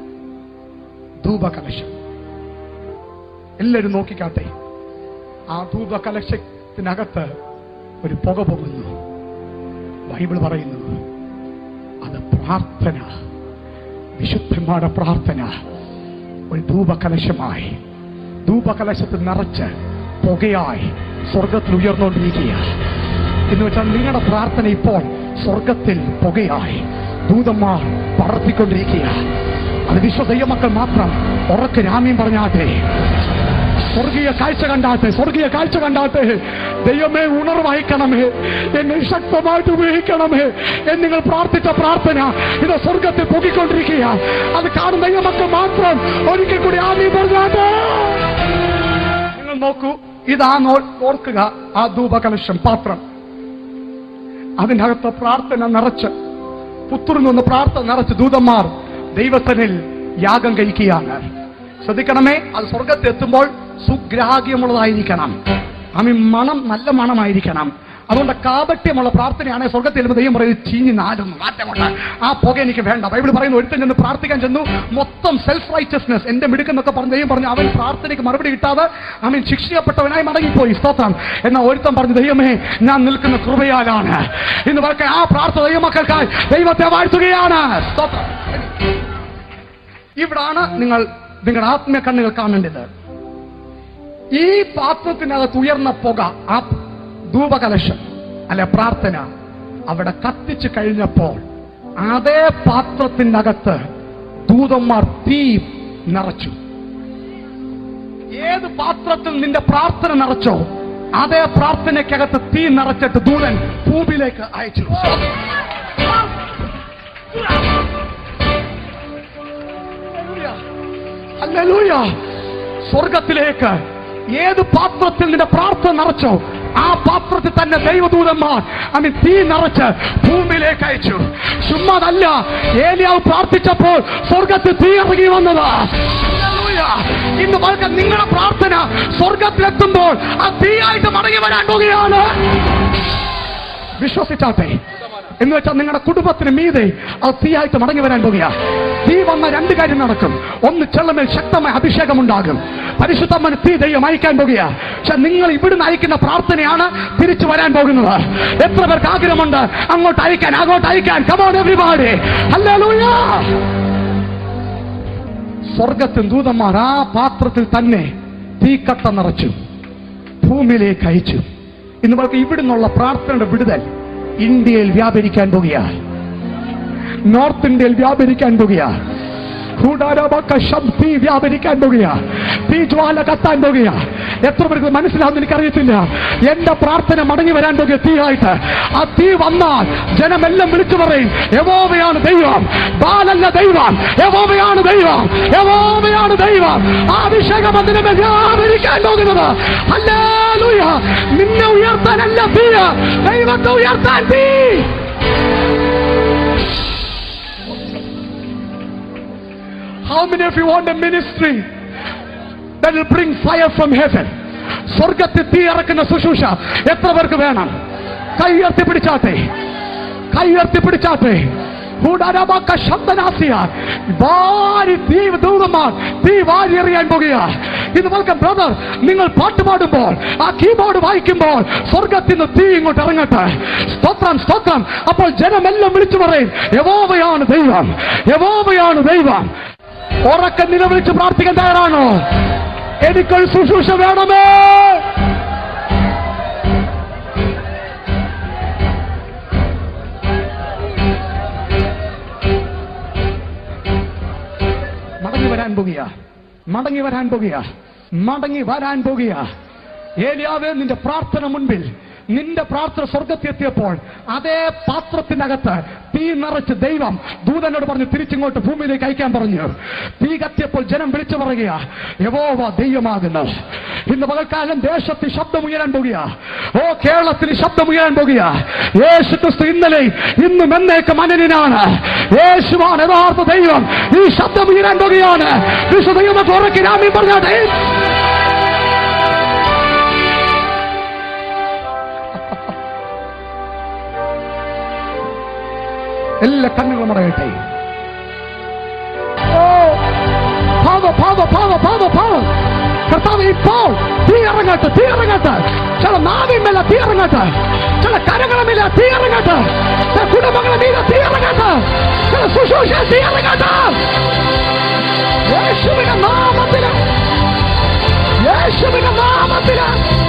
[SPEAKER 1] ധൂപകലശം എല്ലാവരും നോക്കിക്കാട്ടെ ആ ധൂപകലശത്തിനകത്ത് ഒരു പുക പോകുന്നു ബൈബിൾ പറയുന്നു അത് പ്രാർത്ഥന വിശുദ്ധന്മാരുടെ പ്രാർത്ഥന ഒരു ധൂപകലശമായി ധൂപകലശത്തിൽ നിറച്ച് പുകയായി സ്വർഗത്തിൽ ഉയർന്നുകൊണ്ടിരിക്കുക എന്ന് വെച്ചാൽ നിങ്ങളുടെ പ്രാർത്ഥന ഇപ്പോൾ സ്വർഗത്തിൽ പുകയായി ദൂതന്മാർ പറത്തിക്കൊണ്ടിരിക്കുക അത് വിശ്വദൈവമക്കൾ മാത്രം ഉറക്കെ രാമ്യം പറഞ്ഞാട്ടെ സ്വർഗീയ കാഴ്ച കണ്ടാട്ടെ സ്വർഗീയ കാഴ്ച കണ്ടാട്ടെ ദൈവമേ ഉണർവഹിക്കണമേ എന്നെ ശക്തമായിട്ട് ഉപയോഗിക്കണമേ എന്ന് നിങ്ങൾ പ്രാർത്ഥിച്ച പ്രാർത്ഥന ഇത് സ്വർഗത്തിൽ പൊക്കിക്കൊണ്ടിരിക്കുക അത് കാണുന്ന ദൈവമക്കൾ മാത്രം ഒരിക്കൽ കൂടി ആമി പറഞ്ഞാട്ടെ നിങ്ങൾ നോക്കൂ ഇതാ നോ- ഓർക്കുക ആ ധൂപകലശം പാത്രം അതിനകത്ത് പ്രാർത്ഥന നിറച്ച് പുത്രൻ നിന്ന് പ്രാർത്ഥന നിറച്ച് ദൂതന്മാർ ദൈവത്തനിൽ യാഗം കഴിക്കുകയാണ് ശ്രദ്ധിക്കണമേ അത് സ്വർഗത്തിൽ എത്തുമ്പോൾ സുഗ്രാഹ്യമുള്ളതായിരിക്കണം ആമി മണം നല്ല മണമായിരിക്കണം അതുകൊണ്ട് കാപട്യമുള്ള പ്രാർത്ഥനയാണ് സ്വർഗത്തിൽ ചെല്ലുമ്പോൾ ദൈവം പറയും ചീഞ്ഞ് നാടുന്നു മാറ്റം കൊണ്ട് ആ പുക എനിക്ക് വേണ്ട ബൈബിൾ പറയുന്നു ഒരുത്തൻ ചെന്ന് പ്രാർത്ഥിക്കാൻ ചെന്നു മൊത്തം സെൽഫ് റൈറ്റസ്നെസ് എന്റെ മിടുക്കെന്നൊക്കെ പറഞ്ഞ് ദൈവം പറഞ്ഞു അവൻ പ്രാർത്ഥനയ്ക്ക് മറുപടി കിട്ടാതെ അവൻ ശിക്ഷിക്കപ്പെട്ടവനായി മടങ്ങിപ്പോയി സ്തോത്രം എന്നാൽ ഒരുത്തൻ പറഞ്ഞു ദൈവമേ ഞാൻ നിൽക്കുന്ന കൃപയാലാണ് ഇന്ന് പറക്കെ ആ പ്രാർത്ഥന ദൈവമക്കൾക്കായി ദൈവത്തെ വാഴ്ത്തുകയാണ് സ്തോത്രം ഇവിടാണ് നിങ്ങൾ നിങ്ങളുടെ ആത്മീയ കണ്ണുകൾ കാണേണ്ടത് ഈ പാത്രത്തിനകത്ത് ഉയർന്ന പുക ആ ധൂപകലശം അല്ലെ പ്രാർത്ഥന അവിടെ കത്തിച്ചു കഴിഞ്ഞപ്പോൾ അതേ പാത്രത്തിനകത്ത് ദൂതന്മാർ തീ നിറച്ചു ഏത് പാത്രത്തിൽ നിന്റെ പ്രാർത്ഥന നിറച്ചോ അതേ പ്രാർത്ഥനയ്ക്കകത്ത് തീ നിറച്ചിട്ട് ദൂതൻ ഭൂമിയിലേക്ക് അയച്ചു ഹല്ലേലൂയ. സ്വർഗത്തിലേക്ക് ഏത് പാത്രത്തിൽ നിന്റെ പ്രാർത്ഥന നിറച്ചോ ആ പാത്രത്തിൽ തന്നെ ദൈവദൂതന്മാർ അമീൻ തീ നിറച്ച് ഭൂമിയിലേക്ക് അയച്ചു ചുമ്മാതല്ല ഏലിയാവ് പ്രാർത്ഥിച്ചപ്പോൾ സ്വർഗത്തിൽ തീ ഇറങ്ങി വന്നത് ഹല്ലേലൂയ. ഇന്ന് പകൽ നിങ്ങളുടെ പ്രാർത്ഥന സ്വർഗത്തിലെത്തുമ്പോൾ ആ തീയായിട്ട് മടങ്ങി വരാൻ പോകുകയാണ് വിശ്വസിച്ചാട്ടെ എന്ന് വെച്ചാൽ നിങ്ങളുടെ കുടുംബത്തിന് മീതെ അത് തീയായിട്ട് മടങ്ങി വരാൻ പോകുക തീ വന്ന രണ്ട് കാര്യം നടക്കും ഒന്ന് ചെള്ളമേൽ ശക്തമായ അഭിഷേകം ഉണ്ടാകും പരിശുദ്ധമ്മന് തീ ദൈവം അയക്കാൻ പോകുക പക്ഷെ നിങ്ങൾ ഇവിടുന്ന് അയക്കുന്ന പ്രാർത്ഥനയാണ് തിരിച്ചു വരാൻ പോകുന്നത് എത്ര പേർക്ക് ആഗ്രഹമുണ്ട് അങ്ങോട്ട് അയക്കാൻ അങ്ങോട്ട് അയക്കാൻ കമോൺ എവരിബാഡി ഹല്ലേലൂയ സ്വർഗത്തിൽ ദൂതന്മാർ ആ പാത്രത്തിൽ തന്നെ തീക്കട്ട നിറച്ചു ഭൂമിയിലേക്ക് അയച്ചു ഇന്ന് നമുക്ക് ഇവിടുന്നുള്ള പ്രാർത്ഥനയുടെ വിടുതൽ ഇന്ത്യയിൽ വ്യാപരിക്കാൻ പോകുകയാണ് നോർത്ത് ഇന്ത്യയിൽ വ്യാപരിക്കാൻ പോകുകയാണ് കൂടാരമൊക്കെ ശബ്ദി വ്യാപരിക്കാൻ പോകുക തീ ജ്വാല കത്താൻ പോകുക എത്ര പേർക്ക് മനസ്സിലാവുന്ന എനിക്കറിയത്തില്ല എന്റെ പ്രാർത്ഥന മടങ്ങി വരാൻ പോകുക തീയായിട്ട് ആ തീ വന്നാൽ ജനമെല്ലാം വിളിച്ചു പറയും യവോവയാണ് ദൈവം ബാലല്ല ദൈവം യവോവയാണ് ദൈവം യവോവയാണ് ദൈവം ആ അഭിഷേകം അതിനെ വ്യാപരിക്കാൻ പോകുന്നത് ഹല്ലേലൂയ നിന്നെ ഉയർത്താനല്ല തീ ദൈവത്തെ ഉയർത്താൻ തീ How many of you want a ministry that will bring fire from heaven? സ്വർഗത്തിൽ തീ ഇറക്കുന്ന ശുശ്രൂഷ എത്ര പേർക്ക് വേണം കൈ ഉയർത്തി പിടിച്ചാട്ടെ കൈ ഉയർത്തി പിടിച്ചാട്ടെ കൂടാരമാക്ക ശബ്ദനാസിയ വാരി തീ ദൂതന്മാർ തീ വാരി എറിയാൻ പോകുക ഇത് നമുക്ക് ബ്രദർ നിങ്ങൾ പാട്ട് പാടുമ്പോൾ ആ കീബോർഡ് വായിക്കുമ്പോൾ സ്വർഗത്തിൽ നിന്ന് തീ ഇങ്ങോട്ട് ഇറങ്ങട്ടെ സ്തോത്രം സ്തോത്രം അപ്പോൾ ജനമെല്ലാം വിളിച്ചു പറയും യവോവയാണ് ദൈവം യവോവയാണ് ദൈവം ഉറക്കം നിലവിളിച്ച് പ്രാർത്ഥിക്കാൻ തയ്യാറാണോ എനിക്കൊരു ശുശ്രൂഷ വേണമേ മടങ്ങി വരാൻ പോകുക മടങ്ങി വരാൻ പോകുക മടങ്ങി വരാൻ പോകുക ഏലിയാവേ നിന്റെ പ്രാർത്ഥന മുൻപിൽ നിന്റെ പ്രാർത്ഥന സ്വർഗത്തെത്തിയപ്പോൾ അതേ പാത്രത്തിനകത്ത് തീ നിറച്ച് ദൈവം ദൂതനോട് പറഞ്ഞു തിരിച്ചിങ്ങോട്ട് ഭൂമിയിലേക്ക് അയക്കാൻ പറഞ്ഞു തീ കത്തിയപ്പോൾ ജനം വിളിച്ചു പറയുക യവോവ ദൈവമാകുന്നു ഇന്ന് പകൽക്കാലം ദേശത്ത് ശബ്ദം ഉയരാൻ പോകുക ഓ കേരളത്തിൽ ശബ്ദം ഉയരാൻ പോകുക യേശു ക്രിസ്തു ഇന്നലെ ഇന്നും എന്നേക്കും അനന്യനാണ് യേശുവാണ് യഥാർത്ഥ ദൈവം ഈ ശബ്ദം ഉയരാൻ പോകുകയാണ് വിശുദ്ധ ദൈവം ഉറക്കി രാമി പറഞ്ഞാട്ടെ എല്ലാ കണ്ണുകളും അടയട്ടെ ഓ പാവ പാവ പാവ പാവ പാവ കർത്താവ് ഇപ്പോൾ തീ ഇറങ്ങട്ടെ തീ ഇറങ്ങട്ടെ ചില നാവിന്മേല തീ ഇറങ്ങട്ടെ ചില കരങ്ങളുമില്ല തീ ഇറങ്ങട്ടെ ചില കുടുംബങ്ങളെ മീത തീ ഇറങ്ങട്ടെ ചില ശുശ്രൂഷ തീ ഇറങ്ങട്ടെ യേശുവിന്റെ നാമത്തില് യേശുവിന്റെ നാമത്തില്